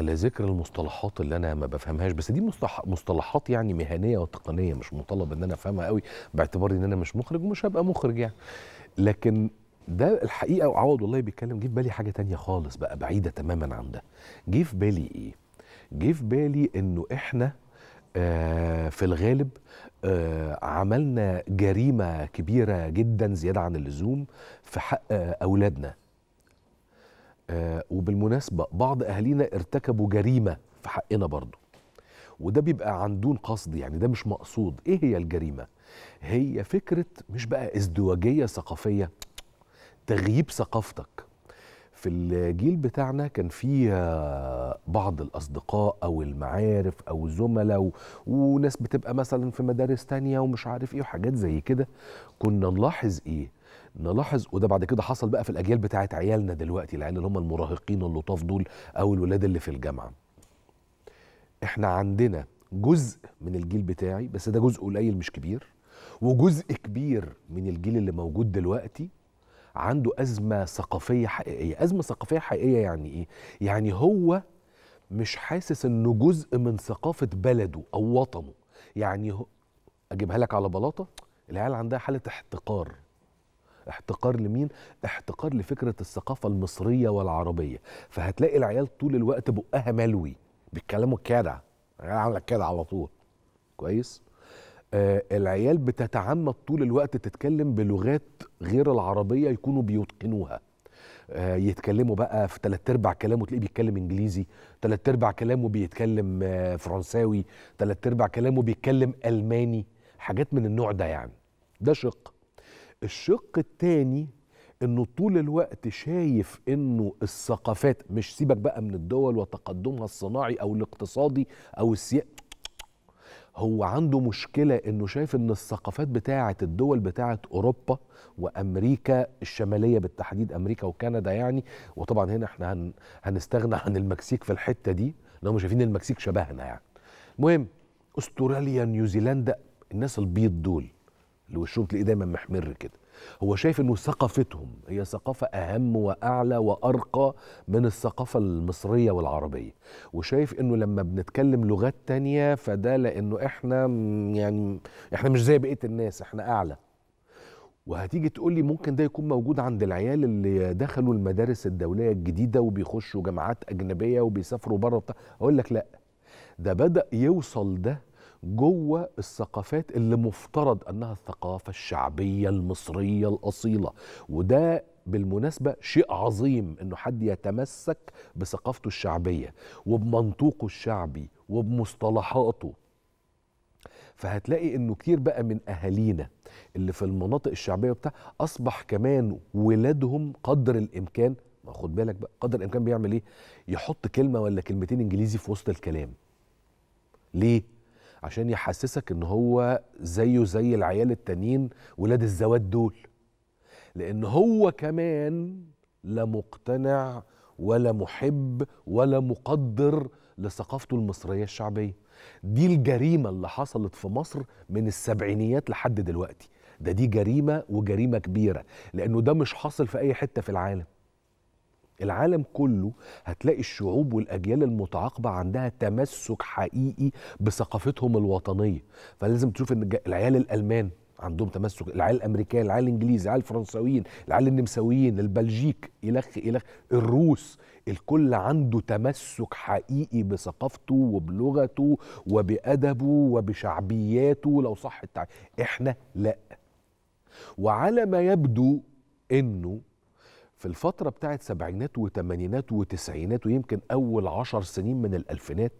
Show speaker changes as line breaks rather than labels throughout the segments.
على ذكر المصطلحات اللي انا ما بفهمهاش بس دي مصطلح مصطلحات يعني مهنيه وتقنيه مش مطالب ان انا افهمها قوي باعتباري ان انا مش مخرج ومش هبقى مخرج يعني لكن ده الحقيقه وعوض والله بيتكلم جه في بالي حاجه تانية خالص بقى بعيده تماما عن ده جه في بالي ايه جه في بالي انه احنا آه في الغالب آه عملنا جريمه كبيره جدا زياده عن اللزوم في حق آه اولادنا آه وبالمناسبة بعض أهالينا ارتكبوا جريمة في حقنا برضو وده بيبقى عن دون قصد يعني ده مش مقصود ايه هي الجريمة هي فكرة مش بقى ازدواجية ثقافية تغييب ثقافتك في الجيل بتاعنا كان في آه، بعض الأصدقاء أو المعارف أو زملاء و- وناس بتبقى مثلا في مدارس تانية ومش عارف إيه وحاجات زي كده كنا نلاحظ إيه نلاحظ وده بعد كده حصل بقى في الأجيال بتاعت عيالنا دلوقتي العيال اللي هم المراهقين اللطاف دول أو الولاد اللي في الجامعة إحنا عندنا جزء من الجيل بتاعي بس ده جزء قليل مش كبير وجزء كبير من الجيل اللي موجود دلوقتي عنده أزمة ثقافية حقيقية أزمة ثقافية حقيقية يعني إيه؟ يعني هو مش حاسس إنه جزء من ثقافة بلده أو وطنه يعني هو أجيبها لك على بلاطة العيال عندها حالة احتقار احتقار لمين؟ احتقار لفكرة الثقافة المصرية والعربية فهتلاقي العيال طول الوقت بقها ملوي بيتكلموا كده العيال عاملة كده على طول كويس؟ آه العيال بتتعمد طول الوقت تتكلم بلغات غير العربية يكونوا بيتقنوها آه يتكلموا بقى في تلات ارباع كلامه تلاقيه بيتكلم انجليزي تلات ارباع كلامه بيتكلم آه فرنساوي تلات ارباع كلامه بيتكلم الماني حاجات من النوع ده يعني ده شق الشق التاني انه طول الوقت شايف انه الثقافات مش سيبك بقى من الدول وتقدمها الصناعي او الاقتصادي او السياسي هو عنده مشكلة انه شايف ان الثقافات بتاعة الدول بتاعة اوروبا وامريكا الشمالية بالتحديد امريكا وكندا يعني وطبعا هنا احنا هن هنستغنى عن المكسيك في الحتة دي لانهم شايفين المكسيك شبهنا يعني المهم استراليا نيوزيلندا الناس البيض دول اللي وشهم تلاقيه دايما محمر كده هو شايف انه ثقافتهم هي ثقافة اهم واعلى وارقى من الثقافة المصرية والعربية وشايف انه لما بنتكلم لغات تانية فده لانه احنا م- يعني احنا مش زي بقية الناس احنا اعلى وهتيجي تقول لي ممكن ده يكون موجود عند العيال اللي دخلوا المدارس الدولية الجديدة وبيخشوا جامعات أجنبية وبيسافروا بره وبتاع أقول لك لا ده بدأ يوصل ده جوه الثقافات اللي مفترض انها الثقافه الشعبيه المصريه الاصيله وده بالمناسبه شيء عظيم انه حد يتمسك بثقافته الشعبيه وبمنطوقه الشعبي وبمصطلحاته فهتلاقي انه كتير بقى من اهالينا اللي في المناطق الشعبيه وبتاع اصبح كمان ولادهم قدر الامكان ما خد بالك بقى قدر الامكان بيعمل ايه يحط كلمه ولا كلمتين انجليزي في وسط الكلام ليه عشان يحسسك ان هو زيه زي العيال التانيين ولاد الزواد دول لان هو كمان لا مقتنع ولا محب ولا مقدر لثقافته المصريه الشعبيه دي الجريمه اللي حصلت في مصر من السبعينيات لحد دلوقتي ده دي جريمه وجريمه كبيره لانه ده مش حاصل في اي حته في العالم العالم كله هتلاقي الشعوب والاجيال المتعاقبه عندها تمسك حقيقي بثقافتهم الوطنيه فلازم تشوف ان الج- العيال الالمان عندهم تمسك العيال الامريكان العيال الانجليز العيال الفرنساويين العيال النمساويين البلجيك الخ الخ الروس الكل عنده تمسك حقيقي بثقافته وبلغته وبادبه وبشعبياته لو صح التعبير احنا لا وعلى ما يبدو انه في الفترة بتاعت سبعينات وثمانينات وتسعينات ويمكن أول عشر سنين من الألفينات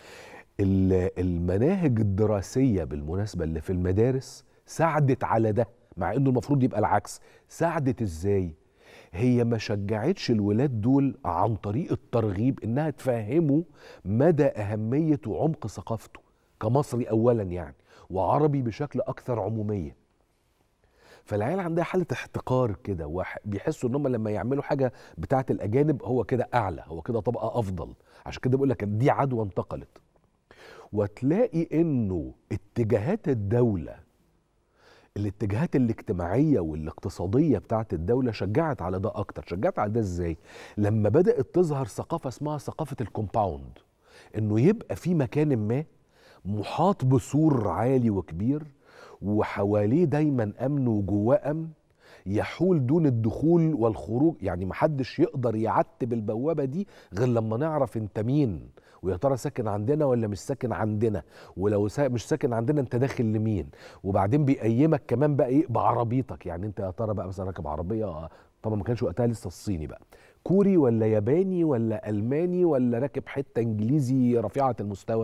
ال- المناهج الدراسية بالمناسبة اللي في المدارس ساعدت على ده مع انه المفروض يبقى العكس ساعدت ازاي هي ما شجعتش الولاد دول عن طريق الترغيب انها تفهمه مدى اهمية وعمق ثقافته كمصري اولا يعني وعربي بشكل اكثر عمومية فالعيال عندها حالة احتقار كده وبيحسوا ان هم لما يعملوا حاجة بتاعة الاجانب هو كده اعلى هو كده طبقة افضل عشان كده بقول لك دي عدوى انتقلت وتلاقي انه اتجاهات الدولة الاتجاهات الاجتماعيه والاقتصاديه بتاعت الدوله شجعت على ده اكتر شجعت على ده ازاي لما بدات تظهر ثقافه اسمها ثقافه الكومباوند انه يبقى في مكان ما محاط بسور عالي وكبير وحواليه دايما امن وجواه امن يحول دون الدخول والخروج يعني محدش يقدر يعتب البوابه دي غير لما نعرف انت مين ويا ترى ساكن عندنا ولا مش ساكن عندنا ولو سا مش ساكن عندنا انت داخل لمين وبعدين بيقيمك كمان بقى ايه بعربيتك يعني انت يا ترى بقى مثلا راكب عربيه طبعا ما كانش وقتها لسه الصيني بقى كوري ولا ياباني ولا الماني ولا راكب حته انجليزي رفيعه المستوى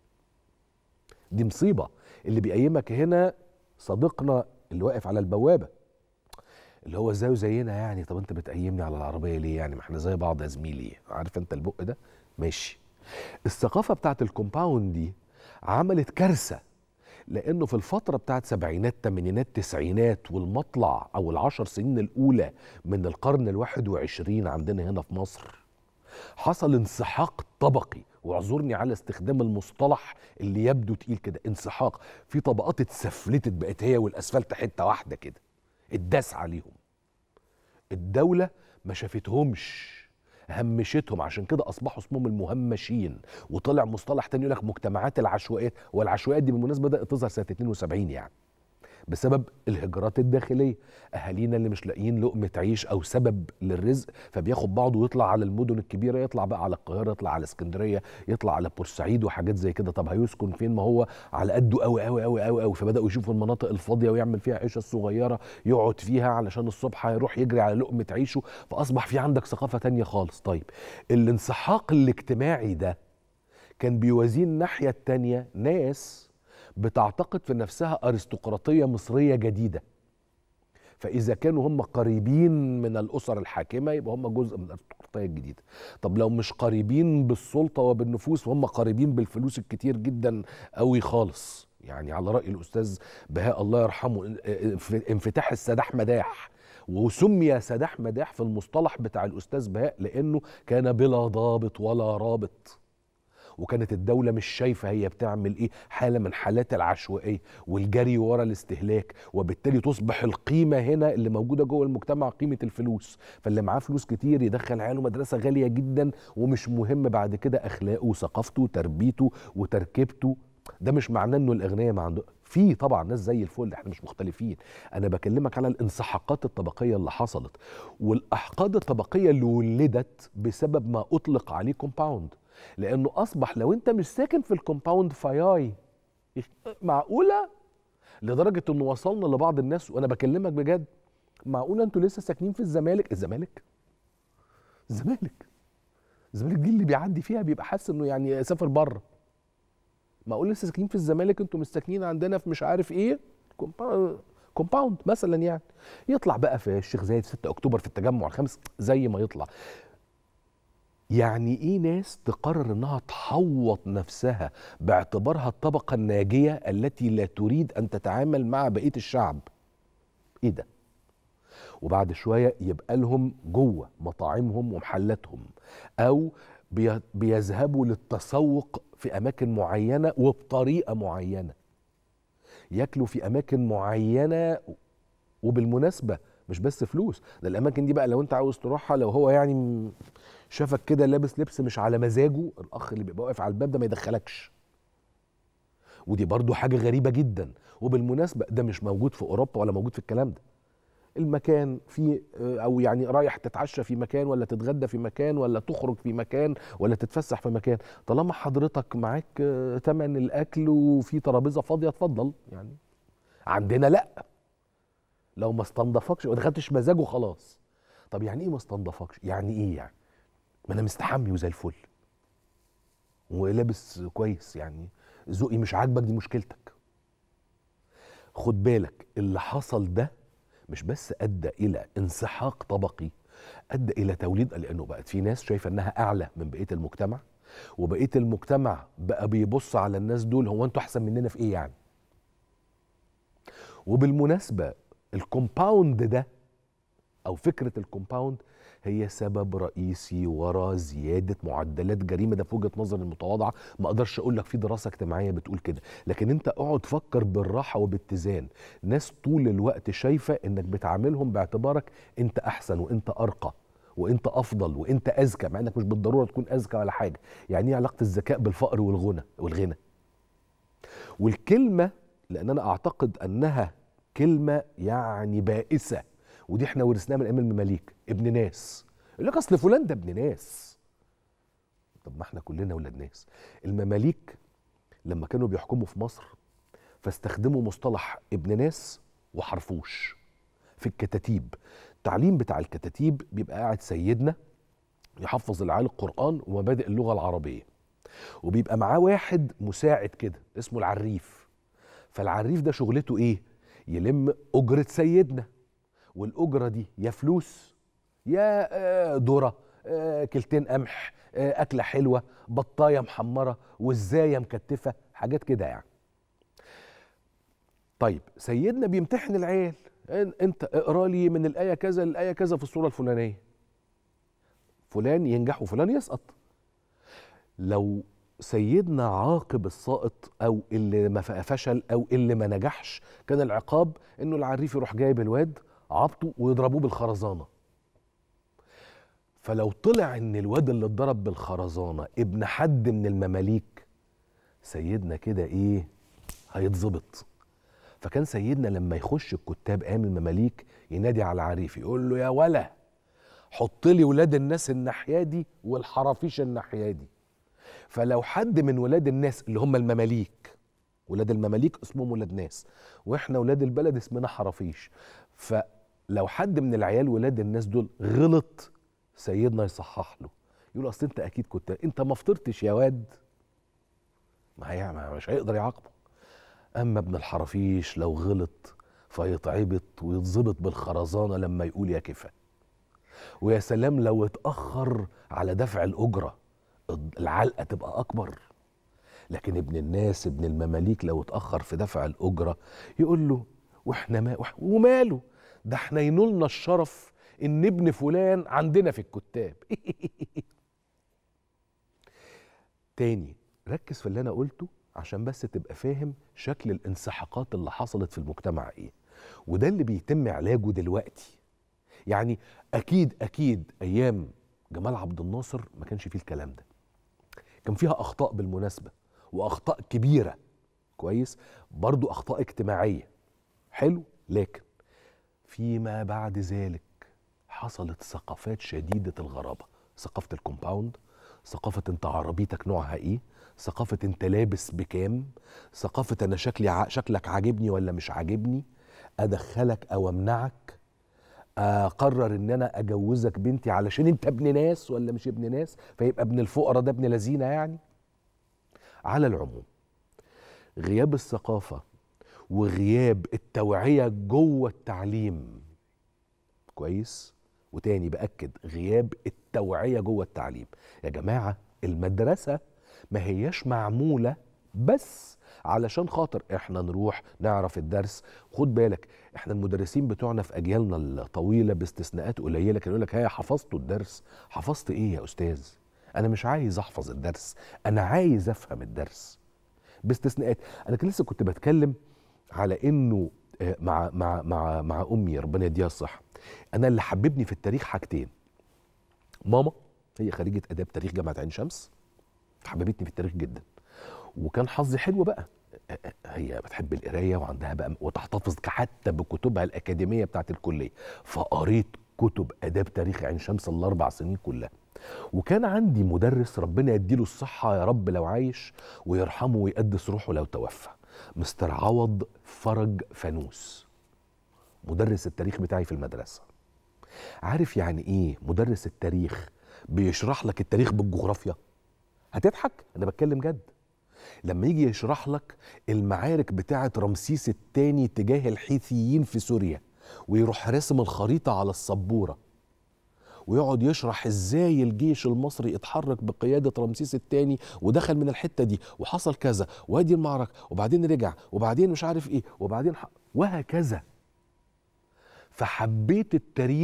دي مصيبه اللي بيقيمك هنا صديقنا اللي واقف على البوابه اللي هو زيه زينا يعني طب انت بتقيمني على العربيه ليه يعني ما احنا زي بعض يا زميلي عارف انت البق ده ماشي الثقافه بتاعت الكومباوند دي عملت كارثه لانه في الفتره بتاعت سبعينات تمانينات تسعينات والمطلع او العشر سنين الاولى من القرن الواحد وعشرين عندنا هنا في مصر حصل انسحاق طبقي واعذرني على استخدام المصطلح اللي يبدو تقيل كده انسحاق في طبقات اتسفلتت بقت هي والاسفلت حته واحده كده اتداس عليهم الدوله ما شافتهمش همشتهم عشان كده اصبحوا اسمهم المهمشين وطلع مصطلح تاني يقول لك مجتمعات العشوائيات والعشوائيات دي بالمناسبه بدات تظهر سنه 72 يعني بسبب الهجرات الداخليه اهالينا اللي مش لاقيين لقمه عيش او سبب للرزق فبياخد بعضه ويطلع على المدن الكبيره يطلع بقى على القاهره يطلع على اسكندريه يطلع على بورسعيد وحاجات زي كده طب هيسكن فين ما هو على قده قوي قوي قوي قوي قوي فبداوا يشوفوا المناطق الفاضيه ويعمل فيها عيشه صغيره يقعد فيها علشان الصبح هيروح يجري على لقمه عيشه فاصبح في عندك ثقافه تانية خالص طيب الانسحاق الاجتماعي ده كان بيوازين الناحيه التانية ناس بتعتقد في نفسها ارستقراطيه مصريه جديده فاذا كانوا هم قريبين من الاسر الحاكمه يبقى هم جزء من الارستقراطيه الجديده طب لو مش قريبين بالسلطه وبالنفوذ فهم قريبين بالفلوس الكتير جدا قوي خالص يعني على راي الاستاذ بهاء الله يرحمه انفتاح السداح مداح وسمي سداح مداح في المصطلح بتاع الاستاذ بهاء لانه كان بلا ضابط ولا رابط وكانت الدولة مش شايفة هي بتعمل ايه حالة من حالات العشوائية والجري ورا الاستهلاك وبالتالي تصبح القيمة هنا اللي موجودة جوه المجتمع قيمة الفلوس فاللي معاه فلوس كتير يدخل عياله مدرسة غالية جدا ومش مهم بعد كده أخلاقه وثقافته وتربيته وتركيبته ده مش معناه انه الاغنياء ما عنده في طبعا ناس زي الفل احنا مش مختلفين انا بكلمك على الانسحاقات الطبقيه اللي حصلت والاحقاد الطبقيه اللي ولدت بسبب ما اطلق عليه كومباوند لانه اصبح لو انت مش ساكن في الكومباوند فياي معقوله لدرجه انه وصلنا لبعض الناس وانا بكلمك بجد معقوله انتوا لسه ساكنين في الزمالك الزمالك الزمالك الزمالك دي اللي بيعدي فيها بيبقى حاسس انه يعني سافر بره معقول لسه ساكنين في الزمالك انتوا مش ساكنين عندنا في مش عارف ايه كومباوند مثلا يعني يطلع بقى في الشيخ زايد 6 اكتوبر في التجمع الخامس زي ما يطلع يعني ايه ناس تقرر انها تحوط نفسها باعتبارها الطبقه الناجيه التي لا تريد ان تتعامل مع بقيه الشعب ايه ده وبعد شويه يبقى لهم جوه مطاعمهم ومحلاتهم او بيذهبوا للتسوق في اماكن معينه وبطريقه معينه ياكلوا في اماكن معينه وبالمناسبه مش بس فلوس ده الاماكن دي بقى لو انت عاوز تروحها لو هو يعني شافك كده لابس لبس مش على مزاجه الاخ اللي بيبقى واقف على الباب ده ما يدخلكش ودي برضو حاجه غريبه جدا وبالمناسبه ده مش موجود في اوروبا ولا موجود في الكلام ده المكان في او يعني رايح تتعشى في مكان ولا تتغدى في مكان ولا تخرج في مكان ولا تتفسح في مكان طالما حضرتك معاك ثمن الاكل وفي ترابيزه فاضيه اتفضل يعني عندنا لا لو ما استنضفكش ما دخلتش مزاجه خلاص طب يعني ايه ما استنضفكش يعني ايه يعني ما انا مستحمي وزي الفل ولابس كويس يعني ذوقي مش عاجبك دي مشكلتك خد بالك اللي حصل ده مش بس ادى الى انسحاق طبقي ادى الى توليد لانه بقت في ناس شايفه انها اعلى من بقيه المجتمع وبقيه المجتمع بقى بيبص على الناس دول هو انتوا احسن مننا في ايه يعني وبالمناسبه الكومباوند ده او فكره الكومباوند هي سبب رئيسي وراء زياده معدلات جريمه ده في وجهه نظري المتواضعه ما اقدرش اقول لك في دراسه اجتماعيه بتقول كده لكن انت اقعد فكر بالراحه وباتزان ناس طول الوقت شايفه انك بتعاملهم باعتبارك انت احسن وانت ارقى وانت افضل وانت اذكى مع انك مش بالضروره تكون اذكى ولا حاجه يعني ايه علاقه الذكاء بالفقر والغنى والغنى والكلمه لان انا اعتقد انها كلمه يعني بائسه ودي احنا ورثناها من ايام المماليك ابن ناس يقول لك اصل فلان ده ابن ناس طب ما احنا كلنا ولاد ناس المماليك لما كانوا بيحكموا في مصر فاستخدموا مصطلح ابن ناس وحرفوش في الكتاتيب التعليم بتاع الكتاتيب بيبقى قاعد سيدنا يحفظ العيال القرآن ومبادئ اللغة العربية وبيبقى معاه واحد مساعد كده اسمه العريف فالعريف ده شغلته ايه يلم أجرة سيدنا والأجرة دي يا فلوس يا آه، ذرة آه، كلتين قمح آه، أكلة حلوة بطاية محمرة وزاية مكتفة حاجات كده يعني طيب سيدنا بيمتحن العيال إن- انت اقرا لي من الايه كذا للايه كذا في السوره الفلانيه فلان ينجح وفلان يسقط لو سيدنا عاقب الساقط او اللي ما ف- فشل او اللي ما نجحش كان العقاب انه العريف يروح جايب الواد عبطه ويضربوه بالخرزانه فلو طلع ان الواد اللي اتضرب بالخرزانه ابن حد من المماليك سيدنا كده ايه هيتظبط فكان سيدنا لما يخش الكتاب ايام المماليك ينادي على العريف يقول له يا ولا حط لي ولاد الناس الناحيه دي والحرافيش الناحيه دي فلو حد من ولاد الناس اللي هم المماليك ولاد المماليك اسمهم ولاد ناس واحنا ولاد البلد اسمنا حرافيش فلو حد من العيال ولاد الناس دول غلط سيدنا يصحح له يقول اصل انت اكيد كنت انت ما فطرتش يا واد ما هي ما- مش هيقدر يعاقبه اما ابن الحرافيش لو غلط فيتعبط ويتظبط بالخرزانه لما يقول يا كفا ويا سلام لو اتاخر على دفع الاجره العلقه تبقى اكبر لكن ابن الناس ابن المماليك لو اتاخر في دفع الاجره يقول له واحنا ما وح- وماله ده احنا ينولنا الشرف ان ابن فلان عندنا في الكتاب تاني ركز في اللي انا قلته عشان بس تبقى فاهم شكل الانسحاقات اللي حصلت في المجتمع ايه وده اللي بيتم علاجه دلوقتي يعني اكيد اكيد ايام جمال عبد الناصر ما كانش فيه الكلام ده كان فيها اخطاء بالمناسبه واخطاء كبيره كويس برضو اخطاء اجتماعيه حلو لكن فيما بعد ذلك حصلت ثقافات شديده الغرابه ثقافه الكومباوند ثقافه انت عربيتك نوعها ايه ثقافه انت لابس بكام ثقافه انا شكلي ع... شكلك عاجبني ولا مش عاجبني ادخلك او امنعك اقرر ان انا اجوزك بنتي علشان انت ابن ناس ولا مش ابن ناس فيبقى ابن الفقراء ده ابن لذينه يعني على العموم غياب الثقافه وغياب التوعيه جوه التعليم كويس وتاني باكد غياب التوعيه جوه التعليم يا جماعه المدرسه ما هياش معموله بس علشان خاطر احنا نروح نعرف الدرس خد بالك احنا المدرسين بتوعنا في اجيالنا الطويله باستثناءات قليله كانوا يقول لك هي حفظتوا الدرس حفظت ايه يا استاذ انا مش عايز احفظ الدرس انا عايز افهم الدرس باستثناءات انا كان لسه كنت بتكلم على انه آه، مع مع مع مع امي ربنا يديها الصحه انا اللي حببني في التاريخ حاجتين ماما هي خريجه اداب تاريخ جامعه عين شمس حببتني في التاريخ جدا وكان حظي حلو بقى هي بتحب القرايه وعندها بقى وتحتفظ حتى بكتبها الاكاديميه بتاعت الكليه فقريت كتب اداب تاريخ عين شمس الاربع سنين كلها وكان عندي مدرس ربنا يديله الصحه يا رب لو عايش ويرحمه ويقدس روحه لو توفى مستر عوض فرج فانوس مدرس التاريخ بتاعي في المدرسه عارف يعني ايه مدرس التاريخ بيشرح لك التاريخ بالجغرافيا هتضحك انا بتكلم جد لما يجي يشرح لك المعارك بتاعه رمسيس الثاني تجاه الحيثيين في سوريا ويروح راسم الخريطه على السبوره ويقعد يشرح ازاي الجيش المصري اتحرك بقياده رمسيس الثاني ودخل من الحته دي وحصل كذا وادي المعركه وبعدين رجع وبعدين مش عارف ايه وبعدين ح... وهكذا فحبيت التاريخ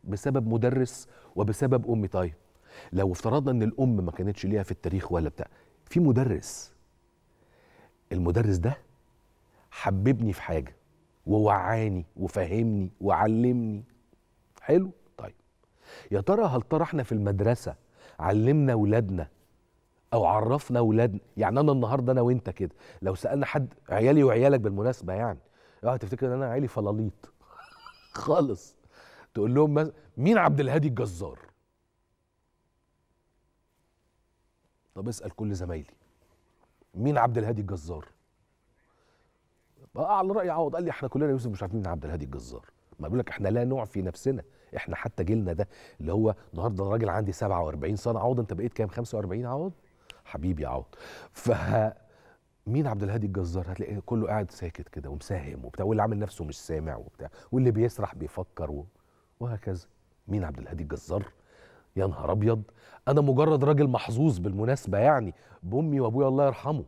بسبب مدرس وبسبب امي طيب لو افترضنا ان الام ما كانتش ليها في التاريخ ولا بتاع في مدرس المدرس ده حببني في حاجه ووعاني وفهمني وعلمني حلو طيب يا ترى هل ترى احنا في المدرسه علمنا ولادنا او عرفنا ولادنا يعني انا النهارده انا وانت كده لو سالنا حد عيالي وعيالك بالمناسبه يعني اه تفتكر ان انا عيالي فلاليط خالص تقول لهم مز... مين عبد الهادي الجزار طب اسال كل زمايلي مين عبد الهادي الجزار بقى على راي عوض قال لي احنا كلنا يوسف مش عارفين مين عبد الهادي الجزار ما بقول لك احنا لا نوع في نفسنا احنا حتى جيلنا ده اللي هو النهارده الراجل عندي 47 سنه عوض انت بقيت كام 45 عوض حبيبي عوض ف مين عبد الهادي الجزار هتلاقي كله قاعد ساكت كده ومساهم وبتاع واللي عامل نفسه مش سامع وبتاع واللي بيسرح بيفكر و... وهكذا مين عبد الهادي الجزار يا نهار ابيض انا مجرد راجل محظوظ بالمناسبه يعني بامي وابويا الله يرحمه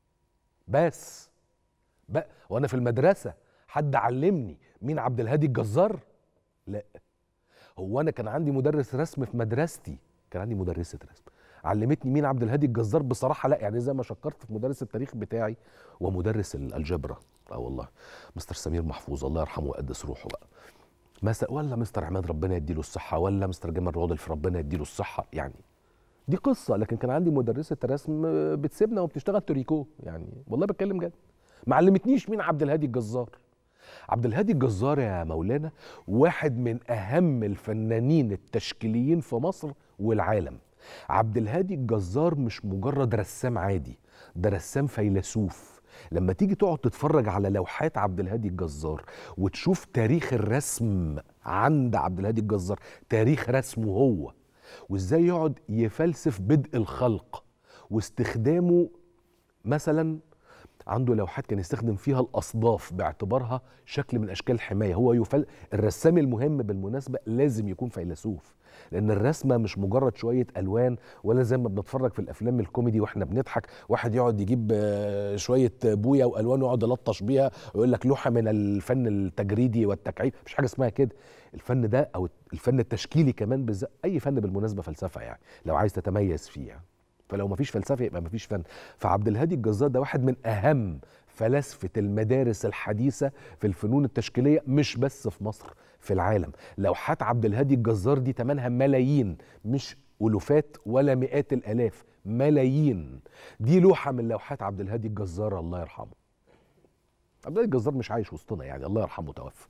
بس بقى وانا في المدرسه حد علمني مين عبد الهادي الجزار لا هو انا كان عندي مدرس رسم في مدرستي كان عندي مدرسه رسم علمتني مين عبد الهادي الجزار بصراحه لا يعني زي ما شكرت في مدرس التاريخ بتاعي ومدرس الالجبرا اه والله مستر سمير محفوظ الله يرحمه ويقدس روحه بقى مثلا ولا مستر عماد ربنا يديله الصحه ولا مستر جمال رودلف ربنا يديله الصحه يعني دي قصه لكن كان عندي مدرسه رسم بتسيبنا وبتشتغل توريكو يعني والله بتكلم جد ما علمتنيش مين عبد الهادي الجزار عبد الهادي الجزار يا مولانا واحد من اهم الفنانين التشكيليين في مصر والعالم عبد الهادي الجزار مش مجرد رسام عادي ده رسام فيلسوف لما تيجي تقعد تتفرج على لوحات عبد الهادي الجزار وتشوف تاريخ الرسم عند عبد الهادي الجزار تاريخ رسمه هو وازاي يقعد يفلسف بدء الخلق واستخدامه مثلا عنده لوحات كان يستخدم فيها الاصداف باعتبارها شكل من اشكال الحمايه هو يفل الرسام المهم بالمناسبه لازم يكون فيلسوف لان الرسمه مش مجرد شويه الوان ولا زي ما بنتفرج في الافلام الكوميدي واحنا بنضحك واحد يقعد يجيب شويه بويا والوان ويقعد يلطش بيها ويقول لك لوحه من الفن التجريدي والتكعيب مش حاجه اسمها كده الفن ده او الفن التشكيلي كمان بالذات اي فن بالمناسبه فلسفه يعني لو عايز تتميز فيه يعني. فلو مفيش فلسفه يبقى مفيش فن فعبد الهادي الجزار ده واحد من اهم فلاسفه المدارس الحديثه في الفنون التشكيليه مش بس في مصر في العالم لوحات عبد الهادي الجزار دي تمنها ملايين مش الوفات ولا مئات الالاف ملايين دي لوحه من لوحات عبد الهادي الجزار الله يرحمه عبد الهادي الجزار مش عايش وسطنا يعني الله يرحمه توفى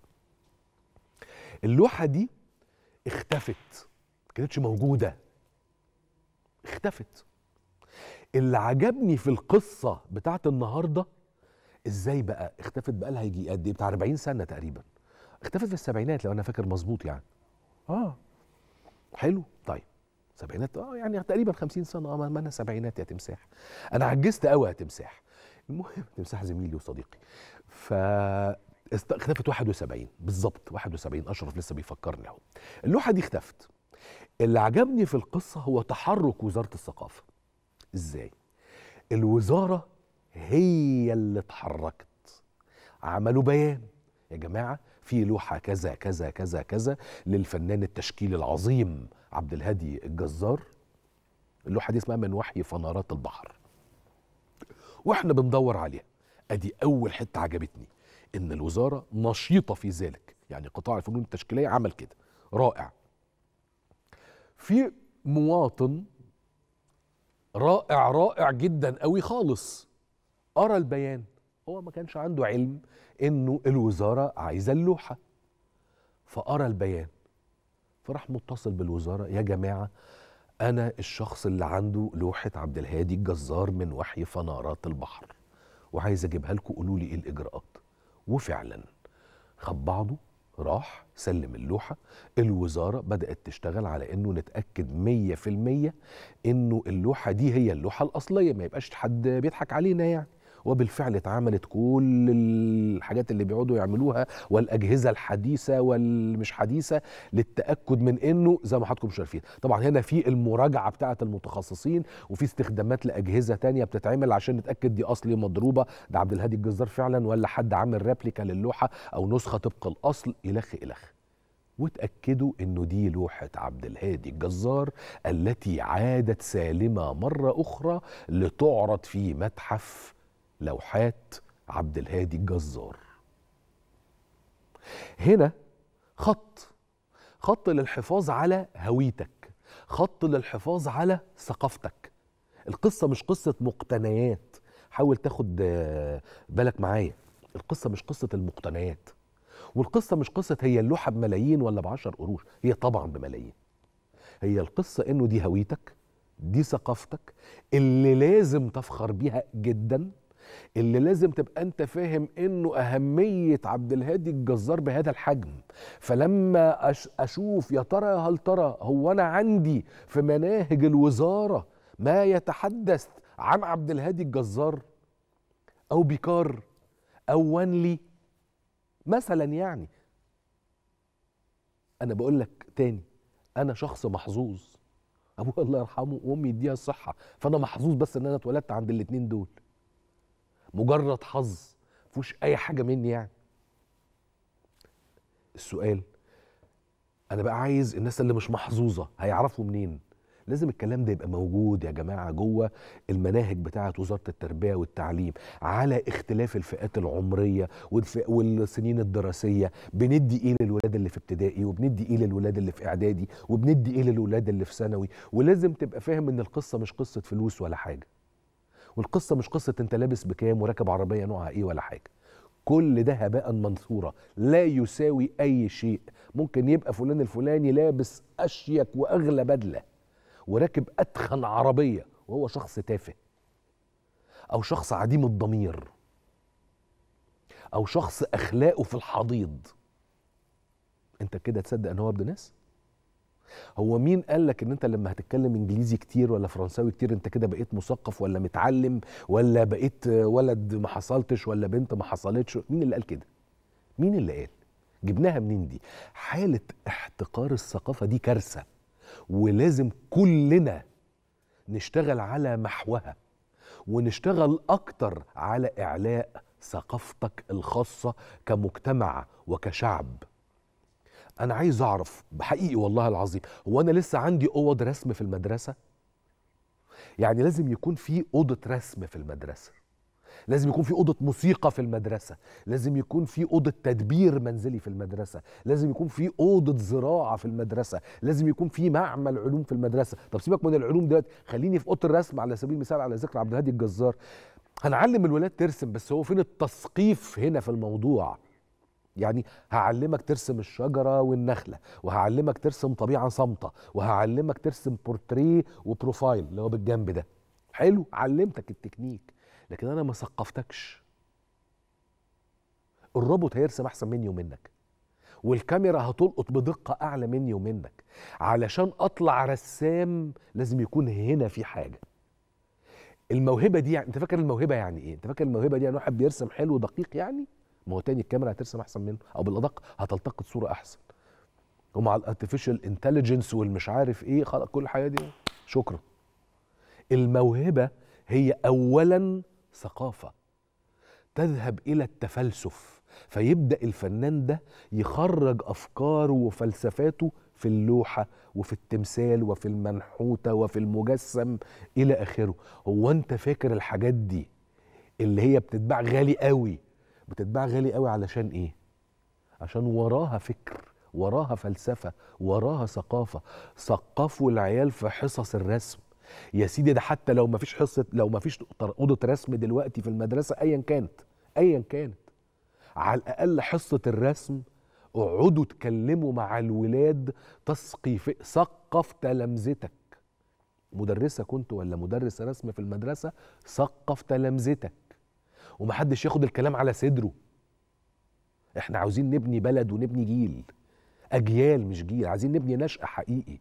اللوحه دي اختفت ما كانتش موجوده اختفت اللي عجبني في القصه بتاعت النهارده ازاي بقى اختفت بقى لها يجي قد ايه بتاع 40 سنه تقريبا اختفت في السبعينات لو انا فاكر مظبوط يعني اه حلو طيب سبعينات اه يعني تقريبا 50 سنه اه ما انا سبعينات يا تمساح انا عجزت قوي يا تمساح المهم تمساح زميلي وصديقي ف اختفت 71 بالظبط 71 اشرف لسه بيفكرني اهو اللوحه دي اختفت اللي عجبني في القصه هو تحرك وزاره الثقافه ازاي الوزاره هي اللي اتحركت عملوا بيان يا جماعه في لوحه كذا كذا كذا كذا للفنان التشكيلي العظيم عبد الهادي الجزار اللوحه دي اسمها من وحي فنارات البحر واحنا بندور عليها ادي اول حته عجبتني ان الوزاره نشيطه في ذلك يعني قطاع الفنون التشكيليه عمل كده رائع في مواطن رائع رائع جدا قوي خالص قرا البيان هو ما كانش عنده علم انه الوزاره عايزه اللوحه فقرا البيان فراح متصل بالوزاره يا جماعه انا الشخص اللي عنده لوحه عبد الهادي الجزار من وحي فنارات البحر وعايز اجيبها لكم قولوا لي ايه الاجراءات وفعلا خد بعضه راح سلم اللوحة الوزارة بدأت تشتغل على انه نتأكد مية في المية انه اللوحة دي هي اللوحة الأصلية ما يبقاش حد بيضحك علينا يعني وبالفعل اتعملت كل الحاجات اللي بيقعدوا يعملوها والاجهزه الحديثه والمش حديثه للتاكد من انه زي ما حضراتكم شايفين طبعا هنا في المراجعه بتاعه المتخصصين وفي استخدامات لاجهزه تانية بتتعمل عشان نتاكد دي اصلي مضروبه ده عبد الهادي الجزار فعلا ولا حد عامل ريبليكا للوحه او نسخه طبق الاصل الخ الخ وتأكدوا انه دي لوحة عبد الهادي الجزار التي عادت سالمة مرة أخرى لتعرض في متحف لوحات عبد الهادي الجزار هنا خط خط للحفاظ على هويتك خط للحفاظ على ثقافتك القصة مش قصة مقتنيات حاول تاخد آه، بالك معايا القصة مش قصة المقتنيات والقصة مش قصة هي اللوحة بملايين ولا بعشر قروش هي طبعا بملايين هي القصة انه دي هويتك دي ثقافتك اللي لازم تفخر بيها جدا اللي لازم تبقى انت فاهم انه اهميه عبد الهادي الجزار بهذا الحجم فلما أش اشوف يا ترى هل ترى هو انا عندي في مناهج الوزاره ما يتحدث عن عبد الهادي الجزار او بيكار او وانلي مثلا يعني انا بقول لك تاني انا شخص محظوظ ابويا الله يرحمه وامي يديها الصحه فانا محظوظ بس ان انا اتولدت عند الاتنين دول مجرد حظ مفيهوش اي حاجه مني يعني السؤال انا بقى عايز الناس اللي مش محظوظه هيعرفوا منين لازم الكلام ده يبقى موجود يا جماعه جوه المناهج بتاعه وزاره التربيه والتعليم على اختلاف الفئات العمريه والف- والسنين الدراسيه بندي ايه للولاد اللي في ابتدائي وبندي ايه للولاد اللي في اعدادي وبندي ايه للولاد اللي في ثانوي ولازم تبقى فاهم ان القصه مش قصه فلوس ولا حاجه والقصه مش قصه انت لابس بكام وراكب عربيه نوعها ايه ولا حاجه كل ده هباء منثورا لا يساوي اي شيء ممكن يبقى فلان الفلاني لابس اشيك واغلى بدله وراكب اتخن عربيه وهو شخص تافه او شخص عديم الضمير او شخص اخلاقه في الحضيض انت كده تصدق ان هو ابن ناس هو مين قال لك ان انت لما هتتكلم انجليزي كتير ولا فرنساوي كتير انت كده بقيت مثقف ولا متعلم ولا بقيت ولد ما حصلتش ولا بنت ما حصلتش مين اللي قال كده مين اللي قال جبناها منين دي حالة احتقار الثقافة دي كارثة ولازم كلنا نشتغل على محوها ونشتغل اكتر على اعلاء ثقافتك الخاصة كمجتمع وكشعب انا عايز اعرف بحقيقي والله العظيم هو انا لسه عندي اوض رسم في المدرسه يعني لازم يكون في اوضه رسم في المدرسه لازم يكون في اوضه موسيقى في المدرسه لازم يكون في اوضه تدبير منزلي في المدرسه لازم يكون في اوضه زراعه في المدرسه لازم يكون في معمل علوم في المدرسه طب سيبك من العلوم دلوقتي خليني في اوضه الرسم على سبيل المثال على ذكر عبد الهادي الجزار هنعلم الولاد ترسم بس هو فين التثقيف هنا في الموضوع يعني هعلمك ترسم الشجرة والنخلة وهعلمك ترسم طبيعة صامتة وهعلمك ترسم بورتريه وبروفايل اللي هو بالجنب ده حلو علمتك التكنيك لكن انا ما ثقفتكش الروبوت هيرسم احسن مني ومنك والكاميرا هتلقط بدقة أعلى مني ومنك علشان أطلع رسام لازم يكون هنا في حاجة الموهبة دي يعني أنت فاكر الموهبة يعني إيه؟ أنت فاكر الموهبة دي يعني واحد بيرسم حلو دقيق يعني؟ ما هو تاني الكاميرا هترسم احسن منه او بالادق هتلتقط صوره احسن ومع الارتفيشال انتليجنس والمش عارف ايه خلاص كل الحاجه دي شكرا الموهبه هي اولا ثقافه تذهب الى التفلسف فيبدا الفنان ده يخرج افكاره وفلسفاته في اللوحه وفي التمثال وفي المنحوته وفي المجسم الى اخره هو انت فاكر الحاجات دي اللي هي بتتباع غالي قوي بتتباع غالي قوي علشان ايه عشان وراها فكر وراها فلسفه وراها ثقافه ثقفوا العيال في حصص الرسم يا سيدي ده حتى لو ما فيش حصه لو ما فيش اوضه رسم دلوقتي في المدرسه ايا كانت ايا كانت على الاقل حصه الرسم اقعدوا اتكلموا مع الولاد تسقي في ثقف تلامذتك مدرسه كنت ولا مدرس رسم في المدرسه ثقف تلامذتك ومحدش ياخد الكلام على صدره احنا عاوزين نبني بلد ونبني جيل اجيال مش جيل عايزين نبني نشأة حقيقي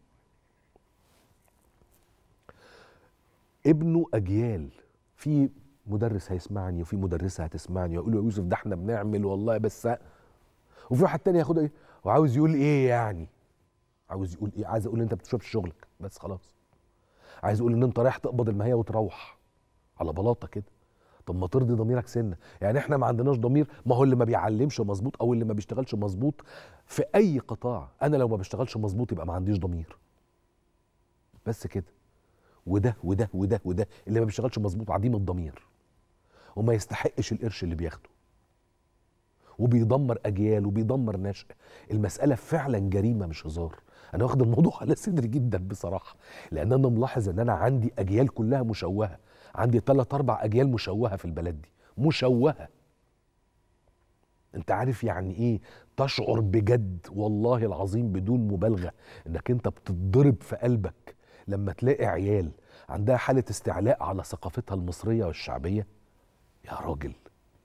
ابنه اجيال في مدرس هيسمعني وفي مدرسه هتسمعني ويقول له يا يوسف ده احنا بنعمل والله بس وفي واحد تاني ياخد ايه وعاوز يقول ايه يعني عاوز يقول ايه عايز اقول انت بتشربش شغلك بس خلاص عايز اقول ان انت رايح تقبض المهيه وتروح على بلاطه كده طب ما ترضي ضميرك سنه يعني احنا ما عندناش ضمير ما هو اللي ما بيعلمش مظبوط او اللي ما بيشتغلش مظبوط في اي قطاع انا لو ما بشتغلش مظبوط يبقى ما عنديش ضمير بس كده وده وده وده وده اللي ما بيشتغلش مظبوط عديم الضمير وما يستحقش القرش اللي بياخده وبيدمر اجيال وبيدمر نشء المساله فعلا جريمه مش هزار انا واخد الموضوع على صدري جدا بصراحه لان انا ملاحظ ان انا عندي اجيال كلها مشوهه عندي ثلاث اربع اجيال مشوهه في البلد دي مشوهه انت عارف يعني ايه تشعر بجد والله العظيم بدون مبالغه انك انت بتتضرب في قلبك لما تلاقي عيال عندها حاله استعلاء على ثقافتها المصريه والشعبيه يا راجل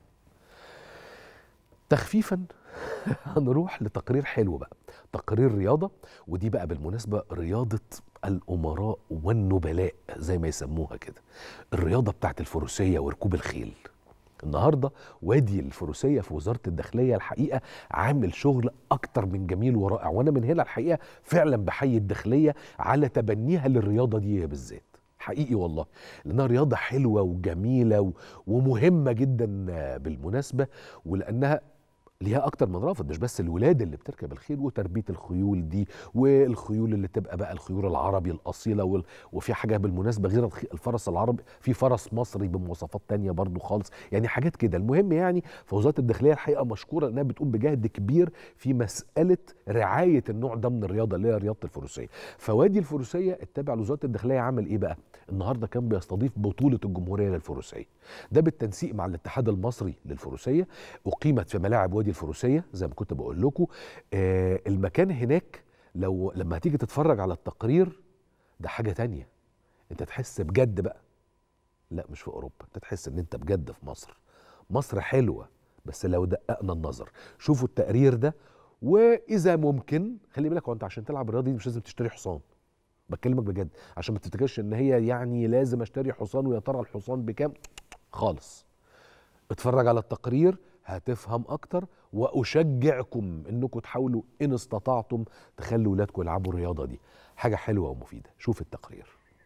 تخفيفا هنروح لتقرير حلو بقى تقرير رياضة ودي بقى بالمناسبة رياضة الأمراء والنبلاء زي ما يسموها كده الرياضة بتاعت الفروسية وركوب الخيل النهاردة وادي الفروسية في وزارة الداخلية الحقيقة عامل شغل أكتر من جميل ورائع وأنا من هنا الحقيقة فعلا بحيي الداخلية على تبنيها للرياضة دي بالذات حقيقي والله لانها رياضه حلوه وجميله ومهمه جدا بالمناسبه ولانها ليها اكتر من رافض مش بس الولاد اللي بتركب الخيل وتربيه الخيول دي والخيول اللي تبقى بقى الخيول العربي الاصيله وال... وفي حاجه بالمناسبه غير الفرس العربي في فرس مصري بمواصفات تانية برضو خالص يعني حاجات كده المهم يعني فوزاره الداخليه الحقيقه مشكوره انها بتقوم بجهد كبير في مساله رعايه النوع ده من الرياضه اللي هي رياضه الفروسيه فوادي الفروسيه التابع لوزاره الداخليه عمل ايه بقى النهارده كان بيستضيف بطوله الجمهوريه للفروسيه ده بالتنسيق مع الاتحاد المصري للفروسيه اقيمت في ملاعب وادي الفروسيه زي ما كنت بقول لكم آه المكان هناك لو لما هتيجي تتفرج على التقرير ده حاجه تانية انت تحس بجد بقى لا مش في اوروبا انت تحس ان انت بجد في مصر مصر حلوه بس لو دققنا النظر شوفوا التقرير ده واذا ممكن خلي بالك هو انت عشان تلعب الرياضه دي مش لازم تشتري حصان بكلمك بجد عشان ما تفتكرش ان هي يعني لازم اشتري حصان ويا ترى الحصان بكام خالص اتفرج على التقرير هتفهم اكتر واشجعكم انكم تحاولوا ان استطعتم تخلوا ولادكم يلعبوا الرياضه دي حاجه حلوه ومفيده شوف التقرير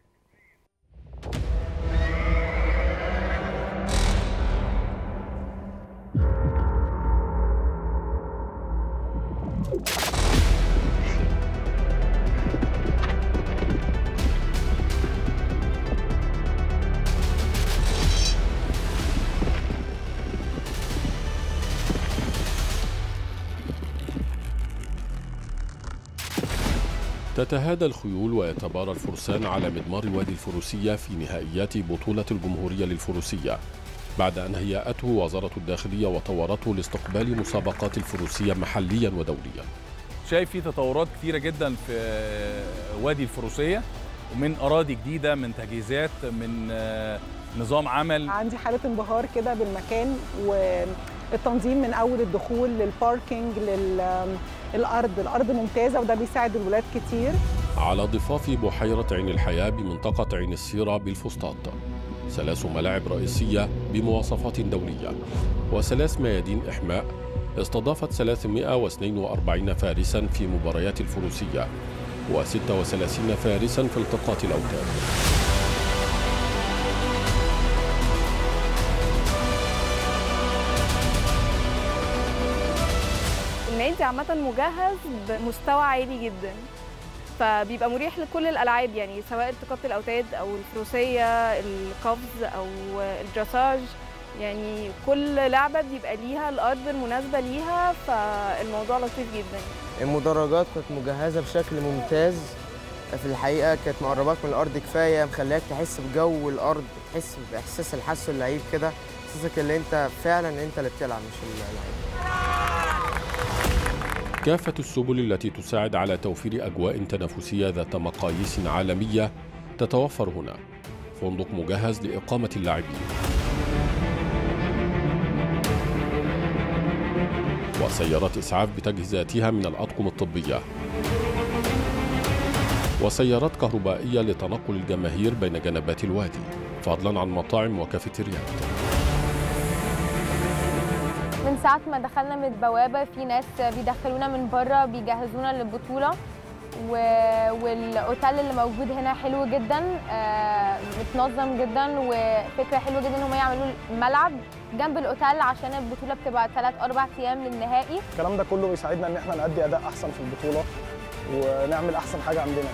تتهادى الخيول ويتبارى الفرسان على مضمار وادي الفروسية في نهائيات بطولة الجمهورية للفروسية بعد أن هيأته وزارة الداخلية وطورته لاستقبال مسابقات الفروسية محليا ودوليا
شايف في تطورات كتيرة جدا في وادي الفروسية ومن أراضي جديدة من تجهيزات من نظام عمل
عندي حالة انبهار كده بالمكان والتنظيم من أول الدخول للباركينج للأرض الأرض ممتازة وده بيساعد الولاد كتير
على ضفاف بحيرة عين الحياة بمنطقة عين السيرة بالفسطاط ثلاث ملاعب رئيسية بمواصفات دولية وثلاث ميادين إحماء استضافت 342 فارسا في مباريات الفروسية و36 فارسا في التقاط الأوتاد
النادي عامة مجهز بمستوى عالي جدا فبيبقى مريح لكل الألعاب يعني سواء التقاط الأوتاد أو الفروسية القفز أو الدراساج يعني كل لعبة بيبقى ليها الأرض المناسبة ليها فالموضوع لطيف جدا
المدرجات كانت مجهزة بشكل ممتاز في الحقيقة كانت مقرباك من الأرض كفاية مخليك تحس بجو الأرض تحس بإحساس اللي حاسه اللعيب كده إحساسك اللي أنت فعلا أنت اللي بتلعب مش اللعيب
كافة السبل التي تساعد على توفير أجواء تنافسية ذات مقاييس عالمية تتوفر هنا فندق مجهز لإقامة اللاعبين وسيارات إسعاف بتجهيزاتها من الأطقم الطبية وسيارات كهربائية لتنقل الجماهير بين جنبات الوادي فضلا عن مطاعم وكافيتريات
من ساعة ما دخلنا من البوابة في ناس بيدخلونا من بره بيجهزونا للبطولة و... والاوتيل اللي موجود هنا حلو جدا آه، متنظم جدا وفكره حلوه جدا ان هم يعملوا ملعب جنب الاوتيل عشان البطوله بتبقى 3 4 ايام للنهائي
الكلام ده كله بيساعدنا ان احنا نأدي اداء احسن في البطوله ونعمل احسن حاجه عندنا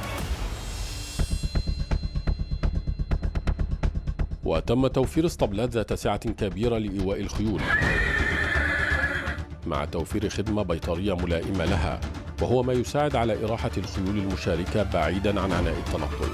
وتم توفير اسطبلات ذات سعة كبيرة لإيواء الخيول مع توفير خدمة بيطرية ملائمة لها وهو ما يساعد على إراحة الخيول المشاركة بعيدا عن عناء التنقل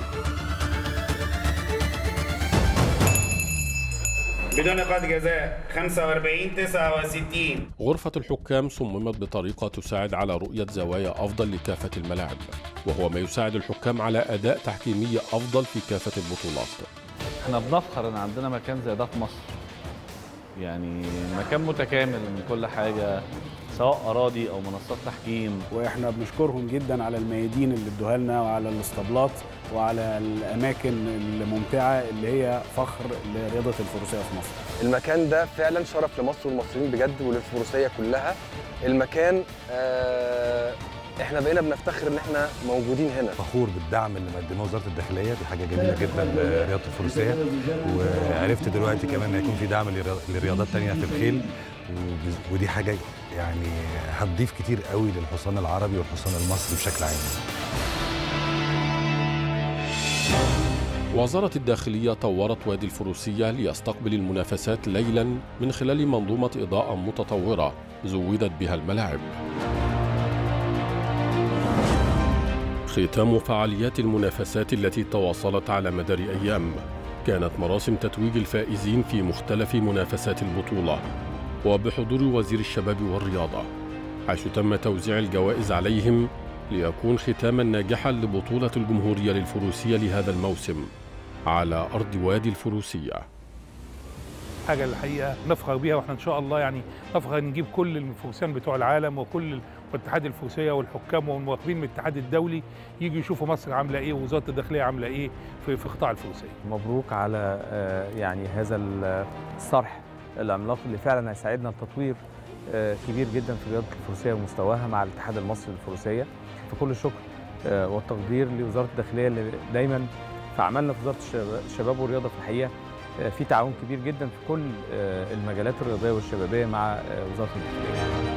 بدون نقاط جزاء 45 69
غرفة الحكام صممت بطريقة تساعد على رؤية زوايا أفضل لكافة الملاعب وهو ما يساعد الحكام على أداء تحكيمي أفضل في كافة البطولات
احنا بنفخر ان عندنا مكان زي ده في مصر يعني مكان متكامل من كل حاجه سواء اراضي او منصات تحكيم
واحنا بنشكرهم جدا على الميادين اللي ادوها لنا وعلى الاسطبلات وعلى الاماكن الممتعه اللي هي فخر لرياضه الفروسيه في مصر.
المكان ده فعلا شرف لمصر والمصريين بجد وللفروسيه كلها. المكان آه احنا بقينا بنفتخر ان احنا موجودين هنا.
فخور بالدعم اللي مقدمه وزاره الداخليه دي حاجه جميله جدا لرياضه الفروسيه وعرفت دلوقتي كمان ان هيكون في دعم لرياضات تانية في الخيل ودي حاجه يعني هتضيف كتير قوي للحصان العربي والحصان المصري بشكل عام
وزارة الداخلية طورت وادي الفروسية ليستقبل المنافسات ليلا من خلال منظومة إضاءة متطورة زودت بها الملاعب ختام فعاليات المنافسات التي تواصلت على مدار أيام كانت مراسم تتويج الفائزين في مختلف منافسات البطولة وبحضور وزير الشباب والرياضة حيث تم توزيع الجوائز عليهم ليكون ختاما ناجحا لبطولة الجمهورية للفروسية لهذا الموسم على أرض وادي الفروسية
حاجة الحقيقة نفخر بيها واحنا إن شاء الله يعني نفخر نجيب كل الفروسيان بتوع العالم وكل واتحاد الفروسية والحكام والمراقبين من الاتحاد الدولي يجوا يشوفوا مصر عاملة إيه ووزارة الداخلية عاملة إيه في, في قطاع الفروسية.
مبروك على يعني هذا الصرح العملاق اللي فعلا هيساعدنا لتطوير كبير جدا في رياضه الفروسيه ومستواها مع الاتحاد المصري للفروسيه فكل الشكر والتقدير لوزاره الداخليه اللي دايما في عملنا في وزاره الشباب والرياضه في الحقيقه في تعاون كبير جدا في كل المجالات الرياضيه والشبابيه مع وزاره الداخليه.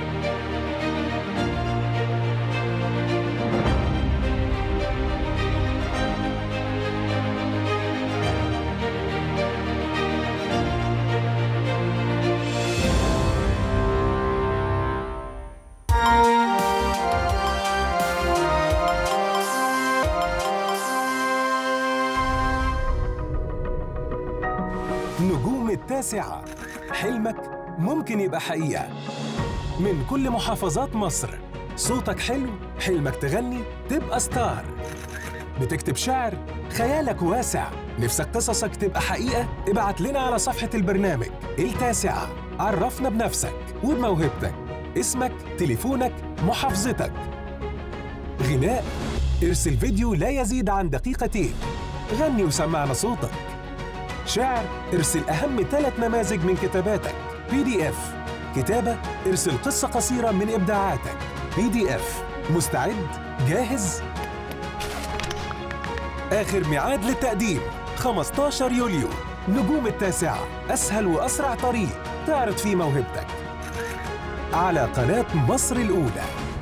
نجوم التاسعة حلمك ممكن يبقى حقيقة من كل محافظات مصر صوتك حلو حلمك تغني تبقى ستار بتكتب شعر خيالك واسع نفسك قصصك تبقى حقيقة ابعت لنا على صفحة البرنامج التاسعة عرفنا بنفسك وبموهبتك اسمك تليفونك محافظتك غناء ارسل فيديو لا يزيد عن دقيقتين غني وسمعنا صوتك شعر ارسل أهم ثلاث نماذج من كتاباتك بي دي اف كتابة ارسل قصة قصيرة من إبداعاتك بي دي اف مستعد؟ جاهز؟ آخر ميعاد للتقديم 15 يوليو نجوم التاسعة أسهل وأسرع طريق تعرض فيه موهبتك على قناة مصر الأولى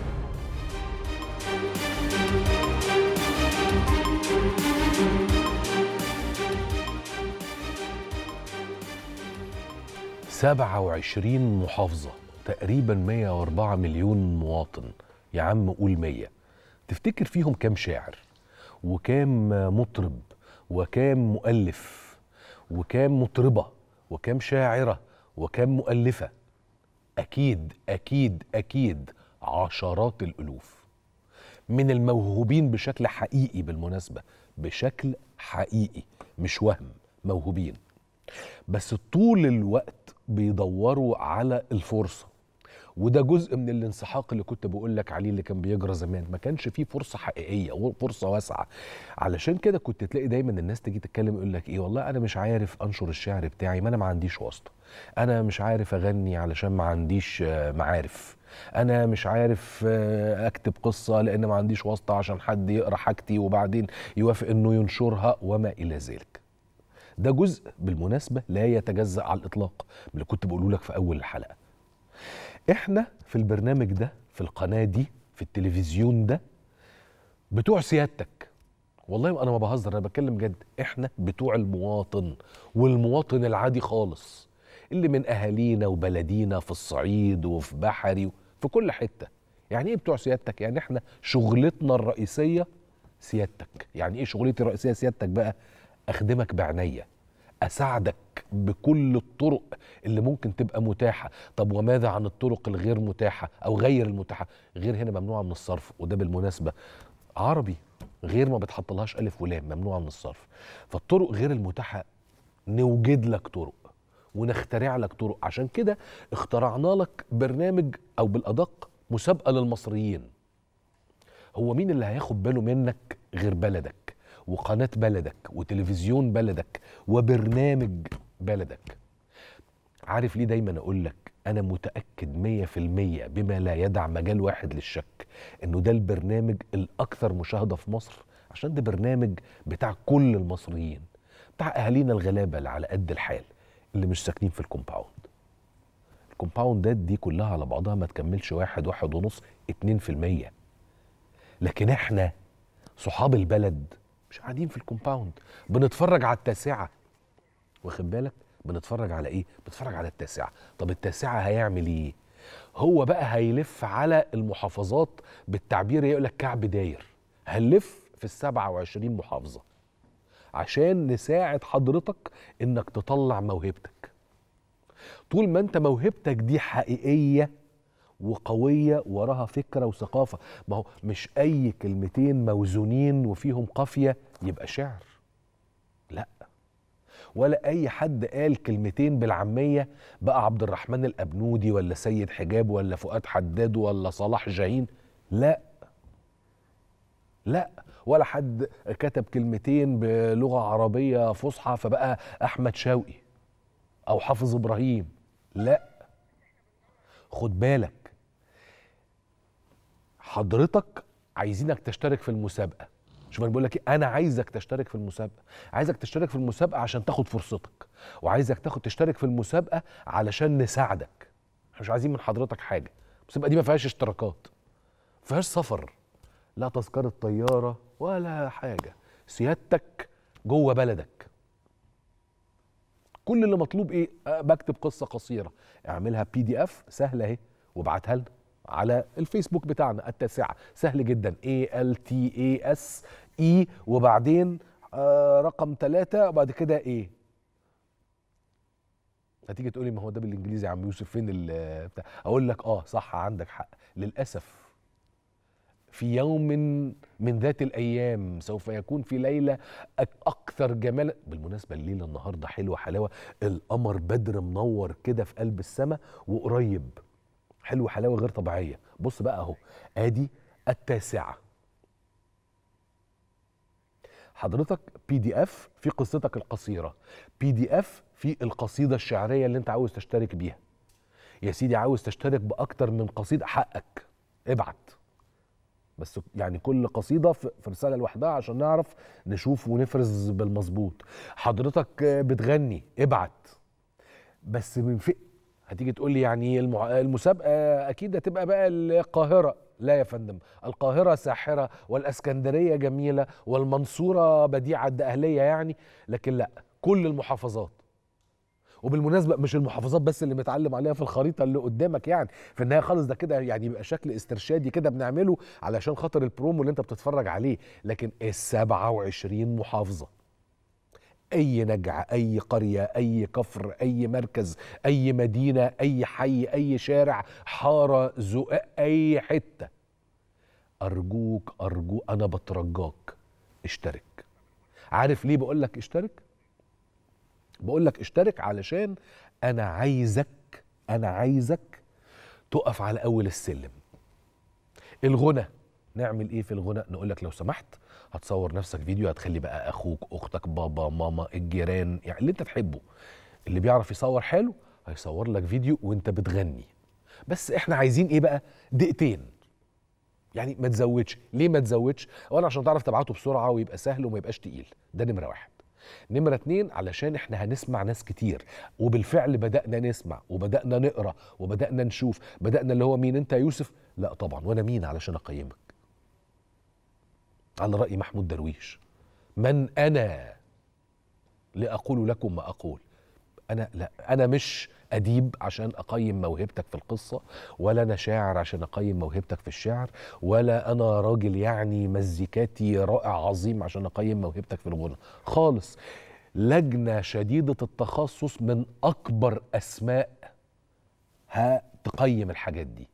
سبعة وعشرين محافظة تقريبا 104 مليون مواطن يا عم قول 100 تفتكر فيهم كام شاعر وكام مطرب وكام مؤلف وكام مطربة وكام شاعرة وكام مؤلفة أكيد أكيد أكيد عشرات الألوف من الموهوبين بشكل حقيقي بالمناسبة بشكل حقيقي مش وهم موهوبين بس طول الوقت بيدوروا على الفرصة وده جزء من الانسحاق اللي كنت بقول لك عليه اللي كان بيجرى زمان ما كانش فيه فرصه حقيقيه فرصه واسعه علشان كده كنت تلاقي دايما الناس تيجي تتكلم يقول لك ايه والله انا مش عارف انشر الشعر بتاعي ما انا ما عنديش واسطه انا مش عارف اغني علشان ما عنديش آه، معارف انا مش عارف آه، اكتب قصه لان ما عنديش واسطه عشان حد يقرا حاجتي وبعدين يوافق انه ينشرها وما الى ذلك ده جزء بالمناسبه لا يتجزا على الاطلاق من اللي كنت بقوله لك في اول الحلقه احنا في البرنامج ده في القناه دي في التلفزيون ده بتوع سيادتك والله انا ما بهزر انا بتكلم جد احنا بتوع المواطن والمواطن العادي خالص اللي من اهالينا وبلدينا في الصعيد وفي بحري في كل حته يعني ايه بتوع سيادتك يعني احنا شغلتنا الرئيسيه سيادتك يعني ايه شغلتي الرئيسيه سيادتك بقى اخدمك بعناية اساعدك بكل الطرق اللي ممكن تبقى متاحه طب وماذا عن الطرق الغير متاحه او غير المتاحه غير هنا ممنوعه من الصرف وده بالمناسبه عربي غير ما بتحطلهاش الف ولام ممنوعه من الصرف فالطرق غير المتاحه نوجد لك طرق ونخترع لك طرق عشان كده اخترعنا لك برنامج او بالادق مسابقه للمصريين هو مين اللي هياخد باله منك غير بلدك وقناه بلدك وتلفزيون بلدك وبرنامج بلدك عارف ليه دايما اقول لك انا متاكد مية في المية بما لا يدع مجال واحد للشك انه ده البرنامج الاكثر مشاهده في مصر عشان ده برنامج بتاع كل المصريين بتاع اهالينا الغلابه اللي على قد الحال اللي مش ساكنين في الكومباوند الكومباوندات دي كلها على بعضها ما تكملش واحد واحد ونص اتنين في المية لكن احنا صحاب البلد مش قاعدين في الكومباوند بنتفرج على التاسعة واخد بالك بنتفرج على ايه بنتفرج على التاسعة طب التاسعة هيعمل ايه هو بقى هيلف على المحافظات بالتعبير يقول لك كعب داير هنلف في السبعة وعشرين محافظة عشان نساعد حضرتك انك تطلع موهبتك طول ما انت موهبتك دي حقيقيه وقويه وراها فكره وثقافه ما هو مش اي كلمتين موزونين وفيهم قافيه يبقى شعر لا ولا اي حد قال كلمتين بالعاميه بقى عبد الرحمن الابنودي ولا سيد حجاب ولا فؤاد حداد ولا صلاح جاهين لا لا ولا حد كتب كلمتين بلغه عربيه فصحى فبقى احمد شوقي او حافظ ابراهيم لا خد بالك حضرتك عايزينك تشترك في المسابقه شوف انا بقول لك إيه؟ انا عايزك تشترك في المسابقه عايزك تشترك في المسابقه عشان تاخد فرصتك وعايزك تاخد تشترك في المسابقه علشان نساعدك احنا مش عايزين من حضرتك حاجه المسابقه دي ما فيهاش اشتراكات ما فيهاش سفر لا تذكره طياره ولا حاجه سيادتك جوه بلدك كل اللي مطلوب ايه أه بكتب قصه قصيره اعملها بي دي اف سهله اهي وابعتها لنا على الفيسبوك بتاعنا التاسعه سهل جدا اي ال تي اي اس اي وبعدين آه رقم ثلاثة وبعد كده ايه هتيجي تقولي ما هو ده بالانجليزي يا عم يوسف فين ال- بتاع اقول لك اه صح عندك حق للاسف في يوم من ذات الايام سوف يكون في ليله أك- اكثر جمالا بالمناسبه الليله النهارده حلوه حلاوه القمر بدر منور كده في قلب السماء وقريب حلوه حلاوه غير طبيعيه بص بقى اهو ادي التاسعه حضرتك بي دي اف في قصتك القصيره بي دي اف في القصيده الشعريه اللي انت عاوز تشترك بيها يا سيدي عاوز تشترك باكتر من قصيده حقك ابعت بس يعني كل قصيده في في رساله لوحدها عشان نعرف نشوف ونفرز بالمظبوط حضرتك بتغني ابعت بس من في هتيجي تقول لي يعني المع... المسابقه اكيد هتبقى بقى القاهره لا يا فندم القاهره ساحره والاسكندريه جميله والمنصوره بديعه اهليه يعني لكن لا كل المحافظات وبالمناسبه مش المحافظات بس اللي متعلم عليها في الخريطه اللي قدامك يعني في النهايه خالص ده كده يعني بيبقى شكل استرشادي كده بنعمله علشان خاطر البرومو اللي انت بتتفرج عليه لكن ال 27 محافظه اي نجعه اي قريه اي كفر اي مركز اي مدينه اي حي اي شارع حاره زقاق اي حته ارجوك ارجوك انا بترجاك اشترك عارف ليه بقول لك اشترك بقول لك اشترك علشان انا عايزك انا عايزك تقف على اول السلم الغنى نعمل ايه في الغنى نقول لك لو سمحت هتصور نفسك فيديو هتخلي بقى اخوك اختك بابا ماما الجيران يعني اللي انت تحبه اللي بيعرف يصور حلو هيصور لك فيديو وانت بتغني بس احنا عايزين ايه بقى دقيقتين يعني ما تزودش ليه ما تزودش اولا عشان تعرف تبعته بسرعه ويبقى سهل وما يبقاش تقيل ده نمره واحد نمرة اتنين علشان احنا هنسمع ناس كتير وبالفعل بدأنا نسمع وبدأنا نقرأ وبدأنا نشوف بدأنا اللي هو مين انت يا يوسف لا طبعا وانا مين علشان اقيمك على رأي محمود درويش من أنا لأقول لكم ما أقول أنا لا أنا مش أديب عشان أقيم موهبتك في القصة ولا أنا شاعر عشان أقيم موهبتك في الشعر ولا أنا راجل يعني مزيكاتي رائع عظيم عشان أقيم موهبتك في الغنى خالص لجنة شديدة التخصص من أكبر أسماء هتقيم الحاجات دي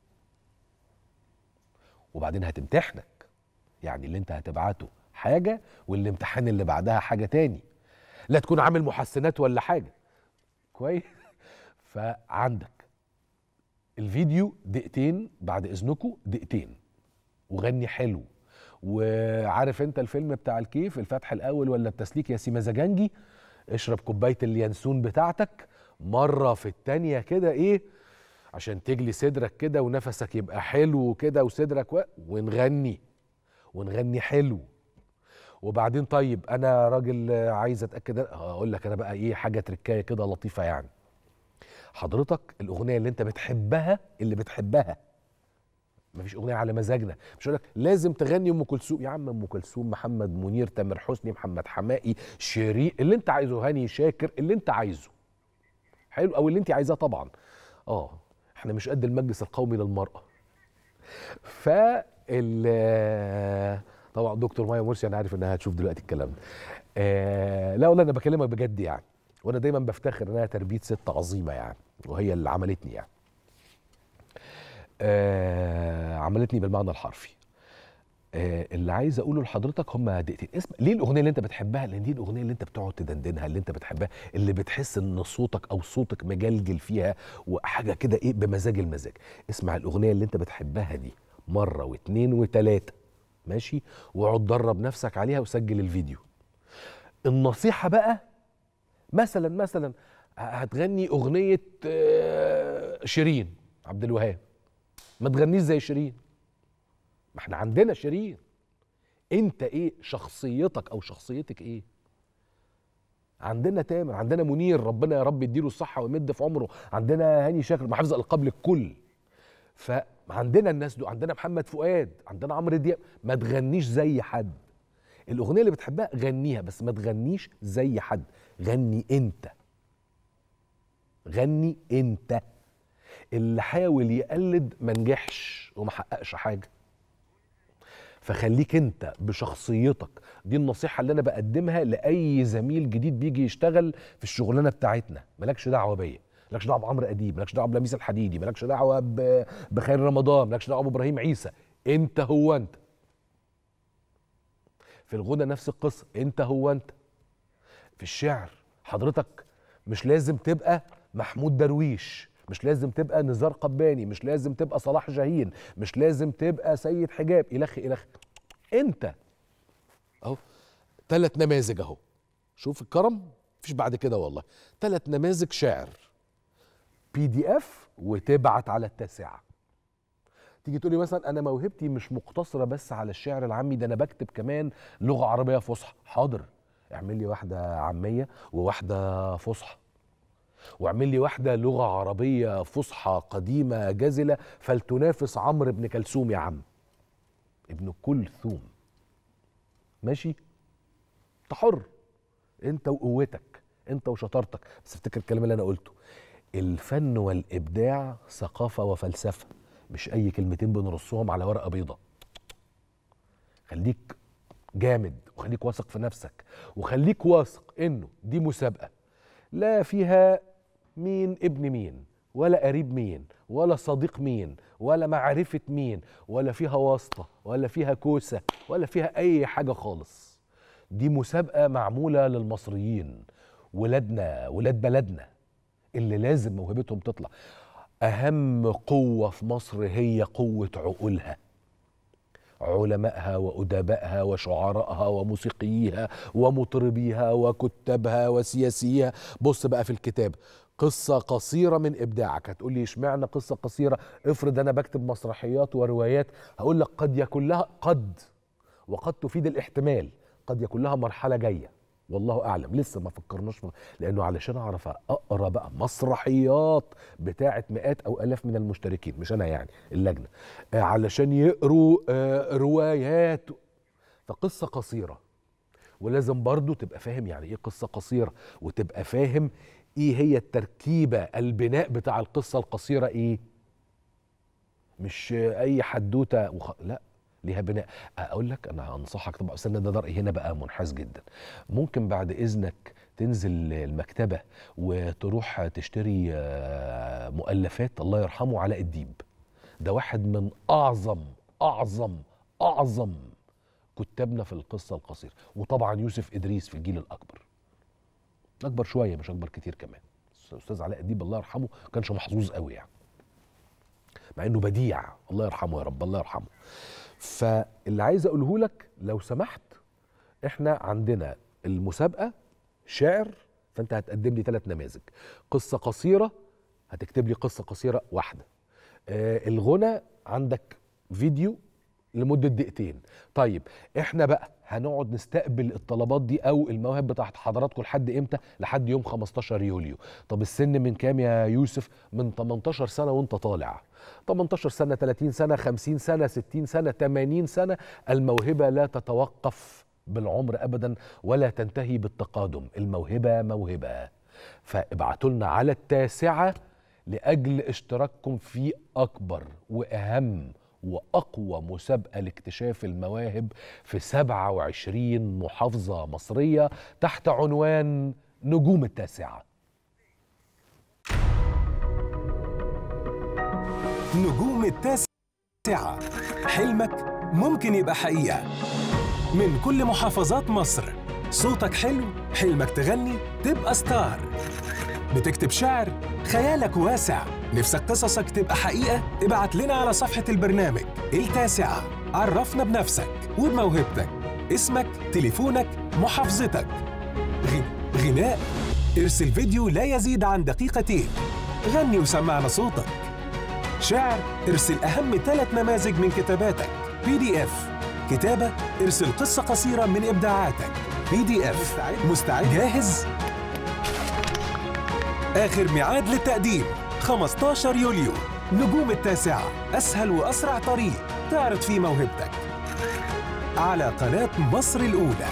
وبعدين هتمتحنك يعني اللي انت هتبعته حاجة والامتحان اللي بعدها حاجة تاني لا تكون عامل محسنات ولا حاجة كويس فعندك الفيديو دقيقتين بعد اذنكم دقيقتين وغني حلو وعارف انت الفيلم بتاع الكيف الفتح الاول ولا التسليك يا سي مزاجنجي اشرب كوبايه اليانسون بتاعتك مره في التانيه كده ايه عشان تجلي صدرك كده ونفسك يبقى حلو كده وصدرك و... ونغني ونغني حلو وبعدين طيب انا راجل عايز اتاكد هقول لك انا بقى ايه حاجه تركايه كده لطيفه يعني حضرتك الاغنيه اللي انت بتحبها اللي بتحبها مفيش اغنيه على مزاجنا مش هقول لك لازم تغني ام كلثوم يا عم ام كلثوم محمد منير تامر حسني محمد حمائي شيرين اللي انت عايزه هاني شاكر اللي انت عايزه حلو او اللي انت عايزاه طبعا اه احنا مش قد المجلس القومي للمراه ف طبعا دكتور مايا مرسي انا عارف انها هتشوف دلوقتي الكلام ده آه لا والله انا بكلمك بجد يعني وانا دايما بفتخر انها تربيه ست عظيمه يعني وهي اللي عملتني يعني آه عملتني بالمعنى الحرفي آه اللي عايز اقوله لحضرتك هم دقيقتين اسم ليه الاغنيه اللي انت بتحبها لان دي الاغنيه اللي انت بتقعد تدندنها اللي انت بتحبها اللي بتحس ان صوتك او صوتك مجلجل فيها وحاجه كده ايه بمزاج المزاج اسمع الاغنيه اللي انت بتحبها دي مره واثنين وثلاثه ماشي واقعد درب نفسك عليها وسجل الفيديو النصيحه بقى مثلا مثلا هتغني اغنيه شيرين عبد الوهاب ما تغنيش زي شيرين ما احنا عندنا شيرين انت ايه شخصيتك او شخصيتك ايه عندنا تامر عندنا منير ربنا يا رب يديله الصحه ويمد في عمره عندنا هاني شاكر محافظ القاب للكل فعندنا الناس دول عندنا محمد فؤاد عندنا عمرو دياب ما تغنيش زي حد الاغنيه اللي بتحبها غنيها بس ما تغنيش زي حد غني انت غني انت اللي حاول يقلد ما نجحش وما حققش حاجه فخليك انت بشخصيتك دي النصيحه اللي انا بقدمها لاي زميل جديد بيجي يشتغل في الشغلانه بتاعتنا مالكش دعوه بيا مالكش دعوه بعمرو اديب مالكش دعوه بلميس الحديدي مالكش دعوه بخير رمضان مالكش دعوه بابراهيم عيسى انت هو انت في الغنى نفس القصه انت هو انت في الشعر حضرتك مش لازم تبقى محمود درويش مش لازم تبقى نزار قباني مش لازم تبقى صلاح جاهين مش لازم تبقى سيد حجاب الخ الخ انت اهو ثلاث نماذج اهو شوف الكرم مفيش بعد كده والله ثلاث نماذج شعر بي دي اف وتبعت على التاسعه تيجي تقولي مثلا انا موهبتي مش مقتصره بس على الشعر العامي ده انا بكتب كمان لغه عربيه فصحى حاضر اعمل لي واحده عاميه وواحده فصحى واعمل لي واحده لغه عربيه فصحى قديمه جزله فلتنافس عمرو بن كلثوم يا عم ابن كلثوم ماشي انت حر انت وقوتك انت وشطارتك بس افتكر الكلام اللي انا قلته الفن والابداع ثقافه وفلسفه مش اي كلمتين بنرصهم على ورقه بيضاء خليك جامد وخليك واثق في نفسك وخليك واثق انه دي مسابقه لا فيها مين ابن مين ولا قريب مين ولا صديق مين ولا معرفة مين ولا فيها واسطة ولا فيها كوسة ولا فيها أي حاجة خالص دي مسابقة معمولة للمصريين ولادنا ولاد بلدنا اللي لازم موهبتهم تطلع اهم قوه في مصر هي قوه عقولها علمائها وادبائها وشعرائها وموسيقييها ومطربيها وكتابها وسياسيها بص بقى في الكتاب قصة قصيرة من إبداعك هتقول لي اشمعنى قصة قصيرة افرض أنا بكتب مسرحيات وروايات هقول لك قد يكون لها قد وقد تفيد الاحتمال قد يكون لها مرحلة جاية والله أعلم لسه ما فكرناش في- لأنه علشان أعرف أقرأ بقى مسرحيات بتاعة مئات أو ألاف من المشتركين مش أنا يعني اللجنة آه، علشان يقروا آه، روايات فقصة قصيرة ولازم برضو تبقى فاهم يعني ايه قصة قصيرة وتبقى فاهم ايه هي التركيبة البناء بتاع القصة القصيرة ايه مش اي حدوتة وخ... لا ليها بناء اقول لك انا انصحك طبعا استنى ده رأيي هنا بقى منحاز جدا ممكن بعد اذنك تنزل المكتبة وتروح تشتري آه، مؤلفات الله يرحمه علاء الديب ده واحد من اعظم اعظم اعظم كتابنا في القصه القصيره وطبعا يوسف ادريس في الجيل الاكبر اكبر شويه مش اكبر كتير كمان الاستاذ علاء الديب الله يرحمه ما كانش محظوظ قوي يعني مع انه بديع الله يرحمه يا رب الله يرحمه فاللي عايز اقوله لك لو سمحت احنا عندنا المسابقه شعر فانت هتقدم لي ثلاث نماذج قصه قصيره هتكتب لي قصه قصيره واحده آه الغنى عندك فيديو لمده دقيقتين طيب احنا بقى هنقعد نستقبل الطلبات دي او المواهب بتاعت حضراتكم لحد امتى لحد يوم 15 يوليو طب السن من كام يا يوسف من 18 سنه وانت طالع 18 سنه 30 سنه 50 سنه 60 سنه 80 سنه الموهبه لا تتوقف بالعمر ابدا ولا تنتهي بالتقادم الموهبه موهبه فابعتوا لنا على التاسعه لاجل اشتراككم في اكبر واهم واقوى مسابقه لاكتشاف المواهب في 27 محافظه مصريه تحت عنوان نجوم التاسعه
نجوم التاسعة حلمك ممكن يبقى حقيقة من كل محافظات مصر صوتك حلو حلمك تغني تبقى ستار بتكتب شعر خيالك واسع نفسك قصصك تبقى حقيقة ابعت لنا على صفحة البرنامج التاسعة عرفنا بنفسك وبموهبتك اسمك تليفونك محافظتك غ- غناء ارسل فيديو لا يزيد عن دقيقتين غني وسمعنا صوتك شعر ارسل أهم ثلاث نماذج من كتاباتك بي دي اف كتابة ارسل قصة قصيرة من إبداعاتك بي دي اف مستعد, مستعد؟ جاهز؟ آخر ميعاد للتقديم 15 يوليو نجوم التاسعة أسهل وأسرع طريق تعرض فيه موهبتك على قناة مصر الأولى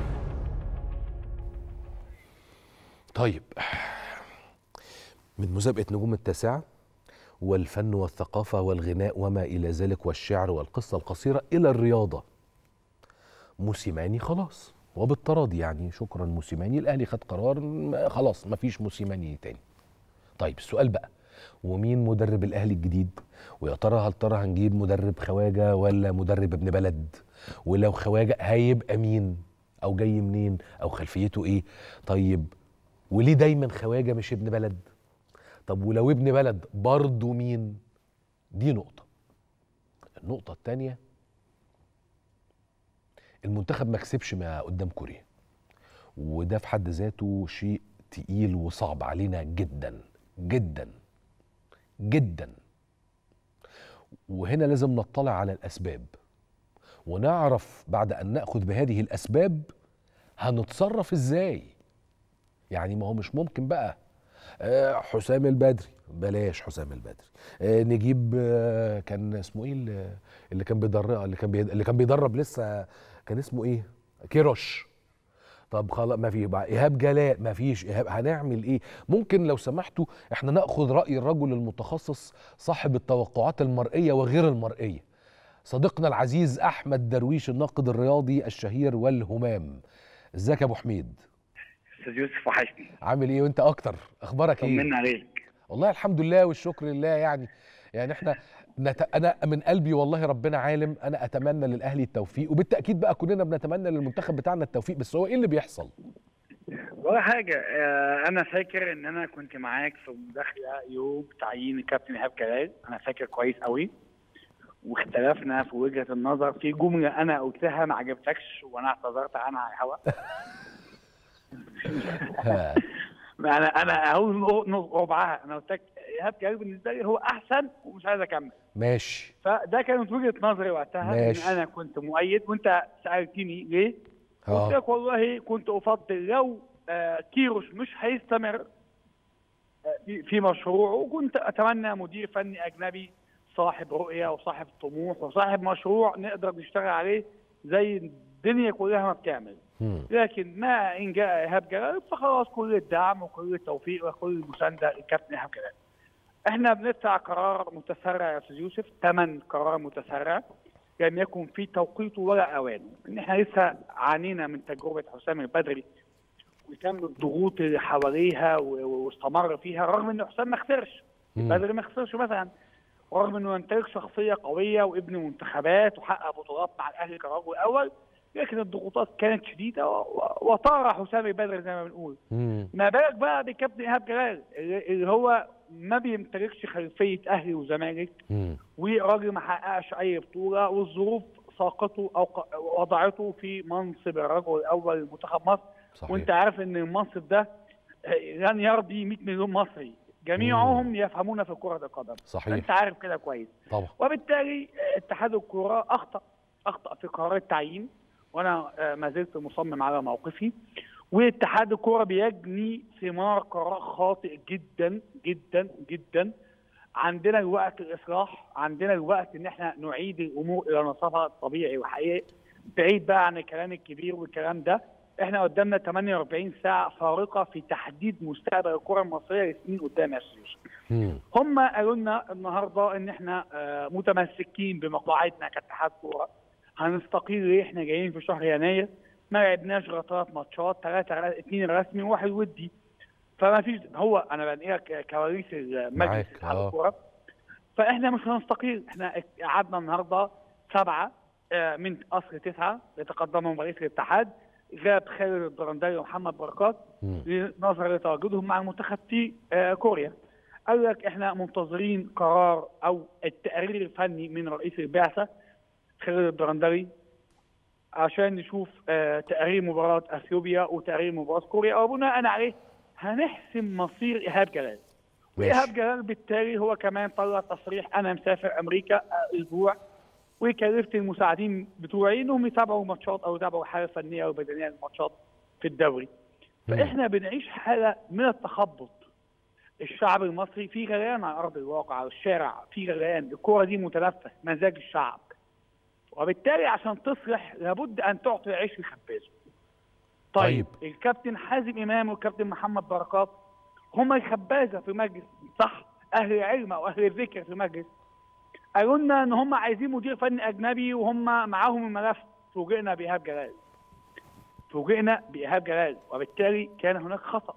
طيب من مسابقه نجوم التاسعه والفن والثقافه والغناء وما الى ذلك والشعر والقصه القصيره الى الرياضه موسيماني خلاص وبالتراضي يعني شكرا موسيماني الاهلي خد قرار م- خلاص مفيش موسيماني تاني طيب السؤال بقى ومين مدرب الاهلي الجديد ويا ترى هل ترى هنجيب مدرب خواجه ولا مدرب ابن بلد ولو خواجه هيبقى مين او جاي منين او خلفيته ايه طيب وليه دايما خواجه مش ابن بلد طب ولو ابن بلد برضه مين دي نقطه النقطه الثانيه المنتخب ما كسبش ما قدام كوريا وده في حد ذاته شيء تقيل وصعب علينا جدا جدا جدا وهنا لازم نطلع على الاسباب ونعرف بعد ان ناخذ بهذه الاسباب هنتصرف ازاي يعني ما هو مش ممكن بقى آه، حسام البدري بلاش حسام البدري آه، نجيب آه، كان اسمه ايه اللي- اللي كان بيدرب اللي كان بيد- اللي كان بيدرب لسه كان اسمه ايه كيروش طب خلاص ما في بقى ايهاب جلال ما فيش ايهاب هنعمل ايه ممكن لو سمحتوا احنا ناخذ راي الرجل المتخصص صاحب التوقعات المرئيه وغير المرئيه صديقنا العزيز احمد درويش الناقد الرياضي الشهير والهمام ازيك يا ابو حميد
استاذ يوسف وحشني
عامل ايه وانت اكتر اخبارك ايه
طمنا عليك
والله الحمد لله والشكر لله يعني يعني احنا نت... انا من قلبي والله ربنا عالم انا اتمنى للاهلي التوفيق وبالتاكيد بقى كلنا بنتمنى للمنتخب بتاعنا التوفيق بس هو ايه اللي بيحصل
ولا حاجة آه، أنا فاكر إن أنا كنت معاك في مداخلة يوم تعيين الكابتن إيهاب جلال أنا فاكر كويس قوي واختلفنا في وجهة النظر في جملة أنا قلتها ما عجبتكش وأنا اعتذرت عنها على الهواء انا انا اقول ربعها انا قلت لك ايهاب جلال بالنسبه لي هو احسن ومش عايز اكمل
ماشي
فده كانت وجهه نظري وقتها
ماشي.
ان انا كنت مؤيد وانت سالتني ليه؟
آه.
قلت لك والله كنت افضل لو آه، كيروش مش هيستمر آه، في- في مشروعه وكنت اتمنى مدير فني اجنبي صاحب رؤيه وصاحب طموح وصاحب مشروع نقدر نشتغل عليه زي الدنيا كلها ما بتعمل لكن ما ان جاء ايهاب جلال فخلاص كل الدعم وكل التوفيق وكل المسانده للكابتن ايهاب جلال. احنا بندفع قرار متسرع يا استاذ يوسف ثمن قرار متسرع لم يكن في توقيته ولا اوانه ان احنا لسه عانينا من تجربه حسام البدري وتم الضغوط اللي حواليها و- واستمر فيها رغم ان حسام ما خسرش البدري ما خسرش مثلا ورغم انه يمتلك شخصيه قويه وابن منتخبات وحقق بطولات مع الاهلي كرجل اول لكن الضغوطات كانت شديده و- و- وطار حسام البدري زي ما بنقول ما بالك بقى بكابتن ايهاب جلال اللي اللي هو ما بيمتلكش خلفيه اهلي وزمالك وراجل ما حققش اي بطوله والظروف ساقته او ق- وضعته في منصب الرجل الاول لمنتخب مصر
صحيح.
وانت عارف ان المنصب ده آه، لن يرضي 100 مليون مصري جميعهم يفهمون في كره القدم
صحيح.
انت عارف كده كويس
طبعا
وبالتالي آه، اتحاد الكره اخطا اخطا في قرار التعيين وانا آه، ما زلت مصمم على موقفي واتحاد الكره بيجني ثمار قرار خاطئ جدا جدا جدا عندنا الوقت الاصلاح عندنا الوقت ان احنا نعيد الامور الى نصابها الطبيعي وحقيقي بعيد بقى عن الكلام الكبير والكلام ده احنا قدامنا 48 ساعه فارقه في تحديد مستقبل الكره المصريه لسنين قدام يا استاذ يوسف. هم قالوا لنا النهارده ان احنا آه، متمسكين بمقاعدنا كاتحاد كوره هنستقيل ليه احنا جايين في شهر يناير ما لعبناش غير ثلاث ماتشات ثلاثه اثنين رسمي وواحد ودي فما فيش هو انا بنقلك كواليس المجلس
معاك،
اتحاد
آه.
الكوره فاحنا مش هنستقيل احنا قعدنا النهارده سبعه آه، من اصل تسعه يتقدمهم رئيس الاتحاد غاب خالد الدرندلي ومحمد بركات نظرا لتواجدهم مع المنتخب في آه، كوريا قال لك احنا منتظرين قرار او التقرير الفني من رئيس البعثه خالد الدرندلي عشان نشوف آه، تقرير مباراه اثيوبيا وتقرير مباراه كوريا وبناء عليه هنحسم مصير ايهاب جلال وايهاب جلال بالتالي هو كمان طلع تصريح انا مسافر امريكا آه، اسبوع وكلفت المساعدين بتوعي انهم يتابعوا ماتشات او يتابعوا حاله فنيه او بدنيه للماتشات في الدوري فاحنا بنعيش حاله من التخبط الشعب المصري في غليان على ارض الواقع على الشارع في غليان الكوره دي متنفس مزاج الشعب وبالتالي عشان تصلح لابد ان تعطي عيش لخبازه طيب, طيب الكابتن حازم امام والكابتن محمد بركات هم الخبازه في مجلس صح اهل العلم او اهل الذكر في مجلس قالوا لنا ان هم عايزين مدير فني اجنبي وهم معاهم الملف فوجئنا بايهاب جلال فوجئنا بايهاب جلال وبالتالي كان هناك خطا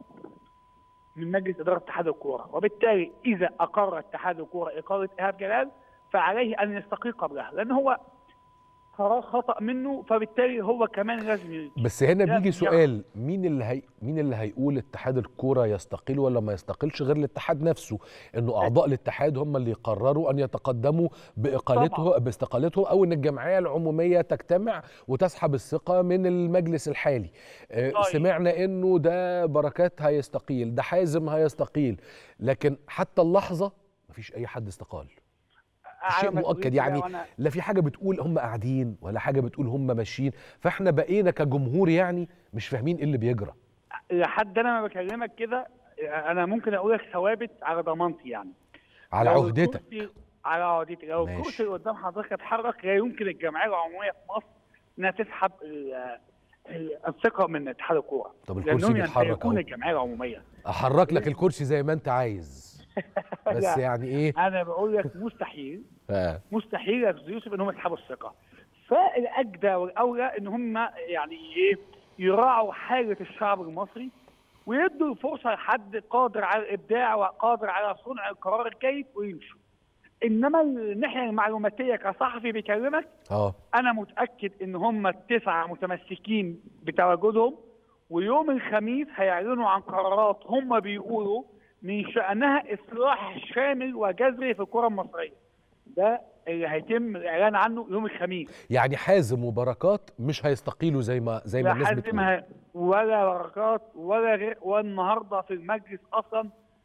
من مجلس اداره اتحاد الكوره وبالتالي اذا اقر اتحاد الكوره اقاله ايهاب جلال فعليه ان يستقيل قبلها لان هو قرار خطا منه فبالتالي هو كمان لازم ي-
بس هنا
لازم
بيجي
ياخد.
سؤال مين اللي هي مين اللي هيقول اتحاد الكوره يستقيل ولا ما يستقيلش غير الاتحاد نفسه انه اعضاء الاتحاد هم اللي يقرروا ان يتقدموا باقالته باستقالته او ان الجمعيه العموميه تجتمع وتسحب الثقه من المجلس الحالي آه،
طيب.
سمعنا انه ده بركات هيستقيل ده حازم هيستقيل لكن حتى اللحظه مفيش اي حد استقال
على
شيء مؤكد
مسؤوليتي
يعني
وأنا-
لا في حاجه بتقول هم قاعدين ولا حاجه بتقول هم ماشيين فاحنا بقينا كجمهور يعني مش فاهمين ايه اللي بيجرى
لحد انا ما بكلمك كده انا ممكن اقول لك ثوابت على ضمانتي يعني
على
لو
عهدتك
الكرسي- على عهدتي لو
ماشي.
الكرسي اللي قدام حضرتك اتحرك لا يمكن الجمعيه العموميه في مصر انها تسحب ال- ال- الثقه من اتحاد الكوره
طب الكرسي
لانهم
بيتحرك
يمتلكون
أهو.
الجمعيه العموميه
احرك لك الكرسي زي ما انت عايز بس
لا،
يعني ايه
انا بقول لك مستحيل
آه.
مستحيل يا أستاذ يوسف ان هم يسحبوا الثقه فالاجدى والاولى ان هم يعني ايه يراعوا حاله الشعب المصري ويدوا الفرصه لحد قادر على الابداع وقادر على صنع القرار الجيد ويمشوا انما الناحيه المعلوماتيه كصحفي بيكلمك
اه
انا متاكد ان هم التسعه متمسكين بتواجدهم ويوم الخميس هيعلنوا عن قرارات هم بيقولوا من شأنها إصلاح شامل وجذري في الكرة المصرية ده اللي هيتم الإعلان عنه يوم الخميس
يعني حازم وبركات مش هيستقيلوا زي ما زي ما
لا
الناس
حازم
بتقول
ه- ولا بركات ولا غير والنهارده في المجلس اصلا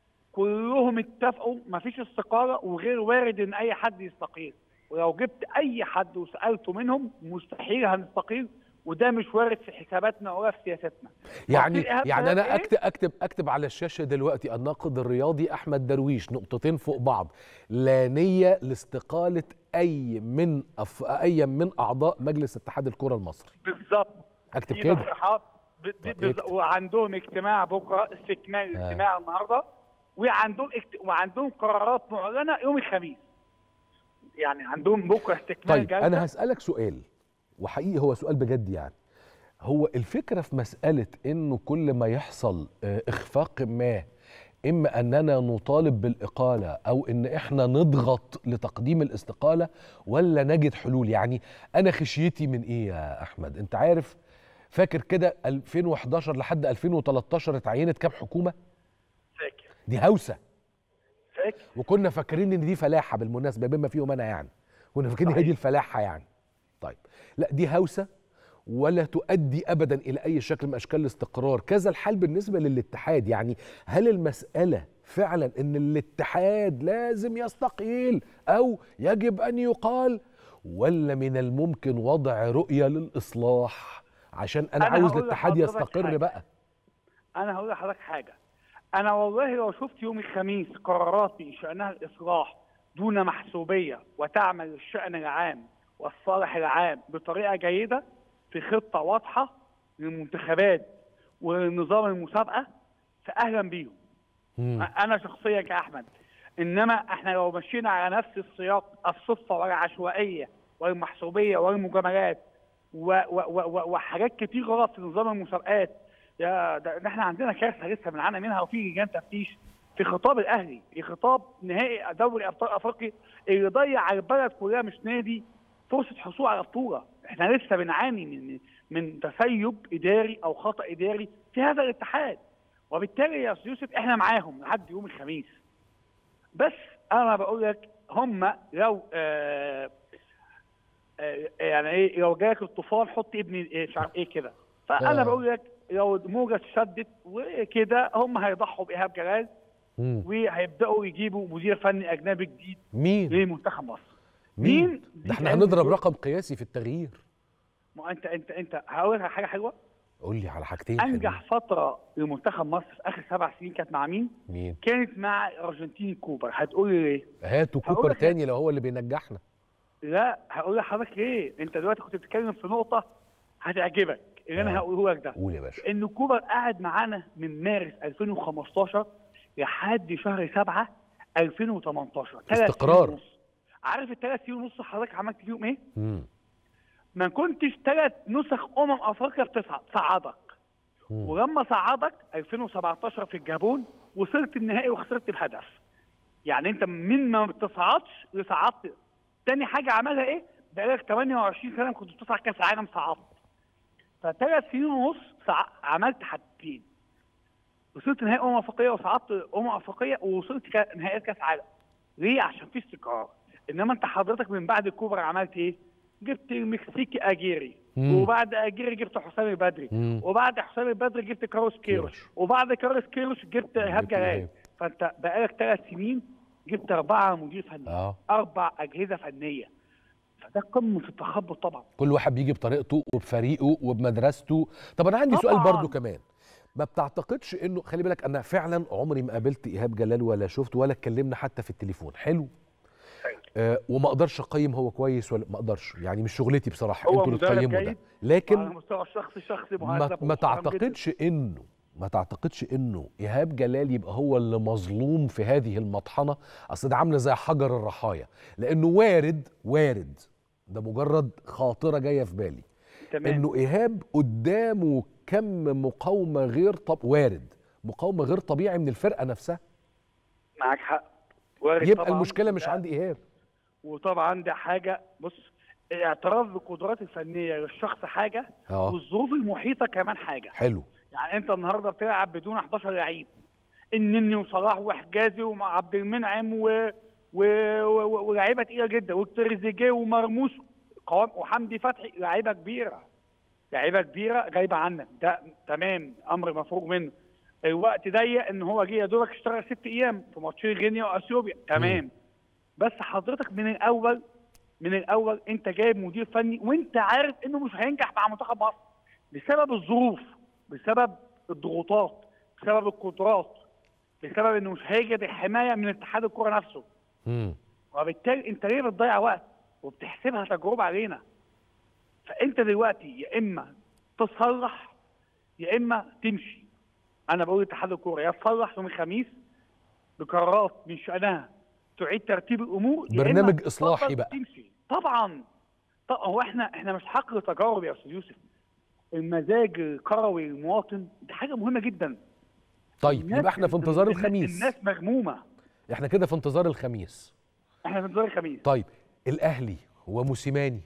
كلهم اتفقوا مفيش استقاله وغير وارد ان اي حد يستقيل ولو جبت اي حد وسالته منهم مستحيل هنستقيل وده مش وارد في حساباتنا ولا في سياستنا
يعني
وفي إيهاب
يعني
جلال
انا
إيه؟
اكتب اكتب اكتب على الشاشه دلوقتي الناقد الرياضي احمد درويش نقطتين فوق بعض لا نيه لاستقاله اي من أف... اي من اعضاء مجلس اتحاد الكره المصري
بالظبط
اكتب
في
كده
تصريحات ب- ب-
طب
بز- وعندهم اجتماع بكره استكمال
آه.
الاجتماع النهارده وعندهم اكت... وعندهم قرارات معلنه يوم الخميس يعني عندهم بكره استكمال
طيب
جلسة.
انا هسالك سؤال وحقيقي هو سؤال بجد يعني هو الفكره في مساله انه كل ما يحصل آه، اخفاق ما اما اننا نطالب بالاقاله او ان احنا نضغط لتقديم الاستقاله ولا نجد حلول يعني انا خشيتي من ايه يا احمد انت عارف فاكر كده 2011 لحد 2013 اتعينت كام حكومه
فاكر
دي هوسه
فاكر
وكنا فاكرين ان دي فلاحه بالمناسبه بما فيهم انا يعني كنا فاكرين هي دي الفلاحه يعني طيب لا دي هوسه ولا تؤدي ابدا الى اي شكل من اشكال الاستقرار كذا الحال بالنسبه للاتحاد يعني هل المساله فعلا ان الاتحاد لازم يستقيل او يجب ان يقال ولا من الممكن وضع رؤيه للاصلاح عشان انا,
أنا
عاوز
هقول
الاتحاد
لحضرتك
يستقر
حاجة.
بقى
انا هقول لحضرتك حاجه انا والله لو شفت يوم الخميس قرارات من شانها الاصلاح دون محسوبيه وتعمل الشان العام والصالح العام بطريقه جيده في خطه واضحه للمنتخبات ولنظام المسابقه فاهلا بيهم انا شخصيا كاحمد انما احنا لو مشينا على نفس السياق الصدفه والعشوائيه والمحسوبيه والمجاملات و و و و وحاجات كتير غلط في نظام المسابقات يا ده ده احنا عندنا كارثه لسه بنعاني منها وفي لجان تفتيش في خطاب الاهلي في خطاب نهائي دوري ابطال افريقيا اللي ضيع على البلد كلها مش نادي فرصه حصول على بطوله احنا لسه بنعاني من من تسيب اداري او خطا اداري في هذا الاتحاد وبالتالي يا أستاذ يوسف احنا معاهم لحد يوم الخميس بس انا بقول لك هم لو آه آه يعني ايه لو جالك الطوفان حط ابني إيه مش عارف ايه كده فانا
آه.
بقول لك لو الموجه اتشدت وكده هم هيضحوا بايهاب جلال
مم.
وهيبداوا يجيبوا مدير فني اجنبي جديد
مين
لمنتخب مصر
مين ده احنا هنضرب رقم قياسي في التغيير
ما انت انت انت هقول لك على حاجه حلوه
قول لي على حاجتين
انجح فتره لمنتخب مصر في اخر سبع سنين كانت مع مين؟
مين
كانت مع الارجنتيني كوبر هتقول لي ليه؟
هاتوا
هقول
كوبر
لك-
تاني لو هو اللي بينجحنا
لا هقول لحضرتك ليه؟ انت دلوقتي كنت بتتكلم في نقطه هتعجبك اللي انا هقوله لك ده
قول يا باشا
ان كوبر قعد معانا من مارس 2015 لحد شهر 7 2018 تلات سنين
استقرار.
ونص. عارف الثلاث سنين ونص حضرتك عملت فيهم ايه؟
مم.
ما كنتش ثلاث نسخ امم افريقيا بتصعد صعدك
مم.
ولما صعدك 2017 في الجابون وصلت النهائي وخسرت الهدف يعني انت من ما بتصعدش لصعدت تاني حاجه عملها ايه؟ بقالك 28 سنه كنت بتصعد كاس العالم صعدت فثلاث سنين ونص صع... عملت حاجتين وصلت نهائي امم افريقيه وصعدت امم افريقيه ووصلت كا- نهائيات كاس عالم ليه؟ عشان في استقرار انما انت حضرتك من بعد الكوبر عملت ايه؟ جبت المكسيكي اجيري
مم.
وبعد اجيري جبت حسام البدري
مم.
وبعد حسام البدري جبت كاروس كيروش وبعد كاروس كيروش جبت ايهاب جلال
إيهاب.
فانت بقالك ثلاث سنين جبت اربعه مدير فني
اه
اربع اجهزه فنيه فده قمه التخبط طبعا
كل واحد بيجي بطريقته وبفريقه وبمدرسته طب انا عندي سؤال
طبعاً.
برضو كمان ما بتعتقدش انه خلي بالك انا فعلا عمري ما قابلت ايهاب جلال ولا شفت ولا اتكلمنا حتى في التليفون حلو آه وما اقدرش اقيم هو كويس ولا ما اقدرش يعني مش شغلتي بصراحه
هو
انتوا اللي
مدرب
تقيموا ده
جيد
لكن
على المستوى الشخصي شخصي
ما,
مهذب
ما
ومحترم جداً.
تعتقدش انه ما تعتقدش انه ايهاب جلال يبقى هو اللي مظلوم في هذه المطحنه اصل ده عامله زي حجر الرحايا لانه وارد وارد ده مجرد خاطره جايه في بالي
تمام.
انه ايهاب قدامه كم مقاومه غير طب وارد مقاومه غير طبيعي من الفرقه نفسها
معاك حق وارد
يبقى
طبعاً.
المشكله مش
ده-
عند ايهاب
وطبعا ده حاجه بص الاعتراف بالقدرات الفنيه للشخص حاجه
اه
والظروف المحيطه كمان حاجه
حلو
يعني انت النهارده بتلعب بدون 11 لعيب النني وصلاح وحجازي وعبد المنعم و و... و... ولاعيبه تقيله جدا وتريزيجيه ومرموش قوام وحمدي فتحي لعيبه كبيره لعيبه كبيره غايبه عنك ده تمام امر مفروغ منه الوقت ضيق ان هو جه يا دوبك اشتغل ست ايام في ماتشين غينيا واثيوبيا تمام بس حضرتك من الاول من الاول انت جايب مدير فني وانت عارف انه مش هينجح مع منتخب مصر بسبب الظروف بسبب الضغوطات بسبب القدرات بسبب انه مش هيجد الحمايه من اتحاد الكره نفسه
مم.
وبالتالي انت ليه بتضيع وقت وبتحسبها تجربه علينا فانت دلوقتي يا اما تصلح يا اما تمشي انا بقول اتحاد الكوره يا تصلح يوم الخميس بقرارات من شانها تعيد ترتيب الامور يا إما
برنامج إصلاحي
تفضل
بقى.
تمشي طبعا طب هو احنا احنا مش حقل تجارب يا استاذ يوسف المزاج الكروي للمواطن دي حاجه مهمه جدا
طيب
الناس-
يبقى احنا في انتظار
الناس-
الخميس
الناس مغمومه
احنا كده في انتظار الخميس
احنا في انتظار الخميس
طيب الاهلي وموسيماني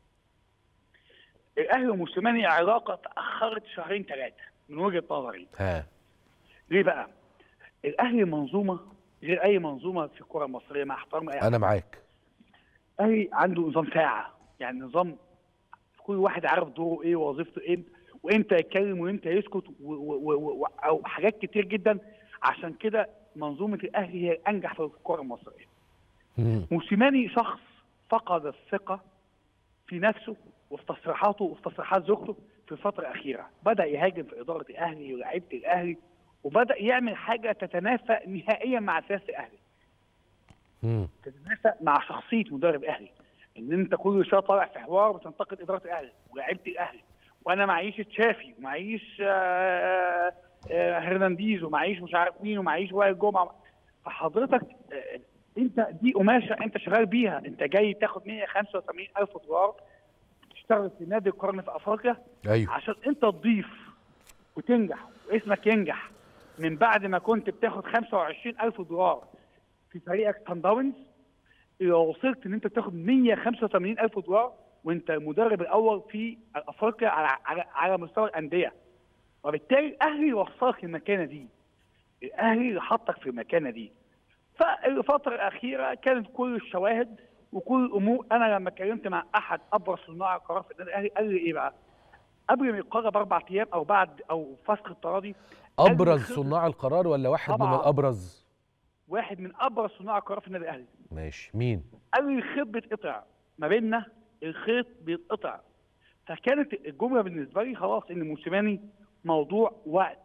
الاهلي وموسيماني علاقه تاخرت شهرين ثلاثه من وجهه نظري
ها
ليه بقى؟ الاهلي منظومه غير اي منظومه في الكره المصريه مع احترام اي
انا معاك
الاهلي عنده نظام ساعه يعني نظام كل واحد عارف دوره ايه ووظيفته ايه وامتى يتكلم وامتى يسكت و- و- و- و- او حاجات كتير جدا عشان كده منظومه الاهلي هي الانجح في الكره المصريه. موسيماني شخص فقد الثقه في نفسه وفي تصريحاته وفي تصريحات زوجته في الفتره الاخيره، بدا يهاجم في اداره الاهلي ولاعيبه الاهلي وبدا يعمل حاجه تتنافى نهائيا مع سياسه الاهلي.
مم.
تتنافى مع شخصيه مدرب الاهلي ان انت كل شويه طالع في حوار بتنتقد اداره الاهلي ولاعيبه الاهلي وانا معيش تشافي ومعيش آه، آه، هرنانديز ومعيش مش عارف مين ومعيش وائل جمعه فحضرتك آه، انت دي قماشه انت شغال بيها انت جاي تاخد 185 الف دولار تشتغل في نادي القرن في افريقيا
ايوه
عشان انت تضيف وتنجح واسمك ينجح من بعد ما كنت بتاخد 25 الف دولار في فريقك سان داونز الى وصلت ان انت تاخد 185 الف دولار وانت المدرب الاول في افريقيا على على, على مستوى الانديه وبالتالي الاهلي وصلك المكانه دي الاهلي اللي حطك في المكانه دي فالفتره الاخيره كانت كل الشواهد وكل الامور انا لما اتكلمت مع احد ابرز صناع القرار في النادي الاهلي قال لي ايه بقى؟ قبل ما يقرر باربع ايام او بعد او فسخ التراضي قال لي
ابرز
خد-
صناع القرار ولا واحد من
طبعاً.
الابرز
واحد من ابرز صناع القرار في النادي الاهلي
ماشي مين
قال لي الخيط بيتقطع ما بيننا الخيط بيتقطع فكانت الجمله بالنسبه لي خلاص ان موسيماني موضوع وقت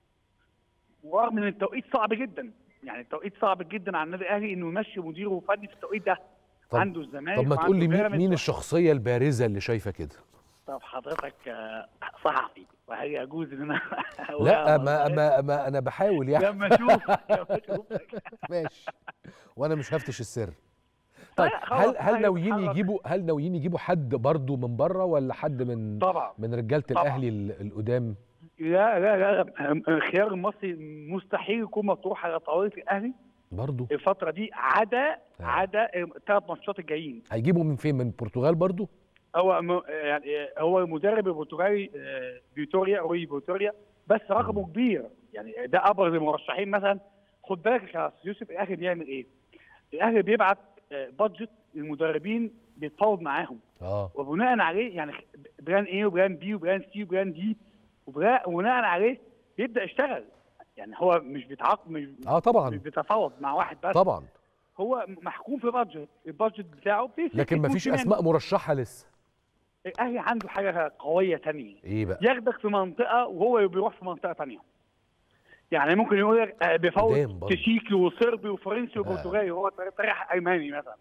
ورغم ان التوقيت صعب جدا يعني التوقيت صعب جدا على النادي الاهلي انه يمشي مديره الفني في التوقيت ده
طب-
عنده الزمالك
طب ما
وعنده
تقول لي مين,
بيراميدز
مين
و-
الشخصيه البارزه اللي شايفه كده
طب حضرتك آه، صحفي وهل يجوز ان انا
لا ما, ما, ما انا بحاول يعني
لما اشوف لما اشوفك
ماشي وانا مش هفتش السر طيب
خلاص،
هل هل
طيب،
ناويين
خلاص.
يجيبوا هل ناويين يجيبوا حد برضو من بره ولا حد من
طبعا
من رجاله
طبعا.
الاهلي ال- القدام
لا لا لا الخيار المصري مستحيل يكون مطروح على طاوله الاهلي
برضو
الفتره دي عدا عدا الثلاث ماتشات الجايين
هيجيبوا من فين من البرتغال برضو
هو م... يعني هو المدرب البرتغالي آه، فيتوريا روي فيتوريا بس رقمه كبير يعني ده ابرز المرشحين مثلا خد بالك يا أستاذ يوسف الاهلي بيعمل ايه؟ الاهلي بيبعت آه، بادجت للمدربين بيتفاوض معاهم
اه
وبناء عليه يعني بلان ايه وبلان بي وبلان سي وبلان دي وبناء وبناء عليه بيبدا يشتغل يعني هو مش بيتعاقد مش
اه طبعا
مش بيتفاوض مع واحد بس
طبعا
هو محكوم في بادجت البادجت بتاعه بيسكت
لكن ما فيش
موسيماني.
اسماء مرشحه لسه
الاهلي عنده حاجه قويه تانية
ايه بقى
ياخدك في منطقه وهو بيروح في منطقه تانية يعني ممكن يقول لك آه،
قدام
بيفوت
برضه.
تشيكي وصربي وفرنسي وبرتغالي وهو طريح الماني مثلا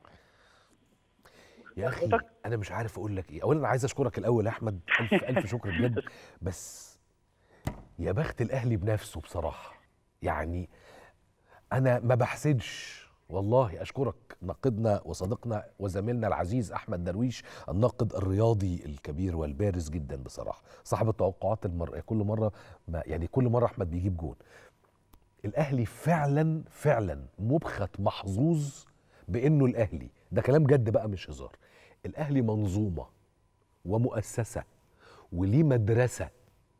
يا اخي انا مش عارف اقول لك ايه اولا انا عايز اشكرك الاول يا احمد الف الف شكر بجد بس يا بخت الاهلي بنفسه بصراحه يعني انا ما بحسدش والله اشكرك ناقدنا وصديقنا وزميلنا العزيز احمد درويش الناقد الرياضي الكبير والبارز جدا بصراحه صاحب التوقعات المر... كل مره ما يعني كل مره احمد بيجيب جون الاهلي فعلا فعلا مبخت محظوظ بانه الاهلي ده كلام جد بقى مش هزار الاهلي منظومه ومؤسسه وليه مدرسه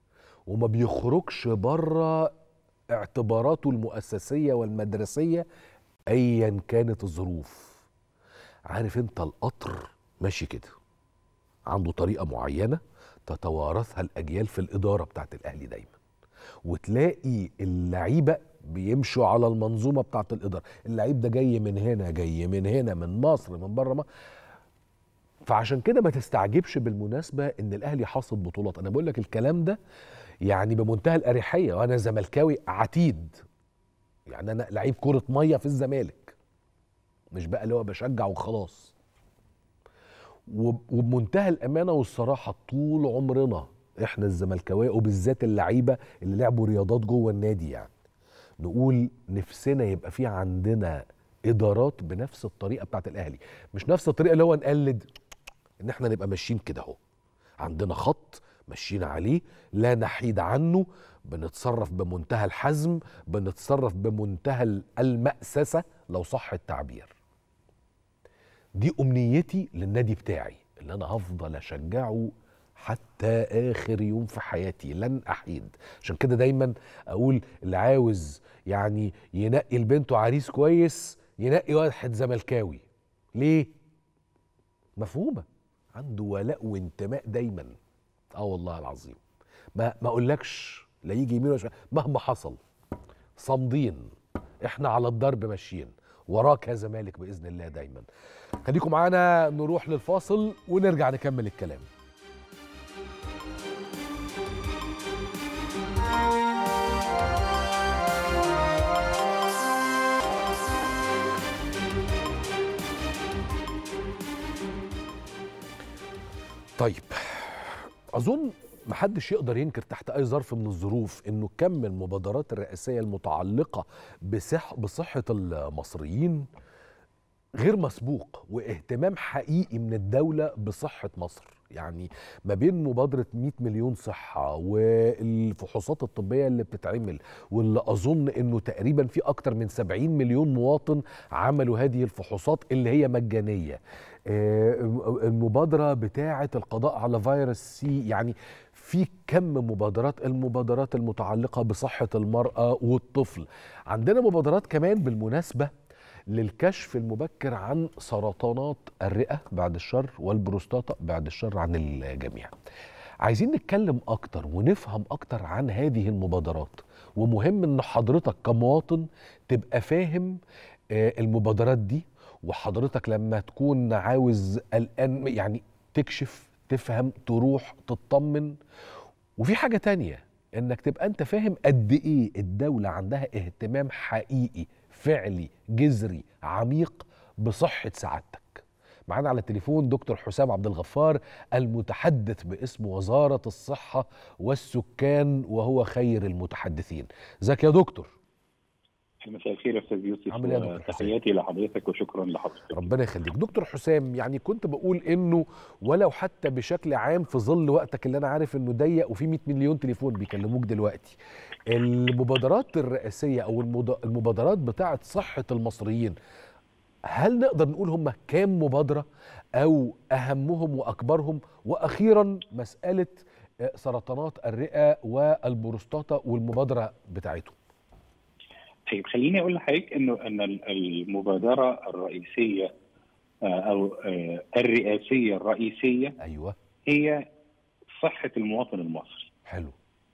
وما بيخرجش بره اعتباراته المؤسسيه والمدرسيه ايا كانت الظروف عارف انت القطر ماشي كده عنده طريقه معينه تتوارثها الاجيال في الاداره بتاعت الاهلي دايما وتلاقي اللعيبه بيمشوا على المنظومه بتاعت الاداره اللعيب ده جاي من هنا جاي من هنا من مصر من بره مصر فعشان كده ما تستعجبش بالمناسبه ان الاهلي حاصد بطولات انا بقول لك الكلام ده يعني بمنتهى الاريحيه وانا زملكاوي عتيد يعني انا لعيب كره ميه في الزمالك مش بقى اللي هو بشجع وخلاص وب- وبمنتهى الامانه والصراحه طول عمرنا احنا الزملكاويه وبالذات اللعيبه اللي لعبوا رياضات جوه النادي يعني نقول نفسنا يبقى في عندنا ادارات بنفس الطريقه بتاعت الاهلي مش نفس الطريقه اللي هو نقلد ان احنا نبقى ماشيين كده اهو عندنا خط ماشيين عليه لا نحيد عنه بنتصرف بمنتهى الحزم بنتصرف بمنتهى المأسسة لو صح التعبير دي أمنيتي للنادي بتاعي اللي أنا هفضل أشجعه حتى آخر يوم في حياتي لن أحيد عشان كده دايما أقول اللي عاوز يعني ينقي لبنته عريس كويس ينقي واحد زملكاوي ليه؟ مفهومة عنده ولاء وانتماء دايما اه والله العظيم ما ما اقولكش لا يجي يمين ولا شمال مهما حصل صامدين احنا على الضرب ماشيين وراك يا زمالك باذن الله دايما خليكم معانا نروح للفاصل ونرجع نكمل الكلام طيب اظن محدش يقدر ينكر تحت اي ظرف من الظروف انه كم المبادرات الرئاسيه المتعلقه بصح بصحه المصريين غير مسبوق واهتمام حقيقي من الدوله بصحه مصر يعني ما بين مبادره 100 مليون صحه والفحوصات الطبيه اللي بتتعمل واللي اظن انه تقريبا في اكتر من 70 مليون مواطن عملوا هذه الفحوصات اللي هي مجانيه آه، المبادره بتاعه القضاء على فيروس سي يعني في كم مبادرات المبادرات المتعلقه بصحه المراه والطفل عندنا مبادرات كمان بالمناسبه للكشف المبكر عن سرطانات الرئه بعد الشر والبروستاتا بعد الشر عن الجميع عايزين نتكلم اكتر ونفهم اكتر عن هذه المبادرات ومهم ان حضرتك كمواطن تبقى فاهم آه، المبادرات دي وحضرتك لما تكون عاوز قلقان يعني تكشف تفهم تروح تطمن وفي حاجة تانية انك تبقى انت فاهم قد ايه الدولة عندها اهتمام حقيقي فعلي جذري عميق بصحة سعادتك معانا على التليفون دكتور حسام عبد الغفار المتحدث باسم وزارة الصحة والسكان وهو خير المتحدثين ازيك يا دكتور
مساء الخير يا استاذ يوسف
عامل ايه يا دكتور
تحياتي لحضرتك وشكرا لحضرتك
ربنا يخليك دكتور حسام يعني كنت بقول انه ولو حتى بشكل عام في ظل وقتك اللي انا عارف انه ضيق وفي 100 مليون تليفون بيكلموك دلوقتي المبادرات الرئاسيه او المد- المبادرات بتاعه صحه المصريين هل نقدر نقول هم كام مبادره او اهمهم واكبرهم واخيرا مساله آه، سرطانات الرئه والبروستاتا والمبادره بتاعتهم
طيب خليني اقول لحضرتك انه ان ال- المبادره الرئيسيه آه، او آه، الرئاسيه الرئيسيه
ايوه
هي صحه المواطن المصري
حلو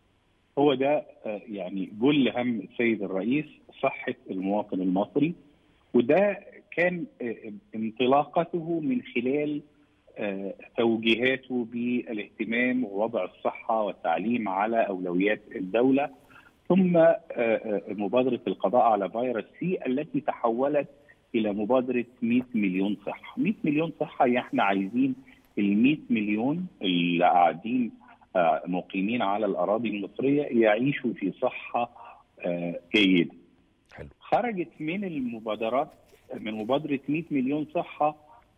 هو ده آه، يعني كل هم السيد الرئيس صحه المواطن المصري وده كان آه، انطلاقته من خلال آه، توجيهاته بالاهتمام ووضع الصحه والتعليم على اولويات الدوله ثم آه، آه، مبادره القضاء على فيروس سي التي تحولت الى مبادره 100 مليون صحه، 100 مليون صحه يعني احنا عايزين ال 100 مليون اللي قاعدين آه، مقيمين على الاراضي المصريه يعيشوا في صحه آه، جيده.
حلو.
خرجت من المبادرات من مبادره 100 مليون صحه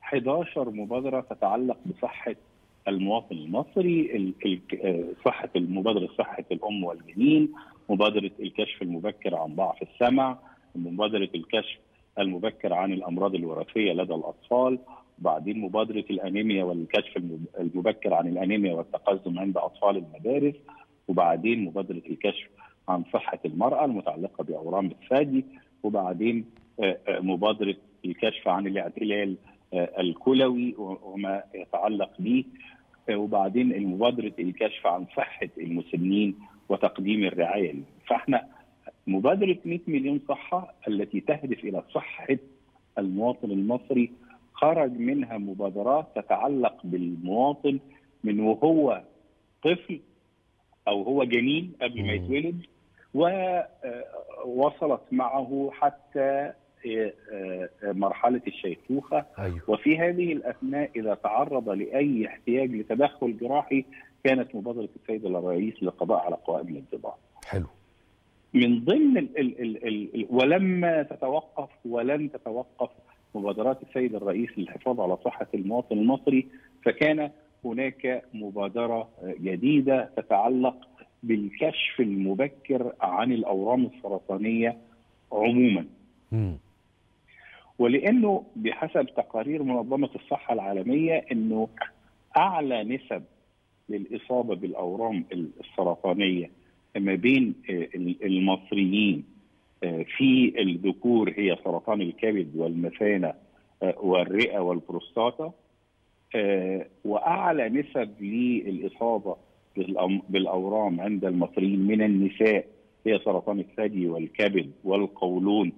11 مبادره تتعلق بصحه المواطن المصري ال- ال- آه، صحه المبادره صحه الام والجنين مبادره الكشف المبكر عن ضعف السمع مبادره الكشف المبكر عن الامراض الوراثيه لدى الاطفال وبعدين مبادره الانيميا والكشف الم- المبكر عن الانيميا والتقزم عند اطفال المدارس وبعدين مبادره الكشف عن صحه المراه المتعلقه باورام الثدي وبعدين آه، آه، مبادره الكشف عن الاعتلال آه، الكلوي وما يتعلق به آه، وبعدين مبادره الكشف عن صحه المسنين وتقديم الرعايه لهم. فاحنا مبادره 100 مليون صحه التي تهدف الى صحه المواطن المصري خرج منها مبادرات تتعلق بالمواطن من وهو طفل او هو جنين قبل ما يتولد ووصلت معه حتى آه، آه، مرحله الشيخوخه
أيوه.
وفي هذه الاثناء اذا تعرض لاي احتياج لتدخل جراحي كانت مبادره السيد الرئيس للقضاء على قوائم الانضباط.
حلو.
من ضمن ال ال ال ال ال ولما تتوقف ولن تتوقف مبادرات السيد الرئيس للحفاظ على صحه المواطن المصري فكان هناك مبادره جديده تتعلق بالكشف المبكر عن الاورام السرطانيه عموما. ولانه بحسب تقارير منظمه الصحه العالميه انه اعلى نسب للاصابه بالاورام السرطانيه ما بين المصريين في الذكور هي سرطان الكبد والمثانه والرئه والبروستاتا واعلى نسب للاصابه بالاورام عند المصريين من النساء هي سرطان الثدي والكبد والقولون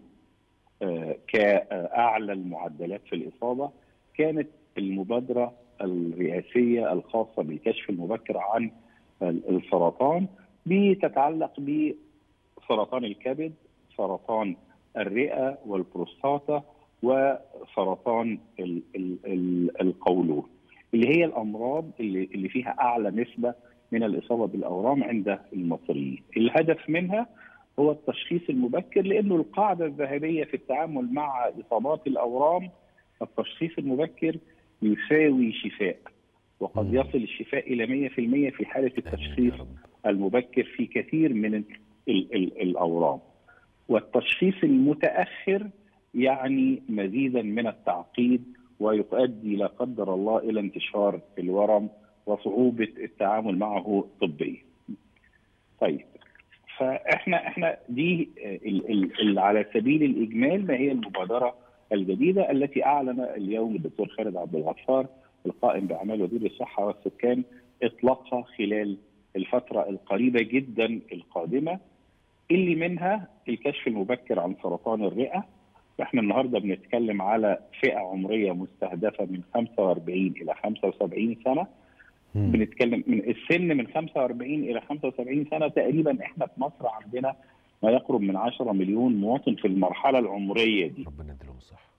كاعلى المعدلات في الاصابه كانت المبادره الرئاسيه الخاصه بالكشف المبكر عن السرطان بتتعلق بسرطان الكبد سرطان الرئه والبروستاتا وسرطان ال ال ال القولون اللي هي الامراض اللي, اللي فيها اعلى نسبه من الاصابه بالاورام عند المصريين الهدف منها هو التشخيص المبكر لانه القاعده الذهبيه في التعامل مع اصابات الاورام التشخيص المبكر يساوي شفاء وقد يصل الشفاء الى 100% في حاله التشخيص المبكر في كثير من ال ال الاورام والتشخيص المتاخر يعني مزيدا من التعقيد ويؤدي لا قدر الله الى انتشار الورم وصعوبه التعامل معه طبيا. طيب فاحنا احنا دي ال ال ال على سبيل الاجمال ما هي المبادره الجديده التي اعلن اليوم الدكتور خالد عبد الغفار القائم باعمال وزير الصحه والسكان اطلاقها خلال الفتره القريبه جدا القادمه اللي منها الكشف المبكر عن سرطان الرئه احنا النهارده بنتكلم على فئه عمريه مستهدفه من 45 الى 75 سنه مم. بنتكلم من السن من 45 الى 75 سنه تقريبا احنا في مصر عندنا ما يقرب من 10 مليون مواطن في المرحله العمريه دي
ربنا يديلهم الصحه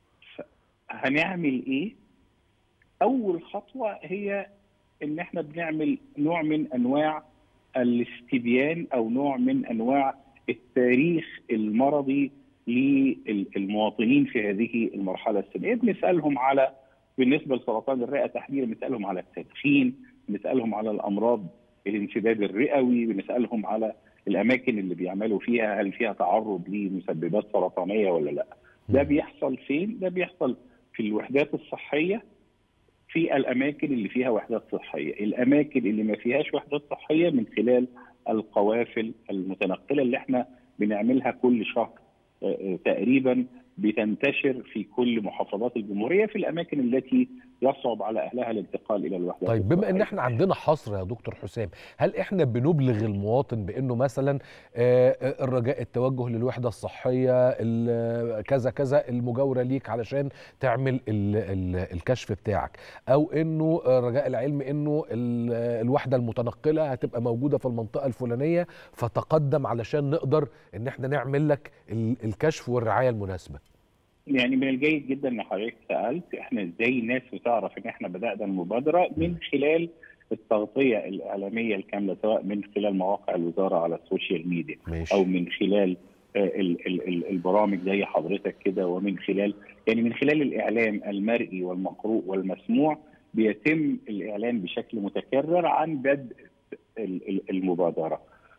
هنعمل ايه؟ اول خطوه هي ان احنا بنعمل نوع من انواع الاستبيان او نوع من انواع التاريخ المرضي للمواطنين في هذه المرحله السنيه بنسالهم على بالنسبه لسرطان الرئه تحديدا بنسالهم على التدخين بنسالهم على الامراض الانسداد الرئوي بنسالهم على الاماكن اللي بيعملوا فيها هل فيها تعرض لمسببات سرطانيه ولا لا ده بيحصل فين ده بيحصل في الوحدات الصحيه في الاماكن اللي فيها وحدات صحيه الاماكن اللي ما فيهاش وحدات صحيه من خلال القوافل المتنقله اللي احنا بنعملها كل شهر تقريبا بتنتشر في كل محافظات الجمهوريه في الاماكن التي يصعب على اهلها الانتقال الى الوحدات
طيب بما ان احنا عندنا حصر يا دكتور حسام هل احنا بنبلغ المواطن بانه مثلا الرجاء التوجه للوحده الصحيه كذا كذا المجاوره ليك علشان تعمل ال ال الكشف بتاعك او انه رجاء العلم انه الوحده المتنقله هتبقى موجوده في المنطقه الفلانيه فتقدم علشان نقدر ان احنا نعمل لك الكشف والرعايه المناسبه
يعني من الجيد جدا ان حضرتك سالت احنا ازاي الناس بتعرف ان احنا بدانا المبادره من خلال التغطيه الاعلاميه الكامله سواء من خلال مواقع الوزاره على السوشيال ميديا
ماشي.
او من خلال ال ال ال البرامج زي حضرتك كده ومن خلال يعني من خلال الاعلام المرئي والمقروء والمسموع بيتم الاعلان بشكل متكرر عن بدء المبادره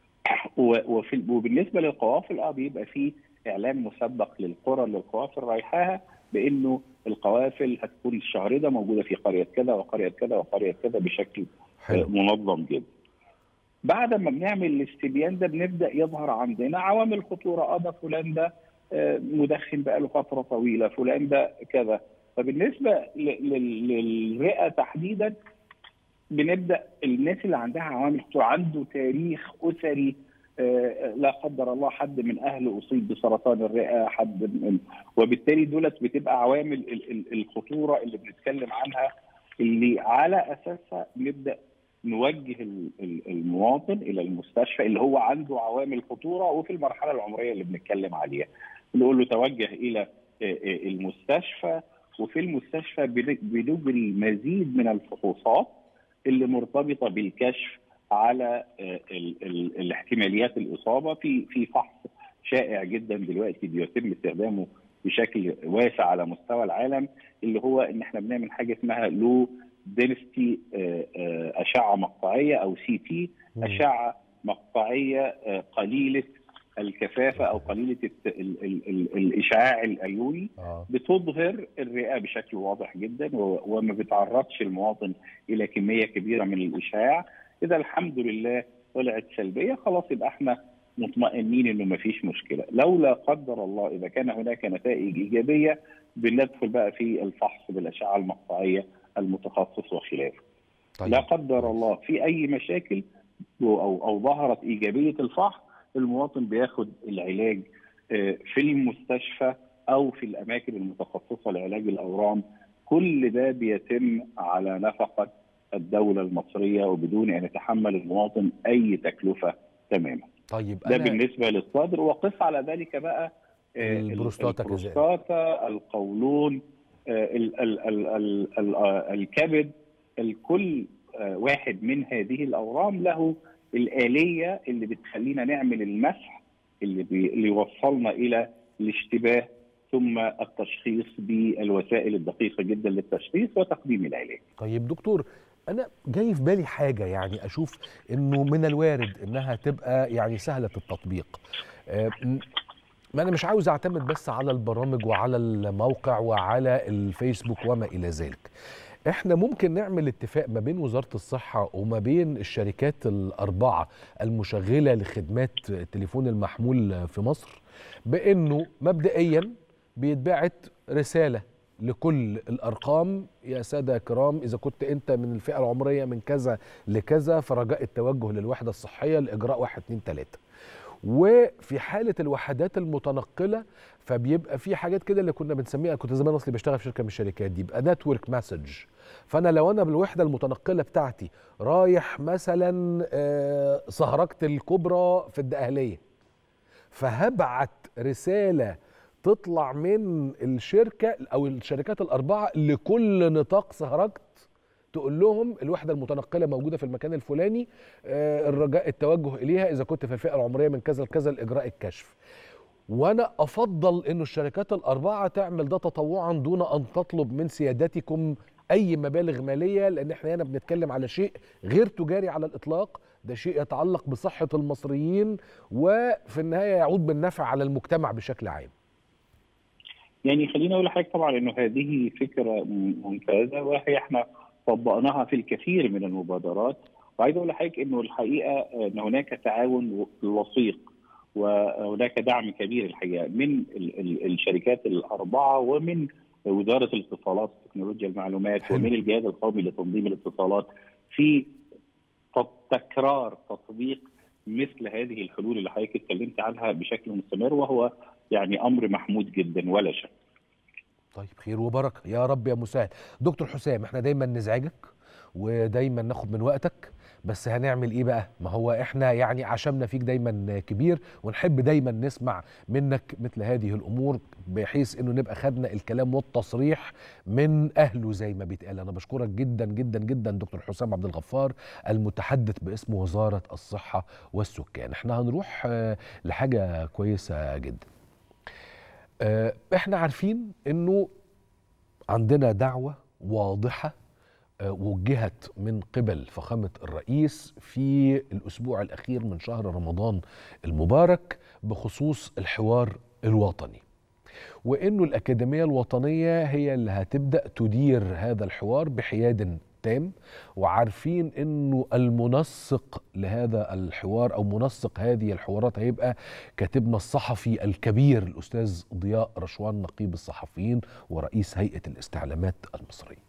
وفي وبالنسبه للقوافل اه بيبقى فيه اعلان مسبق للقرى اللي القوافل رايحاها بانه القوافل هتكون الشهر ده موجوده في قريه كذا وقريه كذا وقريه كذا بشكل حلو. منظم جدا. بعد ما بنعمل الاستبيان ده بنبدا يظهر عندنا عوامل خطوره اه ده فلان ده آه، مدخن بقاله فتره طويله فلان ده كذا فبالنسبه ل- لل- للرئه تحديدا بنبدا الناس اللي عندها عوامل خطوره عنده تاريخ اسري آه، لا قدر الله حد من اهله اصيب بسرطان الرئه حد من وبالتالي دولت بتبقى عوامل ال- ال- الخطوره اللي بنتكلم عنها اللي على اساسها نبدا نوجه ال- ال- المواطن الى المستشفى اللي هو عنده عوامل خطوره وفي المرحله العمريه اللي بنتكلم عليها نقول له توجه الى آه، آه، المستشفى وفي المستشفى بن- بنجري مزيد من الفحوصات اللي مرتبطه بالكشف على آه، ال- ال- الاحتماليات الاصابه في في فحص شائع جدا دلوقتي بيتم استخدامه بشكل واسع على مستوى العالم اللي هو ان احنا بنعمل حاجه اسمها لو دينستي اشعه مقطعيه او سي تي اشعه مقطعيه آه، قليله الكثافه او قليله الت- ال- ال- ال- الاشعاع الايوني بتظهر الرئه بشكل واضح جدا و- وما بتعرضش المواطن الى كميه كبيره من الاشعاع اذا الحمد لله طلعت سلبيه خلاص يبقى احنا مطمئنين انه ما فيش مشكله لو لا قدر الله اذا كان هناك نتائج ايجابيه بندخل بقى في الفحص بالاشعه المقطعيه المتخصص وخلافه
طيب.
لا قدر الله في اي مشاكل او او ظهرت ايجابيه الفحص المواطن بياخد العلاج آه، في المستشفى او في الاماكن المتخصصه لعلاج الاورام كل ده بيتم على نفقه الدوله المصريه وبدون ان يتحمل المواطن اي تكلفه تماما
طيب
ده
أنا-
بالنسبه للصدر وقف على ذلك بقى آه،
البروستاتا كذلك.
البروستاتا القولون آه، ال- ال- ال- ال- ال- آه، الكبد الكل آه، واحد من هذه الاورام له الاليه اللي بتخلينا نعمل المسح اللي, بي اللي يوصلنا الى الاشتباه ثم التشخيص بالوسائل الدقيقه جدا للتشخيص وتقديم العلاج.
طيب دكتور انا جاي في بالي حاجه يعني اشوف انه من الوارد انها تبقى يعني سهله التطبيق آه، م- ما انا مش عاوز اعتمد بس على البرامج وعلى الموقع وعلى الفيسبوك وما الى ذلك احنا ممكن نعمل اتفاق ما بين وزاره الصحه وما بين الشركات الاربعه المشغله لخدمات التليفون المحمول في مصر بانه مبدئيا بيتبعت رساله لكل الارقام يا ساده كرام اذا كنت انت من الفئه العمريه من كذا لكذا فرجاء التوجه للوحده الصحيه لاجراء 1 2 3 وفي حاله الوحدات المتنقله فبيبقى في حاجات كده اللي كنا بنسميها كنت زمان اصلي بشتغل في شركه من الشركات دي يبقى نتورك مسج فانا لو انا بالوحده المتنقله بتاعتي رايح مثلا آه، سهرجة الكبرى في الدقهليه فهبعت رساله تطلع من الشركه او الشركات الاربعه لكل نطاق سهرجت تقول لهم الوحده المتنقله موجوده في المكان الفلاني آه، الرجاء التوجه اليها اذا كنت في الفئه العمريه من كذا لكذا لاجراء الكشف وانا افضل انه الشركات الاربعه تعمل ده تطوعا دون ان تطلب من سيادتكم اي مبالغ ماليه لان احنا هنا بنتكلم على شيء غير تجاري على الاطلاق ده شيء يتعلق بصحه المصريين وفي النهايه يعود بالنفع على المجتمع بشكل عام
يعني خليني اقول لحضرتك طبعا انه هذه فكره م- ممتازه وهي احنا طبقناها في الكثير من المبادرات وعايز اقول لحضرتك انه الحقيقه ان هناك تعاون وثيق وهناك دعم كبير الحقيقه من ال- ال- الشركات الاربعه ومن وزاره الاتصالات وتكنولوجيا المعلومات
حلو.
ومن الجهاز القومي لتنظيم الاتصالات في ت- تكرار تطبيق مثل هذه الحلول اللي حضرتك اتكلمت عنها بشكل مستمر وهو يعني امر محمود جدا ولا شك
طيب خير وبركه يا رب يا مساعد دكتور حسام احنا دايما نزعجك ودايما ناخد من وقتك بس هنعمل ايه بقى ما هو احنا يعني عشمنا فيك دايما كبير ونحب دايما نسمع منك مثل هذه الامور بحيث انه نبقى خدنا الكلام والتصريح من اهله زي ما بيتقال انا بشكرك جدا جدا جدا دكتور حسام عبد الغفار المتحدث باسم وزاره الصحه والسكان احنا هنروح آه، لحاجه كويسه جدا آه، احنا عارفين انه عندنا دعوه واضحه آه، وجهت من قبل فخامه الرئيس في الاسبوع الاخير من شهر رمضان المبارك بخصوص الحوار الوطني وانه الاكاديميه الوطنيه هي اللي هتبدا تدير هذا الحوار بحياد التام وعارفين انه المنسق لهذا الحوار او منسق هذه الحوارات هيبقى كاتبنا الصحفي الكبير الاستاذ ضياء رشوان نقيب الصحفيين ورئيس هيئه الاستعلامات المصريه.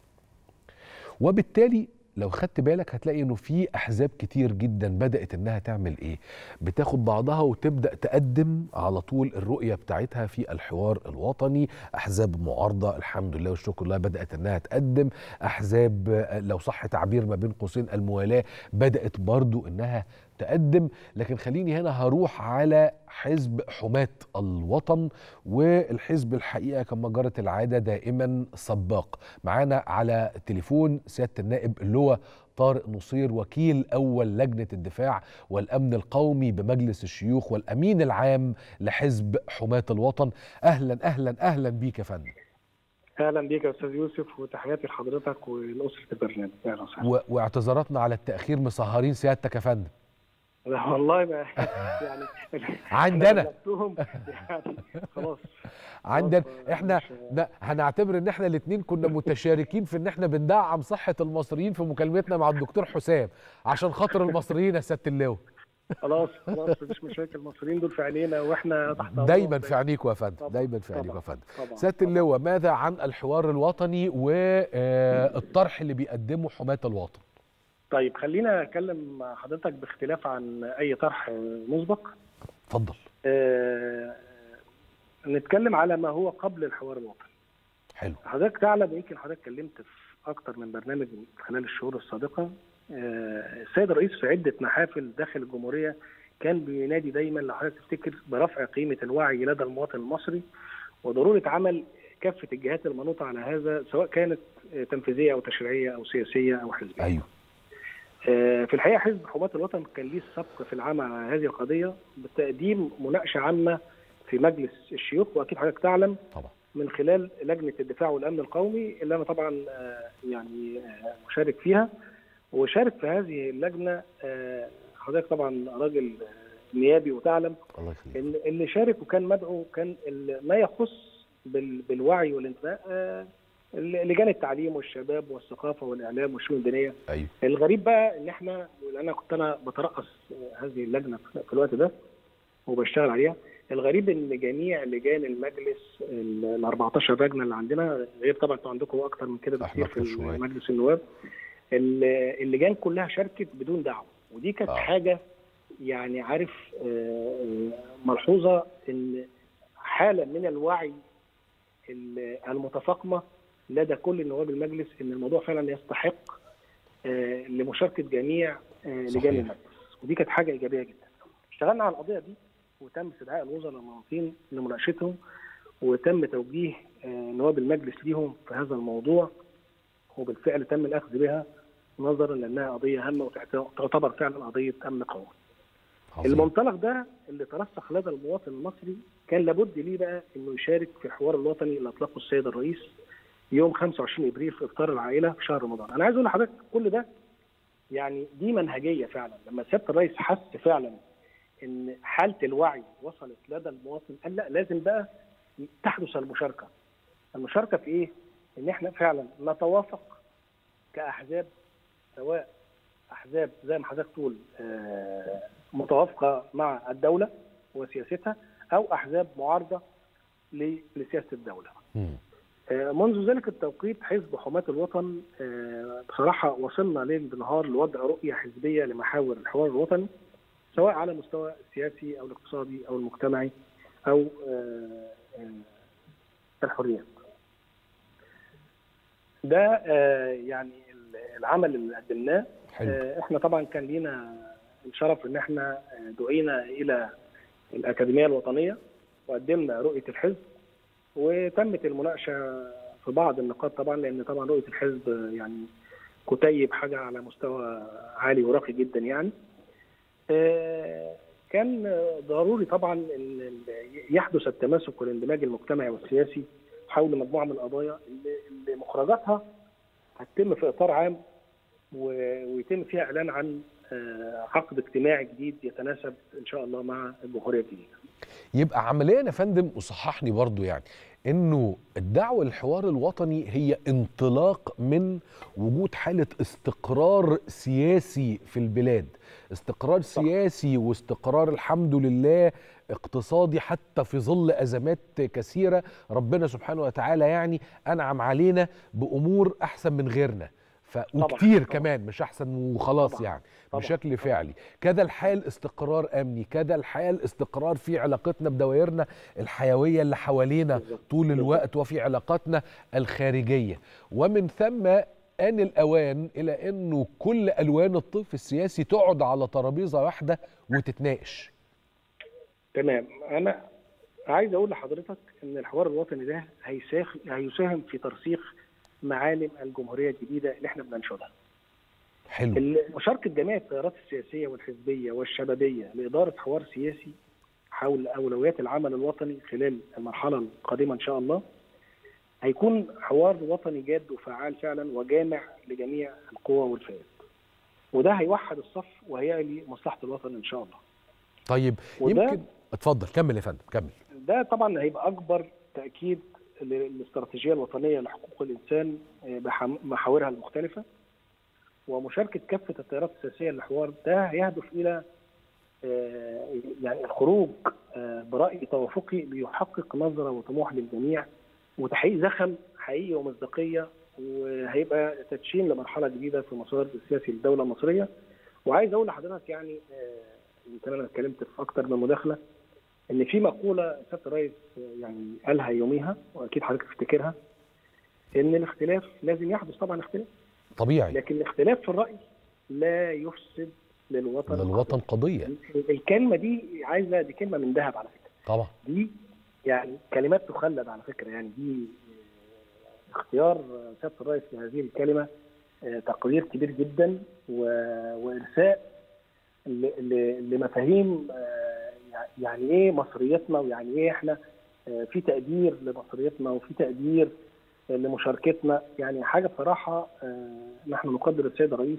وبالتالي لو خدت بالك هتلاقي انه في احزاب كتير جدا بدات انها تعمل ايه بتاخد بعضها وتبدا تقدم على طول الرؤيه بتاعتها في الحوار الوطني احزاب معارضه الحمد لله والشكر لله بدات انها تقدم احزاب آه، لو صح تعبير ما بين قوسين الموالاه بدات برضو انها تقدم لكن خليني هنا هروح على حزب حماة الوطن والحزب الحقيقة كما جرت العادة دائما سباق معانا على التليفون سيادة النائب اللواء طارق نصير وكيل أول لجنة الدفاع والأمن القومي بمجلس الشيوخ والأمين العام لحزب حماة الوطن أهلا أهلا أهلا بيك يا فندم
اهلا بيك يا استاذ يوسف وتحياتي لحضرتك ولاسره البرنامج اهلا وسهلا
و- واعتذاراتنا على التأخير مسهرين سيادتك يا فندم
لا والله ما يعني
عندنا.
أنا بلغتهم يعني خلاص
عندنا احنا ن- هنعتبر ان احنا الاثنين كنا متشاركين في ان احنا بندعم صحة المصريين في مكالمتنا مع الدكتور حسام عشان خاطر المصريين يا سيادة اللواء
خلاص خلاص مفيش مشاكل المصريين دول في عينينا واحنا تحت أمرهم
دايما في عينيكم يا فندم دايما في عينيكم يا فندم سيادة اللواء ماذا عن الحوار الوطني والطرح اللي بيقدمه حماة الوطن
طيب خلينا اتكلم مع حضرتك باختلاف عن اي طرح مسبق
اتفضل
آه نتكلم على ما هو قبل الحوار الوطني
حلو
حضرتك تعلم ويمكن حضرتك اتكلمت في اكتر من برنامج خلال الشهور السابقه آه، السيد الرئيس في عده محافل داخل الجمهوريه كان بينادي دايما لو حضرتك تفتكر برفع قيمه الوعي لدى المواطن المصري وضروره عمل كافه الجهات المنوطه على هذا سواء كانت آه، تنفيذيه او تشريعيه او سياسيه او حزبيه.
ايوه
آه، في الحقيقه حزب حماة الوطن كان ليه السبق في العمل على هذه القضيه بتقديم مناقشه عامه في مجلس الشيوخ واكيد حضرتك تعلم
طبعا
من خلال لجنه الدفاع والامن القومي اللي انا طبعا آه، يعني آه، مشارك فيها وشارك في هذه اللجنه آه، حضرتك طبعا راجل آه، نيابي وتعلم
الله يخليك
اللي اللي شارك وكان مدعو كان ال- ما يخص بال- بالوعي والانتماء آه، لجان التعليم والشباب والثقافه والاعلام والشؤون الدينيه
ايوه
الغريب بقى ان احنا انا كنت انا بترأس هذه اللجنه في الوقت ده وبشتغل عليها الغريب ان جميع لجان المجلس ال 14 لجنه اللي عندنا غير طبعا انتوا عندكم اكتر من كده بكتير في
شوية.
مجلس النواب ال- اللجان كلها شاركت بدون دعوه ودي كانت
آه.
حاجه يعني عارف آه، ملحوظه ان حاله من الوعي ال- المتفاقمه لدى كل نواب المجلس ان الموضوع فعلا يستحق آه، لمشاركه جميع آه، لجان
صحيح.
المجلس ودي كانت حاجه ايجابيه جدا. اشتغلنا على القضيه دي وتم استدعاء الوزراء المناطين لمناقشتهم وتم توجيه آه، نواب المجلس ليهم في هذا الموضوع وبالفعل تم الاخذ بها نظرا لانها قضيه هامه وتعتبر فعلا قضيه امن قومي. المنطلق ده اللي ترسخ لدى المواطن المصري كان لابد ليه بقى انه يشارك في الحوار الوطني اللي اطلقه السيد الرئيس يوم 25 ابريل في افطار العائله في شهر رمضان. انا عايز اقول لحضرتك كل ده يعني دي منهجيه فعلا لما سياده الرئيس حس فعلا ان حاله الوعي وصلت لدى المواطن قال لا لازم بقى تحدث المشاركه. المشاركه في ايه؟ ان احنا فعلا نتوافق كاحزاب سواء احزاب زي ما حضرتك تقول آه، متوافقه مع الدوله وسياستها او احزاب معارضه ل- لسياسه الدوله. آه، منذ ذلك التوقيت حزب حماة الوطن آه، بصراحة وصلنا ليل بنهار لوضع رؤية حزبية لمحاور الحوار الوطني سواء على المستوى السياسي أو الاقتصادي أو المجتمعي أو آه، آه، الحريات. ده آه، يعني العمل اللي قدمناه آه، احنا طبعا كان لينا الشرف ان احنا آه، دعينا الى الاكاديميه الوطنيه وقدمنا رؤيه الحزب وتمت المناقشه في بعض النقاط طبعا لان طبعا رؤيه الحزب يعني كتيب حاجه على مستوى عالي وراقي جدا يعني آه، كان ضروري طبعا ان ال- يحدث التماسك والاندماج المجتمعي والسياسي حول مجموعه من القضايا اللي اللي مخرجاتها هتتم في اطار عام و- ويتم فيها اعلان عن آه، عقد اجتماعي جديد يتناسب ان شاء الله مع الجمهوريه الجديده.
يبقى عمليا يا فندم وصححني برضو يعني انه الدعوه للحوار الوطني هي انطلاق من وجود حاله استقرار سياسي في البلاد استقرار سياسي واستقرار الحمد لله اقتصادي حتى في ظل ازمات كثيره ربنا سبحانه وتعالى يعني انعم علينا بامور احسن من غيرنا ف... وكتير كمان مش احسن وخلاص يعني بشكل فعلي كذا الحال استقرار امني كذا الحال استقرار في علاقتنا بدوائرنا الحيويه اللي حوالينا طول الوقت وفي علاقاتنا الخارجيه ومن ثم آن الأوان إلى أنه كل ألوان الطيف السياسي تقعد على ترابيزة واحدة وتتناقش
تمام انا عايز اقول لحضرتك ان الحوار الوطني ده هيساخ- هيساهم في ترسيخ معالم الجمهوريه الجديده اللي احنا بننشدها.
حلو
ال- مشاركه جميع التيارات السياسيه والحزبيه والشبابيه لاداره حوار سياسي حول اولويات العمل الوطني خلال المرحله القادمه ان شاء الله هيكون حوار وطني جاد وفعال فعلا وجامع لجميع القوى والفئات. وده هيوحد الصف وهيعلي مصلحه الوطن ان شاء الله.
طيب
وده-
يمكن اتفضل كمل يا فندم كمل
ده طبعا هيبقى اكبر تاكيد للاستراتيجيه الوطنيه لحقوق الانسان بمحاورها المختلفه ومشاركه كافه التيارات السياسيه للحوار ده هيهدف الى آه، يعني الخروج آه، براي توافقي بيحقق نظره وطموح للجميع وتحقيق زخم حقيقي ومصداقيه وهيبقى تدشين لمرحله جديده في مسار السياسي للدوله المصريه وعايز اقول لحضرتك يعني آه، يمكن انا اتكلمت في اكتر من مداخله ان في مقوله سياده الرئيس يعني قالها يوميها واكيد حضرتك تفتكرها ان الاختلاف لازم يحدث طبعا اختلاف
طبيعي
لكن الاختلاف في الراي لا يفسد للوطن
للوطن قضيه
الكلمه دي عايزه دي كلمه من ذهب على فكره
طبعا
دي يعني كلمات تخلد على فكره يعني دي آه، اختيار آه، سياده الرئيس لهذه الكلمه آه، تقدير كبير جدا و- وارساء ل- ل- لمفاهيم آه، يعني ايه مصريتنا ويعني ايه احنا آه، في تقدير لمصريتنا وفي تقدير آه، لمشاركتنا يعني حاجه بصراحه آه، نحن نقدر السيد الرئيس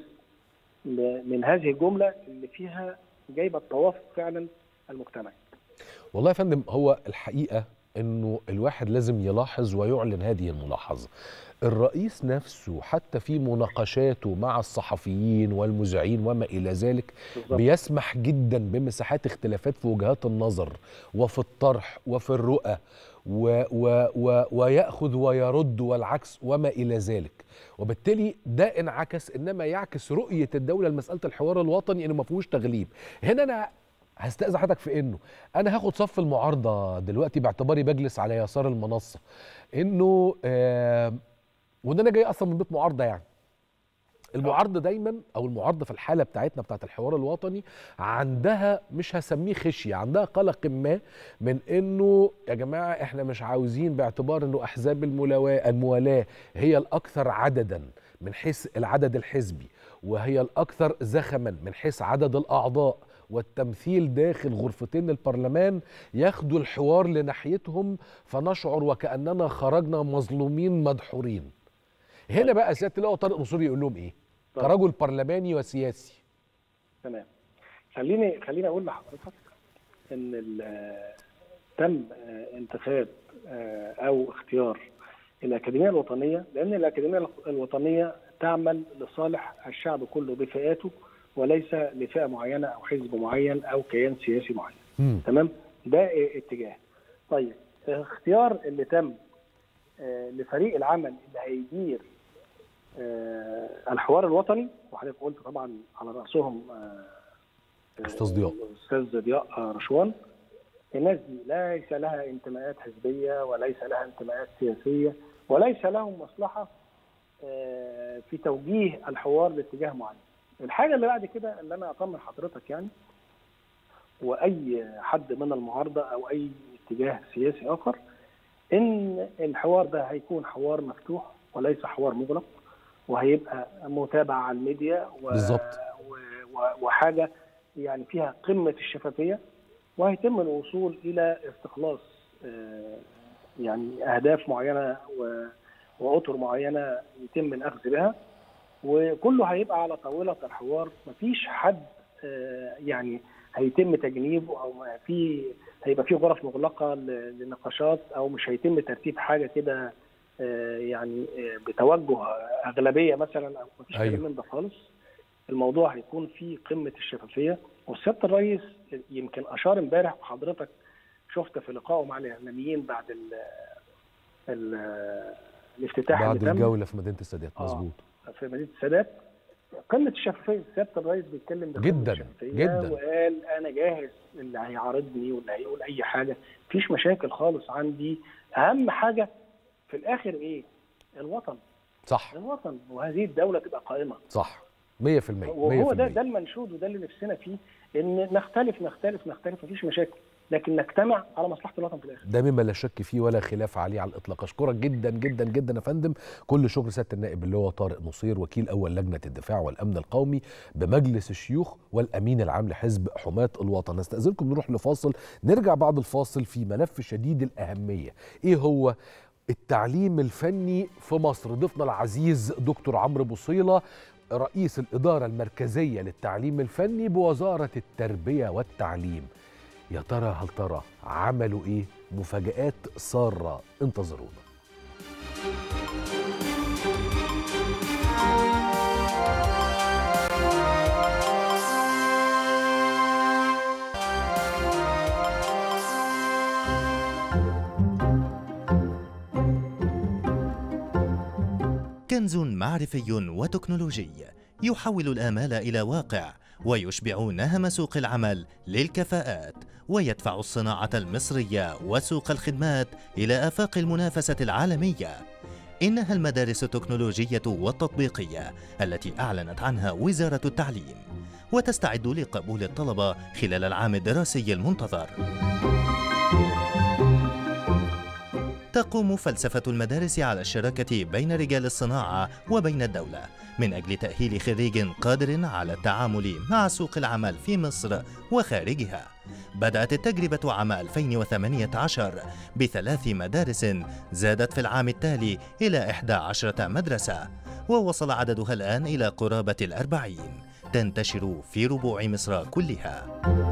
ل- من هذه الجمله اللي فيها جايبه التوافق فعلا المجتمعي
والله يا فندم هو الحقيقه انه الواحد لازم يلاحظ ويعلن هذه الملاحظه الرئيس نفسه حتى في مناقشاته مع الصحفيين والمذيعين وما الى ذلك
بالظبط.
بيسمح جدا بمساحات اختلافات في وجهات النظر وفي الطرح وفي الرؤى و و و وياخذ ويرد والعكس وما الى ذلك وبالتالي ده انعكس انما يعكس رؤيه الدوله لمساله الحوار الوطني انه ما فيهوش تغليب هنا انا هستأذن حضرتك في انه انا هاخد صف المعارضه دلوقتي باعتباري بجلس على يسار المنصه انه آه وان انا جاي اصلا من بيت معارضه يعني المعارضه دايما او المعارضه في الحاله بتاعتنا بتاعت الحوار الوطني عندها مش هسميه خشيه عندها قلق ما من انه يا جماعه احنا مش عاوزين باعتبار انه احزاب الملاواه الموالاه هي الاكثر عددا من حيث العدد الحزبي وهي الاكثر زخما من حيث عدد الاعضاء والتمثيل داخل غرفتين البرلمان ياخدوا الحوار لناحيتهم فنشعر وكاننا خرجنا مظلومين مدحورين هنا بقى سياده اللواء طارق نصوري يقول لهم ايه كرجل برلماني وسياسي
تمام خليني خليني اقول لحضرتك ان ال- تم آه، انتخاب آه، او اختيار الاكاديميه الوطنيه لان الاكاديميه الوطنيه تعمل لصالح الشعب كله بفئاته وليس لفئه معينه او حزب معين او كيان سياسي معين تمام ده اتجاه طيب اختيار اللي تم آه، لفريق العمل اللي هيدير آه، الحوار الوطني وحضرتك قلت طبعا على راسهم آه،
استاذ ضياء
الاستاذ ضياء آه، رشوان الناس دي ليس لها انتماءات حزبيه وليس لها انتماءات سياسيه وليس لهم مصلحه آه، في توجيه الحوار لاتجاه معين. الحاجه اللي بعد كده اللي انا اطمن حضرتك يعني واي حد من المعارضه او اي اتجاه سياسي اخر ان الحوار ده هيكون حوار مفتوح وليس حوار مغلق وهيبقى متابع على الميديا و...
بالظبط
و- وحاجه يعني فيها قمه الشفافيه وهيتم الوصول الى استخلاص آه، يعني اهداف معينه و- واطر معينه يتم الاخذ بها وكله هيبقى على طاوله الحوار مفيش حد آه، يعني هيتم تجنيبه او ما في هيبقى في غرف مغلقه ل- لنقاشات او مش هيتم ترتيب حاجه كده آه، يعني آه، بتوجه اغلبيه مثلا او مفيش
أيوة.
كلام من ده خالص الموضوع هيكون في قمه الشفافيه وسياده الرئيس يمكن اشار امبارح وحضرتك شفت في لقائه مع الاعلاميين بعد ال ال الافتتاح
بعد
اللي تم
الجوله في مدينه السادات
آه.
مظبوط
في مدينه السادات قمه الشفافيه سياده الرئيس بيتكلم بقمة
جداً،
الشفافية
جداً.
وقال انا جاهز اللي هيعارضني واللي هيقول اي حاجه مفيش مشاكل خالص عندي اهم حاجه في الاخر ايه الوطن
صح
الوطن وهذه الدوله تبقى قائمه
صح 100% 100%
وهو ده ده المنشود وده اللي نفسنا فيه ان نختلف نختلف نختلف مفيش مشاكل لكن نجتمع على مصلحه الوطن في الاخر
ده مما لا شك فيه ولا خلاف عليه على الاطلاق اشكرك جدا جدا جدا يا فندم كل شكر سياده النائب اللي هو طارق نصير وكيل اول لجنه الدفاع والامن القومي بمجلس الشيوخ والامين العام لحزب حماه الوطن استاذنكم نروح لفاصل نرجع بعد الفاصل في ملف شديد الاهميه ايه هو التعليم الفني في مصر ضيفنا العزيز دكتور عمرو بوصيله رئيس الإدارة المركزية للتعليم الفني بوزارة التربية والتعليم يا ترى هل ترى عملوا ايه مفاجآت سارة انتظرونا
كنز معرفي وتكنولوجي يحول الآمال إلى واقع ويشبع نهم سوق العمل للكفاءات ويدفع الصناعة المصرية وسوق الخدمات إلى آفاق المنافسة العالمية إنها المدارس التكنولوجية والتطبيقية التي أعلنت عنها وزارة التعليم وتستعد لقبول الطلبة خلال العام الدراسي المنتظر تقوم فلسفة المدارس على الشراكة بين رجال الصناعة وبين الدولة من أجل تأهيل خريج قادر على التعامل مع سوق العمل في مصر وخارجها. بدأت التجربة عام 2018 بثلاث مدارس زادت في العام التالي إلى 11 مدرسة ووصل عددها الآن إلى قرابة الأربعين تنتشر في ربوع مصر كلها.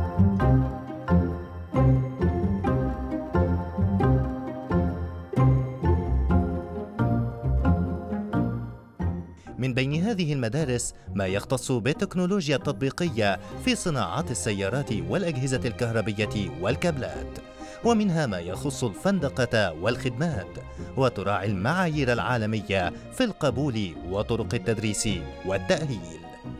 من بين هذه المدارس ما يختص بالتكنولوجيا التطبيقية في صناعات السيارات والأجهزة الكهربية والكابلات ومنها ما يخص الفندقة والخدمات وتراعي المعايير العالمية في القبول وطرق التدريس والتأهيل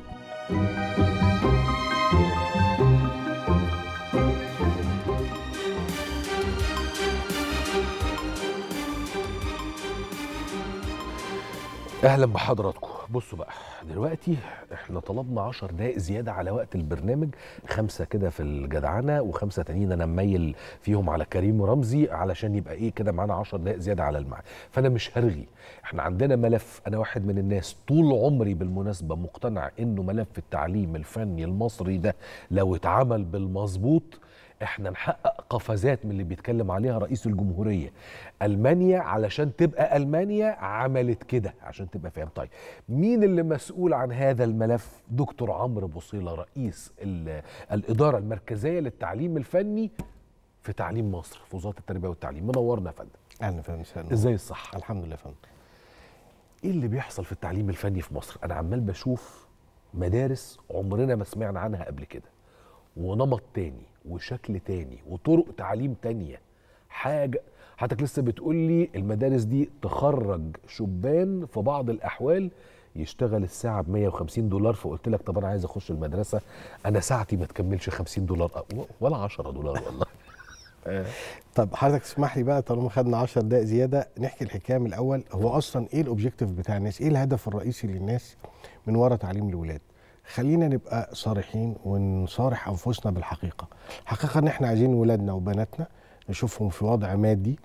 اهلا بحضراتكم بصوا بقى دلوقتي احنا طلبنا 10 دقائق زياده على وقت البرنامج خمسه كده في الجدعنه وخمسه تانيين انا مميل فيهم على كريم رمزي علشان يبقى ايه كده معانا 10 دقائق زياده على الميعاد فانا مش هرغي احنا عندنا ملف انا واحد من الناس طول عمري بالمناسبه مقتنع انه ملف التعليم الفني المصري ده لو اتعمل بالمظبوط احنا نحقق قفزات من اللي بيتكلم عليها رئيس الجمهوريه المانيا علشان تبقى المانيا عملت كده عشان تبقى فاهم طيب مين اللي مسؤول عن هذا الملف دكتور عمرو بوصيله رئيس ال- الاداره المركزيه للتعليم الفني في تعليم مصر في وزاره التربيه والتعليم منورنا يا فندم
اهلا فندم مساء النور.
ازاي الصحه
الحمد لله يا فندم
ايه اللي بيحصل في التعليم الفني في مصر انا عمال بشوف مدارس عمرنا ما سمعنا عنها قبل كده ونمط تاني وشكل تاني وطرق تعليم تانية حاجة حضرتك لسه بتقول لي المدارس دي تخرج شبان في بعض الأحوال يشتغل الساعة ب 150 دولار فقلت لك طب أنا عايز أخش المدرسة أنا ساعتي ما تكملش 50 دولار أو- ولا 10 دولار والله
طب حضرتك تسمح لي بقى طالما خدنا 10 دقائق زياده نحكي الحكايه من الاول هو اصلا ايه الاوبجيكتيف بتاع الناس ايه الهدف الرئيسي للناس من وراء تعليم الولاد خلينا نبقى صارحين ونصارح انفسنا بالحقيقه الحقيقه ان احنا عايزين ولادنا وبناتنا نشوفهم في وضع مادي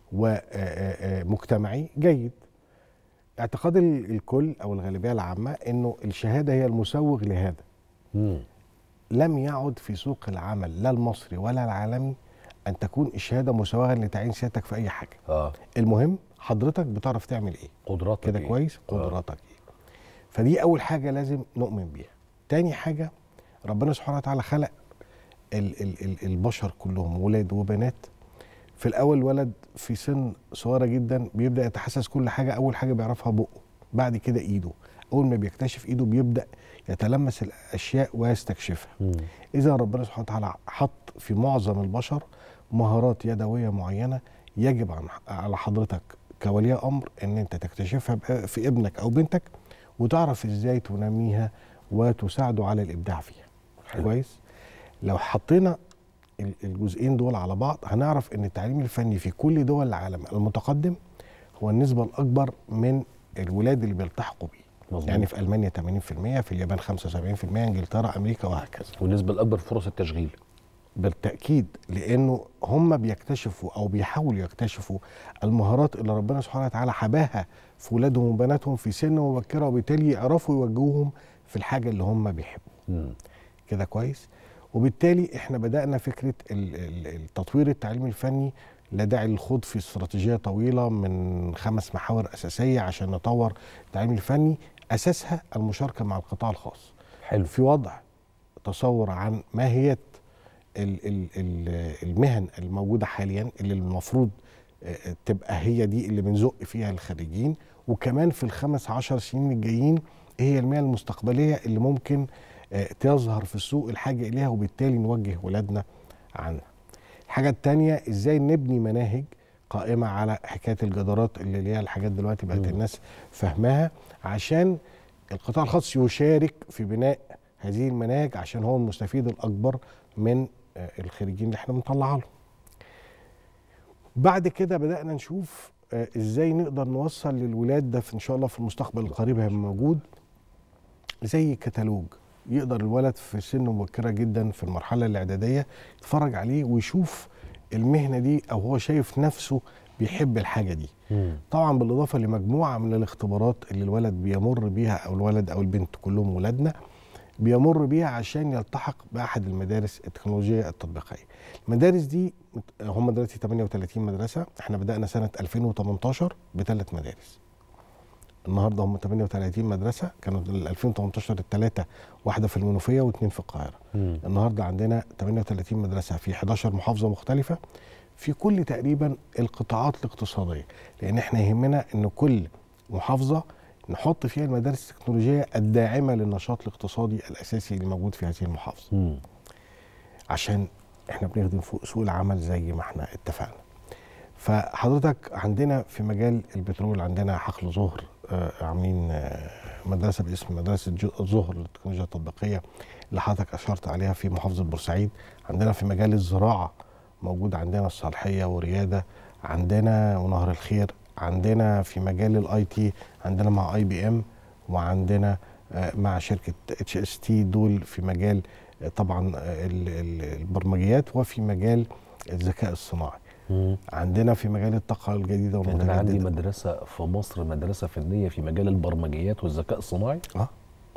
ومجتمعي جيد اعتقاد ال- الكل او الغالبيه العامه انه الشهاده هي المسوغ لهذا لم يعد في سوق العمل لا المصري ولا العالمي ان تكون الشهاده مسوغا لتعيين سيادتك في اي حاجه
اه
المهم حضرتك بتعرف تعمل ايه
قدراتك
كده
إيه؟
كويس
آه.
قدراتك ايه فدي اول حاجه لازم نؤمن بيها تاني حاجه ربنا سبحانه وتعالى خلق ال ال ال البشر كلهم ولاد وبنات في الاول ولد في سن صغيره جدا بيبدا يتحسس كل حاجه اول حاجه بيعرفها بقه بعد كده ايده اول ما بيكتشف ايده بيبدا يتلمس الاشياء ويستكشفها اذا ربنا سبحانه وتعالى حط في معظم البشر مهارات يدويه معينه يجب عن على حضرتك كولي امر ان انت تكتشفها بقى في ابنك او بنتك وتعرف ازاي تنميها وتساعده على الابداع فيها كويس لو حطينا ال- الجزئين دول على بعض هنعرف ان التعليم الفني في كل دول العالم المتقدم هو النسبه الاكبر من الولاد اللي بيلتحقوا بيه
مظبوط.
يعني في المانيا 80% في اليابان 75% انجلترا امريكا وهكذا
والنسبه الاكبر فرص التشغيل
بالتاكيد لانه هم بيكتشفوا او بيحاولوا يكتشفوا المهارات اللي ربنا سبحانه وتعالى حباها في ولادهم وبناتهم في سن مبكره وبالتالي يعرفوا يوجهوهم في الحاجه اللي هم بيحبوا كده كويس وبالتالي احنا بدانا فكره ال- ال- التطوير التعليم الفني لا داعي للخوض في استراتيجيه طويله من خمس محاور اساسيه عشان نطور التعليم الفني اساسها المشاركه مع القطاع الخاص
حلو
في وضع تصور عن ماهيه ال- ال- ال- المهن الموجوده حاليا اللي المفروض آه، تبقى هي دي اللي بنزق فيها الخريجين وكمان في الخمس عشر سنين الجايين إيه هي المهن المستقبليه اللي ممكن آه، تظهر في السوق الحاجه اليها وبالتالي نوجه ولادنا عنها. الحاجه الثانيه ازاي نبني مناهج قائمه على حكايه الجدارات اللي هي الحاجات دلوقتي بقت الناس فاهماها عشان القطاع الخاص يشارك في بناء هذه المناهج عشان هو المستفيد الاكبر من آه، الخريجين اللي احنا بنطلعها لهم. بعد كده بدانا نشوف آه، ازاي نقدر نوصل للولاد ده في ان شاء الله في المستقبل القريب هيبقى موجود زي كتالوج يقدر الولد في سن مبكره جدا في المرحله الاعداديه يتفرج عليه ويشوف المهنه دي او هو شايف نفسه بيحب الحاجه دي طبعا بالاضافه لمجموعه من الاختبارات اللي الولد بيمر بيها او الولد او البنت كلهم ولادنا بيمر بيها عشان يلتحق باحد المدارس التكنولوجيه التطبيقيه. المدارس دي مت- هم دلوقتي 38 مدرسه، احنا بدانا سنه 2018 بثلاث مدارس. النهارده هم 38 مدرسه، كانوا ال 2018 الثلاثه واحده في المنوفيه واثنين في القاهره. النهارده عندنا 38 مدرسه في 11 محافظه مختلفه في كل تقريبا القطاعات الاقتصاديه لان احنا يهمنا ان كل محافظه نحط فيها المدارس التكنولوجيه الداعمه للنشاط الاقتصادي الاساسي اللي موجود في هذه المحافظه عشان احنا بنخدم فوق سوق العمل زي ما احنا اتفقنا فحضرتك عندنا في مجال البترول عندنا حقل ظهر آه، عاملين آه، مدرسه باسم مدرسه جو- ظهر للتكنولوجيا التطبيقيه اللي حضرتك اشرت عليها في محافظه بورسعيد عندنا في مجال الزراعه موجود عندنا الصالحيه ورياده عندنا ونهر الخير عندنا في مجال الاي تي عندنا مع اي بي ام وعندنا آه، مع شركه اتش اس تي دول في مجال آه، طبعا آه، ال- ال- البرمجيات وفي مجال الذكاء الصناعي عندنا في مجال الطاقه الجديده
يعني انا عندي
والمتجدده
مدرسه في مصر مدرسه فنيه في مجال البرمجيات والذكاء الصناعي
اه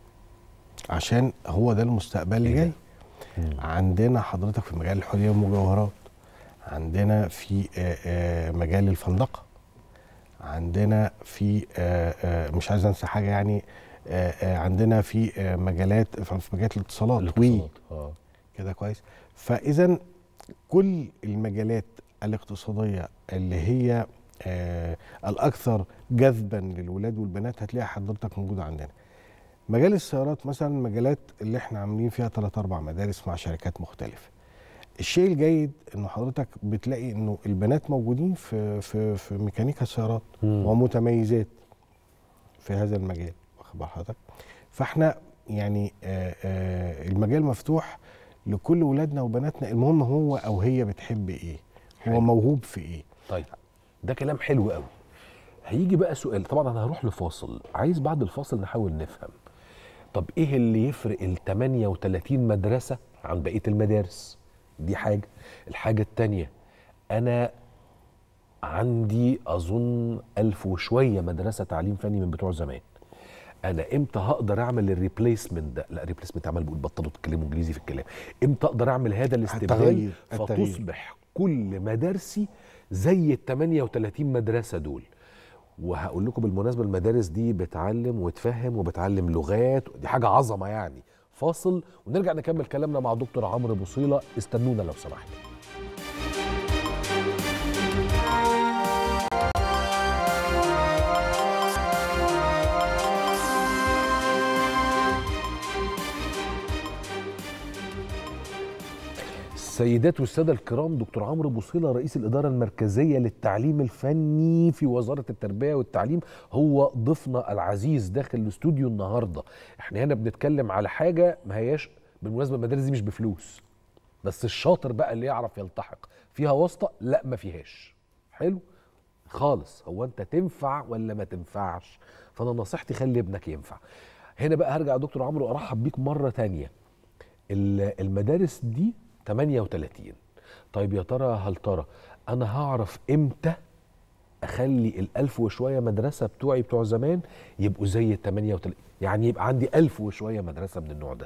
عشان هو ده المستقبل اللي جاي عندنا حضرتك في مجال الحليه والمجوهرات عندنا في آه، آه، مجال الفندقه عندنا في آه، آه، مش عايز انسى حاجه يعني آه، آه، عندنا في آه، مجالات في مجالات الاتصالات وي
اه
كده كويس فاذا كل المجالات الاقتصاديه اللي هي آه الاكثر جذبا للولاد والبنات هتلاقي حضرتك موجوده عندنا مجال السيارات مثلا المجالات اللي احنا عاملين فيها ثلاث اربع مدارس مع شركات مختلفه الشيء الجيد انه حضرتك بتلاقي انه البنات موجودين في في في ميكانيكا السيارات ومتميزات في هذا المجال واخد بال حضرتك فاحنا يعني آه آه المجال مفتوح لكل ولادنا وبناتنا المهم هو او هي بتحب ايه هو موهوب في ايه
طيب ده كلام حلو قوي هيجي بقى سؤال طبعا انا هروح لفاصل عايز بعد الفاصل نحاول نفهم طب ايه اللي يفرق ال 38 مدرسه عن بقيه المدارس دي حاجه الحاجه التانية انا عندي اظن ألف وشويه مدرسه تعليم فني من بتوع زمان انا امتى هقدر اعمل الريبليسمنت ده لا ريبليسمنت عمال بقول بطلوا تتكلموا انجليزي في الكلام امتى اقدر اعمل هذا الاستبدال
التغيير، التغيير.
فتصبح كل مدارسي زي ال 38 مدرسه دول وهقول لكم بالمناسبه المدارس دي بتعلم وتفهم وبتعلم لغات دي حاجه عظمه يعني فاصل ونرجع نكمل كلامنا مع دكتور عمرو بوصيله استنونا لو سمحت السيدات والساده الكرام دكتور عمرو بوصيله رئيس الاداره المركزيه للتعليم الفني في وزاره التربيه والتعليم هو ضيفنا العزيز داخل الاستوديو النهارده احنا هنا بنتكلم على حاجه ما هياش بالمناسبه المدارس دي مش بفلوس بس الشاطر بقى اللي يعرف يلتحق فيها واسطه لا ما فيهاش حلو خالص هو انت تنفع ولا ما تنفعش فانا نصيحتي خلي ابنك ينفع هنا بقى هرجع يا دكتور عمرو ارحب بيك مره تانية ال- المدارس دي 38 طيب يا ترى هل ترى انا هعرف امتى اخلي الالف وشويه مدرسه بتوعي بتوع زمان يبقوا زي ال 38 يعني يبقى عندي الف وشويه مدرسه من النوع ده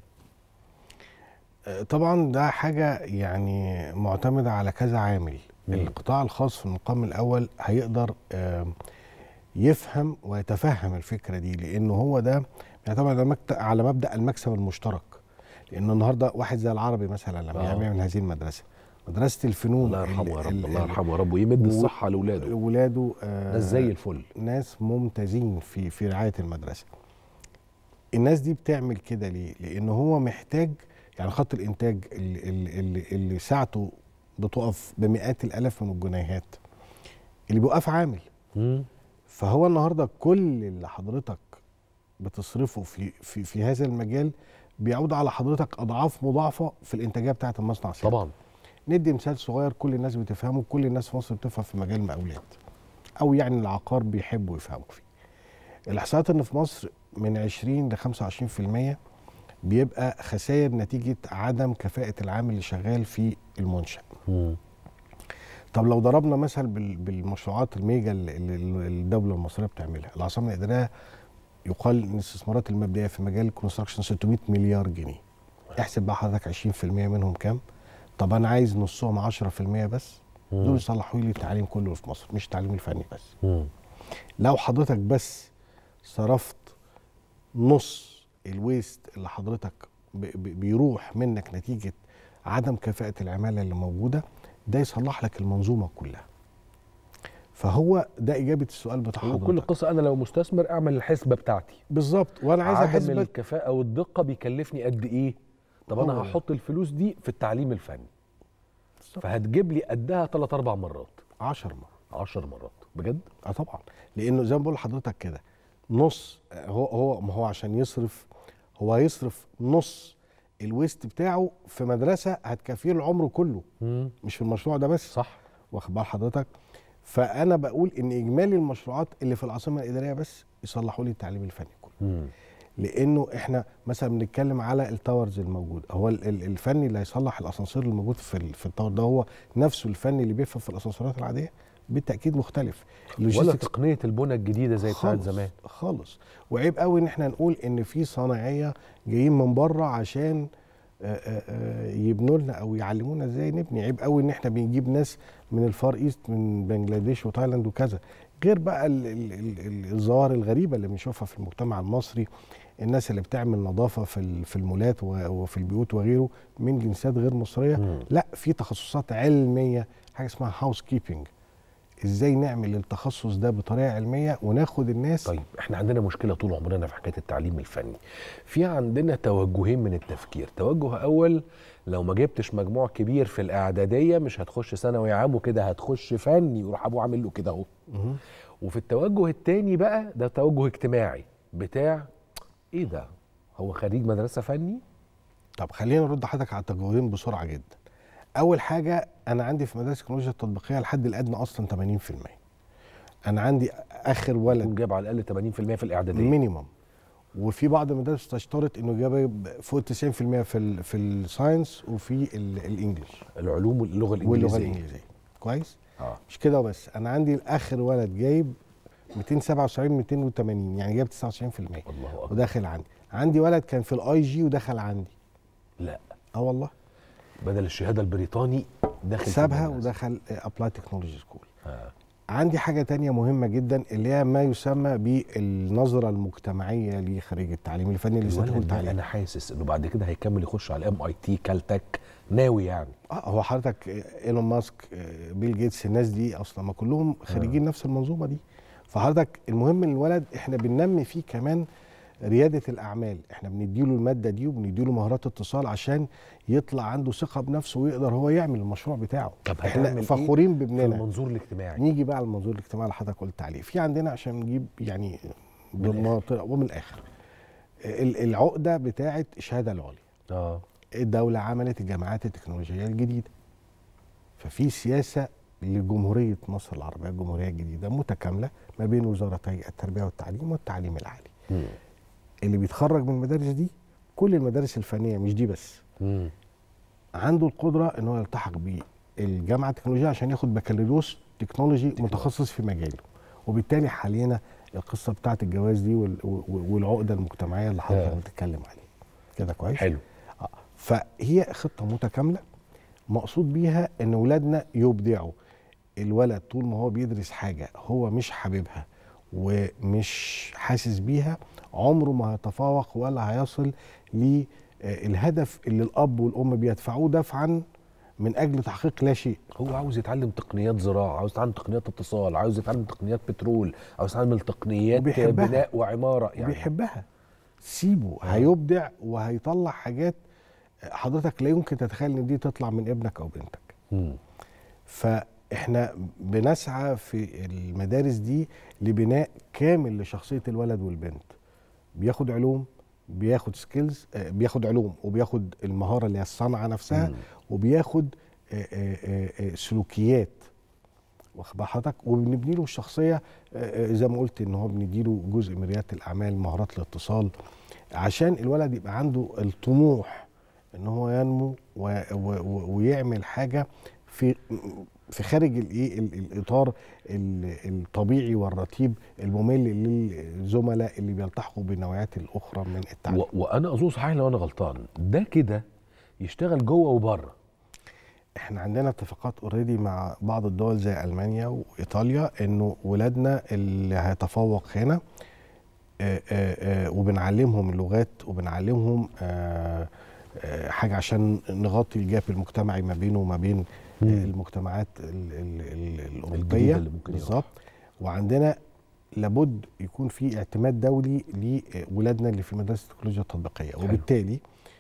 آه، طبعا ده حاجه يعني معتمده على كذا عامل القطاع الخاص في المقام الاول هيقدر آم، يفهم ويتفهم الفكره دي لانه هو ده بيعتمد على مكت- على مبدا المكسب المشترك لان النهارده واحد زي العربي مثلا لما
آه.
يعمل هذه المدرسه مدرسه الفنون
الله يرحمه يا رب
ال-
الله
ال-
يرحمه يا رب ويمد
و-
الصحه لاولاده
ولاده آه
ناس زي الفل
ناس ممتازين في في رعايه المدرسه الناس دي بتعمل كده ليه لان هو محتاج يعني خط الانتاج اللي, اللي, اللي ساعته بتقف بمئات الالاف من الجنيهات اللي بيوقف عامل فهو النهارده كل اللي حضرتك بتصرفه في في في هذا المجال بيعود على حضرتك اضعاف مضاعفه في الانتاجيه بتاعه المصنع سيادة.
طبعا
ندي مثال صغير كل الناس بتفهمه كل الناس في مصر بتفهم في مجال المقاولات او يعني العقار بيحبوا يفهموا فيه الاحصائيات ان في مصر من 20 ل 25% بيبقى خسائر نتيجه عدم كفاءه العامل اللي شغال في المنشا طب لو ضربنا مثل بال- بالمشروعات الميجا اللي اللي الدوله المصريه بتعملها العاصمه الاداريه يقال ان الاستثمارات المبدئيه في مجال الكونستراكشن 600 مليار جنيه احسب بقى حضرتك 20% منهم كام طب انا عايز نصهم 10% بس دول يصلحوا لي التعليم كله في مصر مش التعليم الفني بس لو حضرتك بس صرفت نص الويست اللي حضرتك ب- ب- بيروح منك نتيجه عدم كفاءه العماله اللي موجوده ده يصلح لك المنظومه كلها فهو ده اجابه السؤال بتاع حضرتك
وكل قصه انا لو مستثمر اعمل الحسبه بتاعتي
بالظبط وانا عايز
عدم
احسبك
الكفاءه والدقه بيكلفني قد ايه طب انا
هو ده.
هحط الفلوس دي في التعليم الفني فهتجيب لي قدها ثلاث اربع مرات
10 مرات
10 مرات بجد
اه طبعا لانه زي ما بقول لحضرتك كده نص هو هو ما هو عشان يصرف هو هيصرف نص الويست بتاعه في مدرسه هتكفيه العمر كله مش في المشروع ده بس
صح
واخد بال حضرتك فانا بقول ان اجمالي المشروعات اللي في العاصمه الاداريه بس يصلحوا لي التعليم الفني كله لانه احنا مثلا بنتكلم على التاورز الموجود هو ال- ال- الفني اللي هيصلح الاسانسير الموجود في ال- في التاور ده هو نفسه الفني اللي بيفهم في الاسانسيرات العاديه بالتاكيد مختلف
ولا
اللوجيستكس
تقنيه البنى الجديده زي بتاعت
خالص
زمان
خالص وعيب قوي ان احنا نقول ان في صناعيه جايين من بره عشان آه، آه، آه، يبنوا لنا او يعلمونا ازاي نبني عيب قوي ان احنا بنجيب ناس من الفار ايست من بنجلاديش وتايلاند وكذا غير بقى ال- ال- ال- ال- الظواهر الغريبه اللي بنشوفها في المجتمع المصري الناس اللي بتعمل نظافه في ال- في المولات و- وفي البيوت وغيره من جنسيات غير مصريه لا في تخصصات علميه حاجه اسمها هاوس كيبنج ازاي نعمل التخصص ده بطريقه علميه وناخد الناس
طيب احنا عندنا مشكله طول عمرنا في حكايه التعليم الفني في عندنا توجهين من التفكير توجه اول لو ما جبتش مجموع كبير في الاعداديه مش هتخش ثانوي عام وكده هتخش فني يروح ابوه عامل له كده اهو وفي التوجه التاني بقى ده توجه اجتماعي بتاع ايه ده هو خريج مدرسه فني
طب خلينا نرد حضرتك على التجربتين بسرعه جدا اول حاجه انا عندي في مدارس التكنولوجيا التطبيقيه الحد الادنى اصلا 80% انا عندي اخر ولد
جاب على الاقل 80% في الاعداديه
مينيمم وفي بعض المدارس تشترط انه جاب فوق 90% في ال في الساينس وفي ال- الانجليش
العلوم واللغه
واللغه
الانجليزيه
الانجليزيه كويس
اه
مش كده وبس انا عندي اخر ولد جايب 277 280 يعني جايب 99%
الله اكبر
وداخل عندي عندي ولد كان في الاي جي ودخل عندي
لا
اه والله
بدل الشهاده البريطاني داخل في
سابها
المدرسة.
ودخل ابلاي تكنولوجي سكول
آه.
عندي حاجة تانية مهمة جدا اللي هي ما يسمى بالنظرة المجتمعية لخريج التعليم الفني اللي
الولد
قلت
ده
عليه
انا حاسس انه بعد كده هيكمل يخش على ام اي تي كالتك ناوي يعني
اه هو حضرتك آه، ايلون ماسك آه، بيل جيتس الناس دي اصلا ما كلهم خريجين نفس المنظومه دي فحضرتك المهم إن الولد احنا بننمي فيه كمان رياده الاعمال احنا بنديله الماده دي وبنديله مهارات اتصال عشان يطلع عنده ثقه بنفسه ويقدر هو يعمل المشروع بتاعه
طب
احنا
هتعمل
فخورين
إيه
بابننا
في المنظور الاجتماعي
نيجي بقى على المنظور الاجتماعي اللي حضرتك قلت عليه في عندنا عشان نجيب يعني بالمناطق ومن الاخر ال- العقده بتاعه الشهاده العليا
اه
الدوله عملت الجامعات التكنولوجيه الجديده ففي سياسه لجمهوريه مصر العربيه الجمهوريه الجديده متكامله ما بين وزارتي التربيه والتعليم والتعليم العالي
مم.
اللي بيتخرج من المدارس دي كل المدارس الفنيه مش دي بس
مم.
عنده القدره ان هو يلتحق بالجامعه التكنولوجيه عشان ياخد بكالوريوس تكنولوجي متخصص في مجاله وبالتالي حلينا القصه بتاعه الجواز دي وال- وال- والعقده المجتمعيه اللي حضرتك بتتكلم عليها كده كويس
حلو
آه. فهي خطه متكامله مقصود بيها ان ولادنا يبدعوا الولد طول ما هو بيدرس حاجه هو مش حاببها ومش حاسس بيها عمره ما هيتفوق ولا هيصل للهدف اللي الاب والام بيدفعوه دفعا من اجل تحقيق لا شيء
هو عاوز يتعلم تقنيات زراعه عاوز يتعلم تقنيات اتصال عاوز يتعلم تقنيات بترول عاوز يتعلم تقنيات
وبيحبها.
بناء وعماره يعني
وبيحبها سيبه هيبدع وهيطلع حاجات حضرتك لا يمكن تتخيل ان دي تطلع من ابنك او بنتك
مم.
فاحنا بنسعى في المدارس دي لبناء كامل لشخصيه الولد والبنت بياخد علوم بياخد سكيلز بياخد علوم وبياخد المهاره اللي هي الصنعه نفسها
مم.
وبياخد آه، آه، آه، آه، سلوكيات واخد بال حضرتك وبنبني له الشخصيه آه، آه، زي ما قلت ان هو بندي له جزء من رياده الاعمال مهارات الاتصال عشان الولد يبقى عنده الطموح ان هو ينمو و و و ويعمل حاجه في في خارج الايه ال- الاطار ال- الطبيعي والرتيب الممل للزملاء اللي بيلتحقوا بالنوعيات الاخرى من التعليم
و... وانا اظن صحيح لو انا غلطان ده كده يشتغل جوه وبره
احنا عندنا اتفاقات اوريدي مع بعض الدول زي المانيا وايطاليا انه ولادنا اللي هيتفوق هنا آه، آه، آه، وبنعلمهم اللغات وبنعلمهم آه، آه، حاجه عشان نغطي الجاب المجتمعي ما بينه وما بين آه، المجتمعات ال- ال- ال- الاوروبيه
اللي ممكن يروح.
بالظبط وعندنا لابد يكون في اعتماد دولي لولادنا اللي في مدارس التكنولوجيا التطبيقيه وبالتالي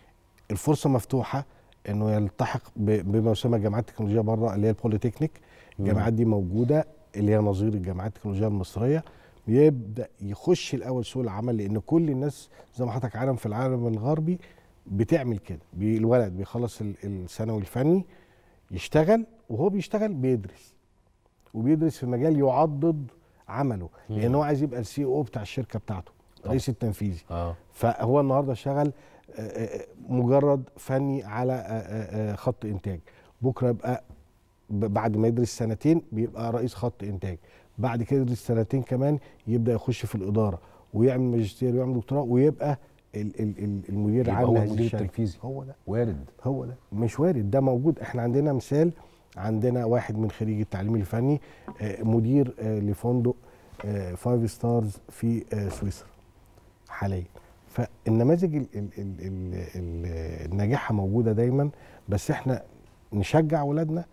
الفرصه مفتوحه انه يلتحق ب- بما يسمى جامعات التكنولوجيا بره اللي هي البوليتكنيك
مم.
الجامعات دي موجوده اللي هي نظير الجامعات التكنولوجيه المصريه يبدا يخش الاول سوق العمل لان كل الناس زي ما حضرتك عالم في العالم الغربي بتعمل كده بي- الولد بيخلص ال- الثانوي الفني يشتغل وهو بيشتغل بيدرس وبيدرس في مجال يعضد عمله لان هو عايز يبقى السي او بتاع الشركه بتاعته الرئيس التنفيذي
اه
فهو النهارده شغال آه، آه، مجرد فني على آه، آه، آه، خط انتاج بكره يبقى ب- بعد ما يدرس سنتين بيبقى رئيس خط انتاج بعد كده يدرس سنتين كمان يبدا يخش في الاداره ويعمل ماجستير ويعمل دكتوراه ويبقى ال- ال- ال- المدير
يبقى
العام
هو
لهذه
المدير
الشركة.
التنفيذي
هو ده
وارد
هو ده مش وارد ده موجود احنا عندنا مثال عندنا واحد من خريج التعليم الفني آه، مدير آه، لفندق فايف ستارز في آه، سويسرا حاليا فالنماذج ال- ال- ال- ال- ال- الناجحه موجوده دايما بس احنا نشجع ولادنا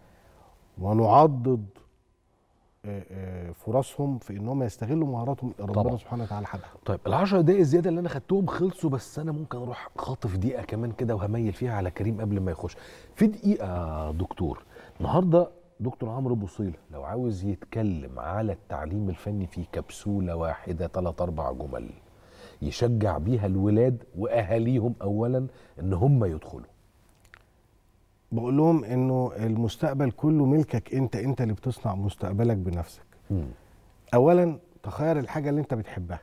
ونعضد آه، آه، فرصهم في انهم يستغلوا مهاراتهم اللي ربنا
طبعاً.
سبحانه وتعالى حدها
طيب العشر دقايق الزياده اللي انا خدتهم خلصوا بس انا ممكن اروح خاطف دقيقه كمان كده وهميل فيها على كريم قبل ما يخش في دقيقه يا دكتور النهارده دكتور عمرو بوصيله لو عاوز يتكلم على التعليم الفني في كبسوله واحده ثلاث اربع جمل يشجع بيها الولاد واهاليهم اولا ان هم يدخلوا
بقول لهم انه المستقبل كله ملكك انت انت اللي بتصنع مستقبلك بنفسك اولا تخير الحاجه اللي انت بتحبها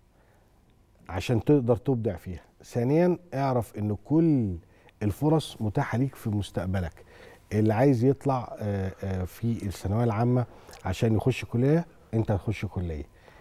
عشان تقدر تبدع فيها ثانيا اعرف ان كل الفرص متاحه ليك في مستقبلك اللي عايز يطلع آه، آه، في الثانويه العامه عشان يخش كليه انت هتخش كليه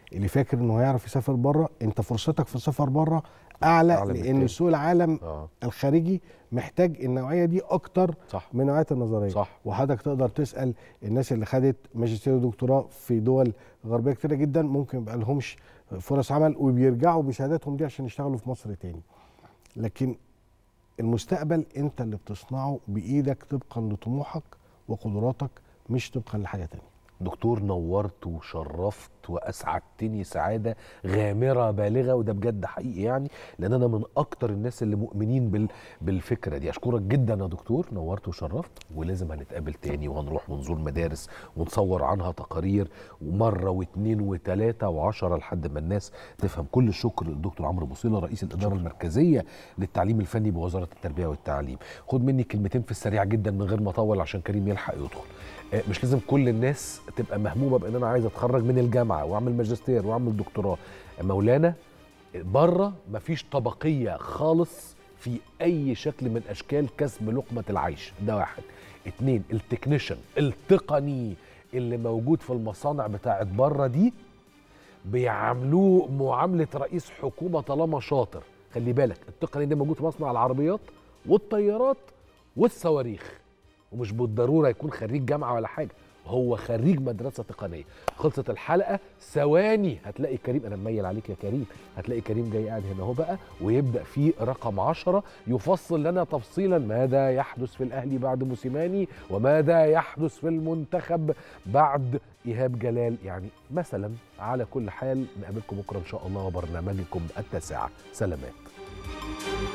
اللي فاكر انه هيعرف يسافر بره انت فرصتك في السفر بره اعلى,
أعلى
لان
بكتير.
سوق العالم
آه.
الخارجي محتاج النوعيه دي اكتر
صح.
من نوعيه النظريه
صح.
وحضرتك تقدر تسال الناس اللي خدت ماجستير ودكتوراه في دول غربيه كتيره جدا ممكن يبقى لهمش فرص عمل وبيرجعوا بشهاداتهم دي عشان يشتغلوا في مصر تاني لكن المستقبل انت اللي بتصنعه بايدك طبقا لطموحك وقدراتك مش طبقا لحاجه تانية
دكتور نورت وشرفت واسعدتني سعاده غامره بالغه وده بجد حقيقي يعني لان انا من اكتر الناس اللي مؤمنين بال بالفكره دي اشكرك جدا يا دكتور نورت وشرفت ولازم هنتقابل تاني وهنروح ونزور مدارس ونصور عنها تقارير ومره واثنين وثلاثه وعشرة لحد ما الناس تفهم كل الشكر للدكتور عمرو بوصيله رئيس الاداره المركزيه للتعليم الفني بوزاره التربيه والتعليم خد مني كلمتين في السريع جدا من غير ما اطول عشان كريم يلحق يدخل آه، مش لازم كل الناس تبقى مهمومه بان انا عايز اتخرج من الجامعه واعمل ماجستير واعمل دكتوراه مولانا بره مفيش طبقيه خالص في اي شكل من اشكال كسب لقمه العيش ده واحد اتنين التكنيشن التقني اللي موجود في المصانع بتاعت بره دي بيعاملوه معامله رئيس حكومه طالما شاطر خلي بالك التقني ده موجود في مصنع العربيات والطيارات والصواريخ ومش بالضروره يكون خريج جامعه ولا حاجه هو خريج مدرسه تقنيه خلصت الحلقه ثواني هتلاقي كريم انا مميل عليك يا كريم هتلاقي كريم جاي قاعد هنا اهو بقى ويبدا في رقم عشرة يفصل لنا تفصيلا ماذا يحدث في الاهلي بعد موسيماني وماذا يحدث في المنتخب بعد ايهاب جلال يعني مثلا على كل حال نقابلكم بكره ان شاء الله وبرنامجكم التاسعه سلامات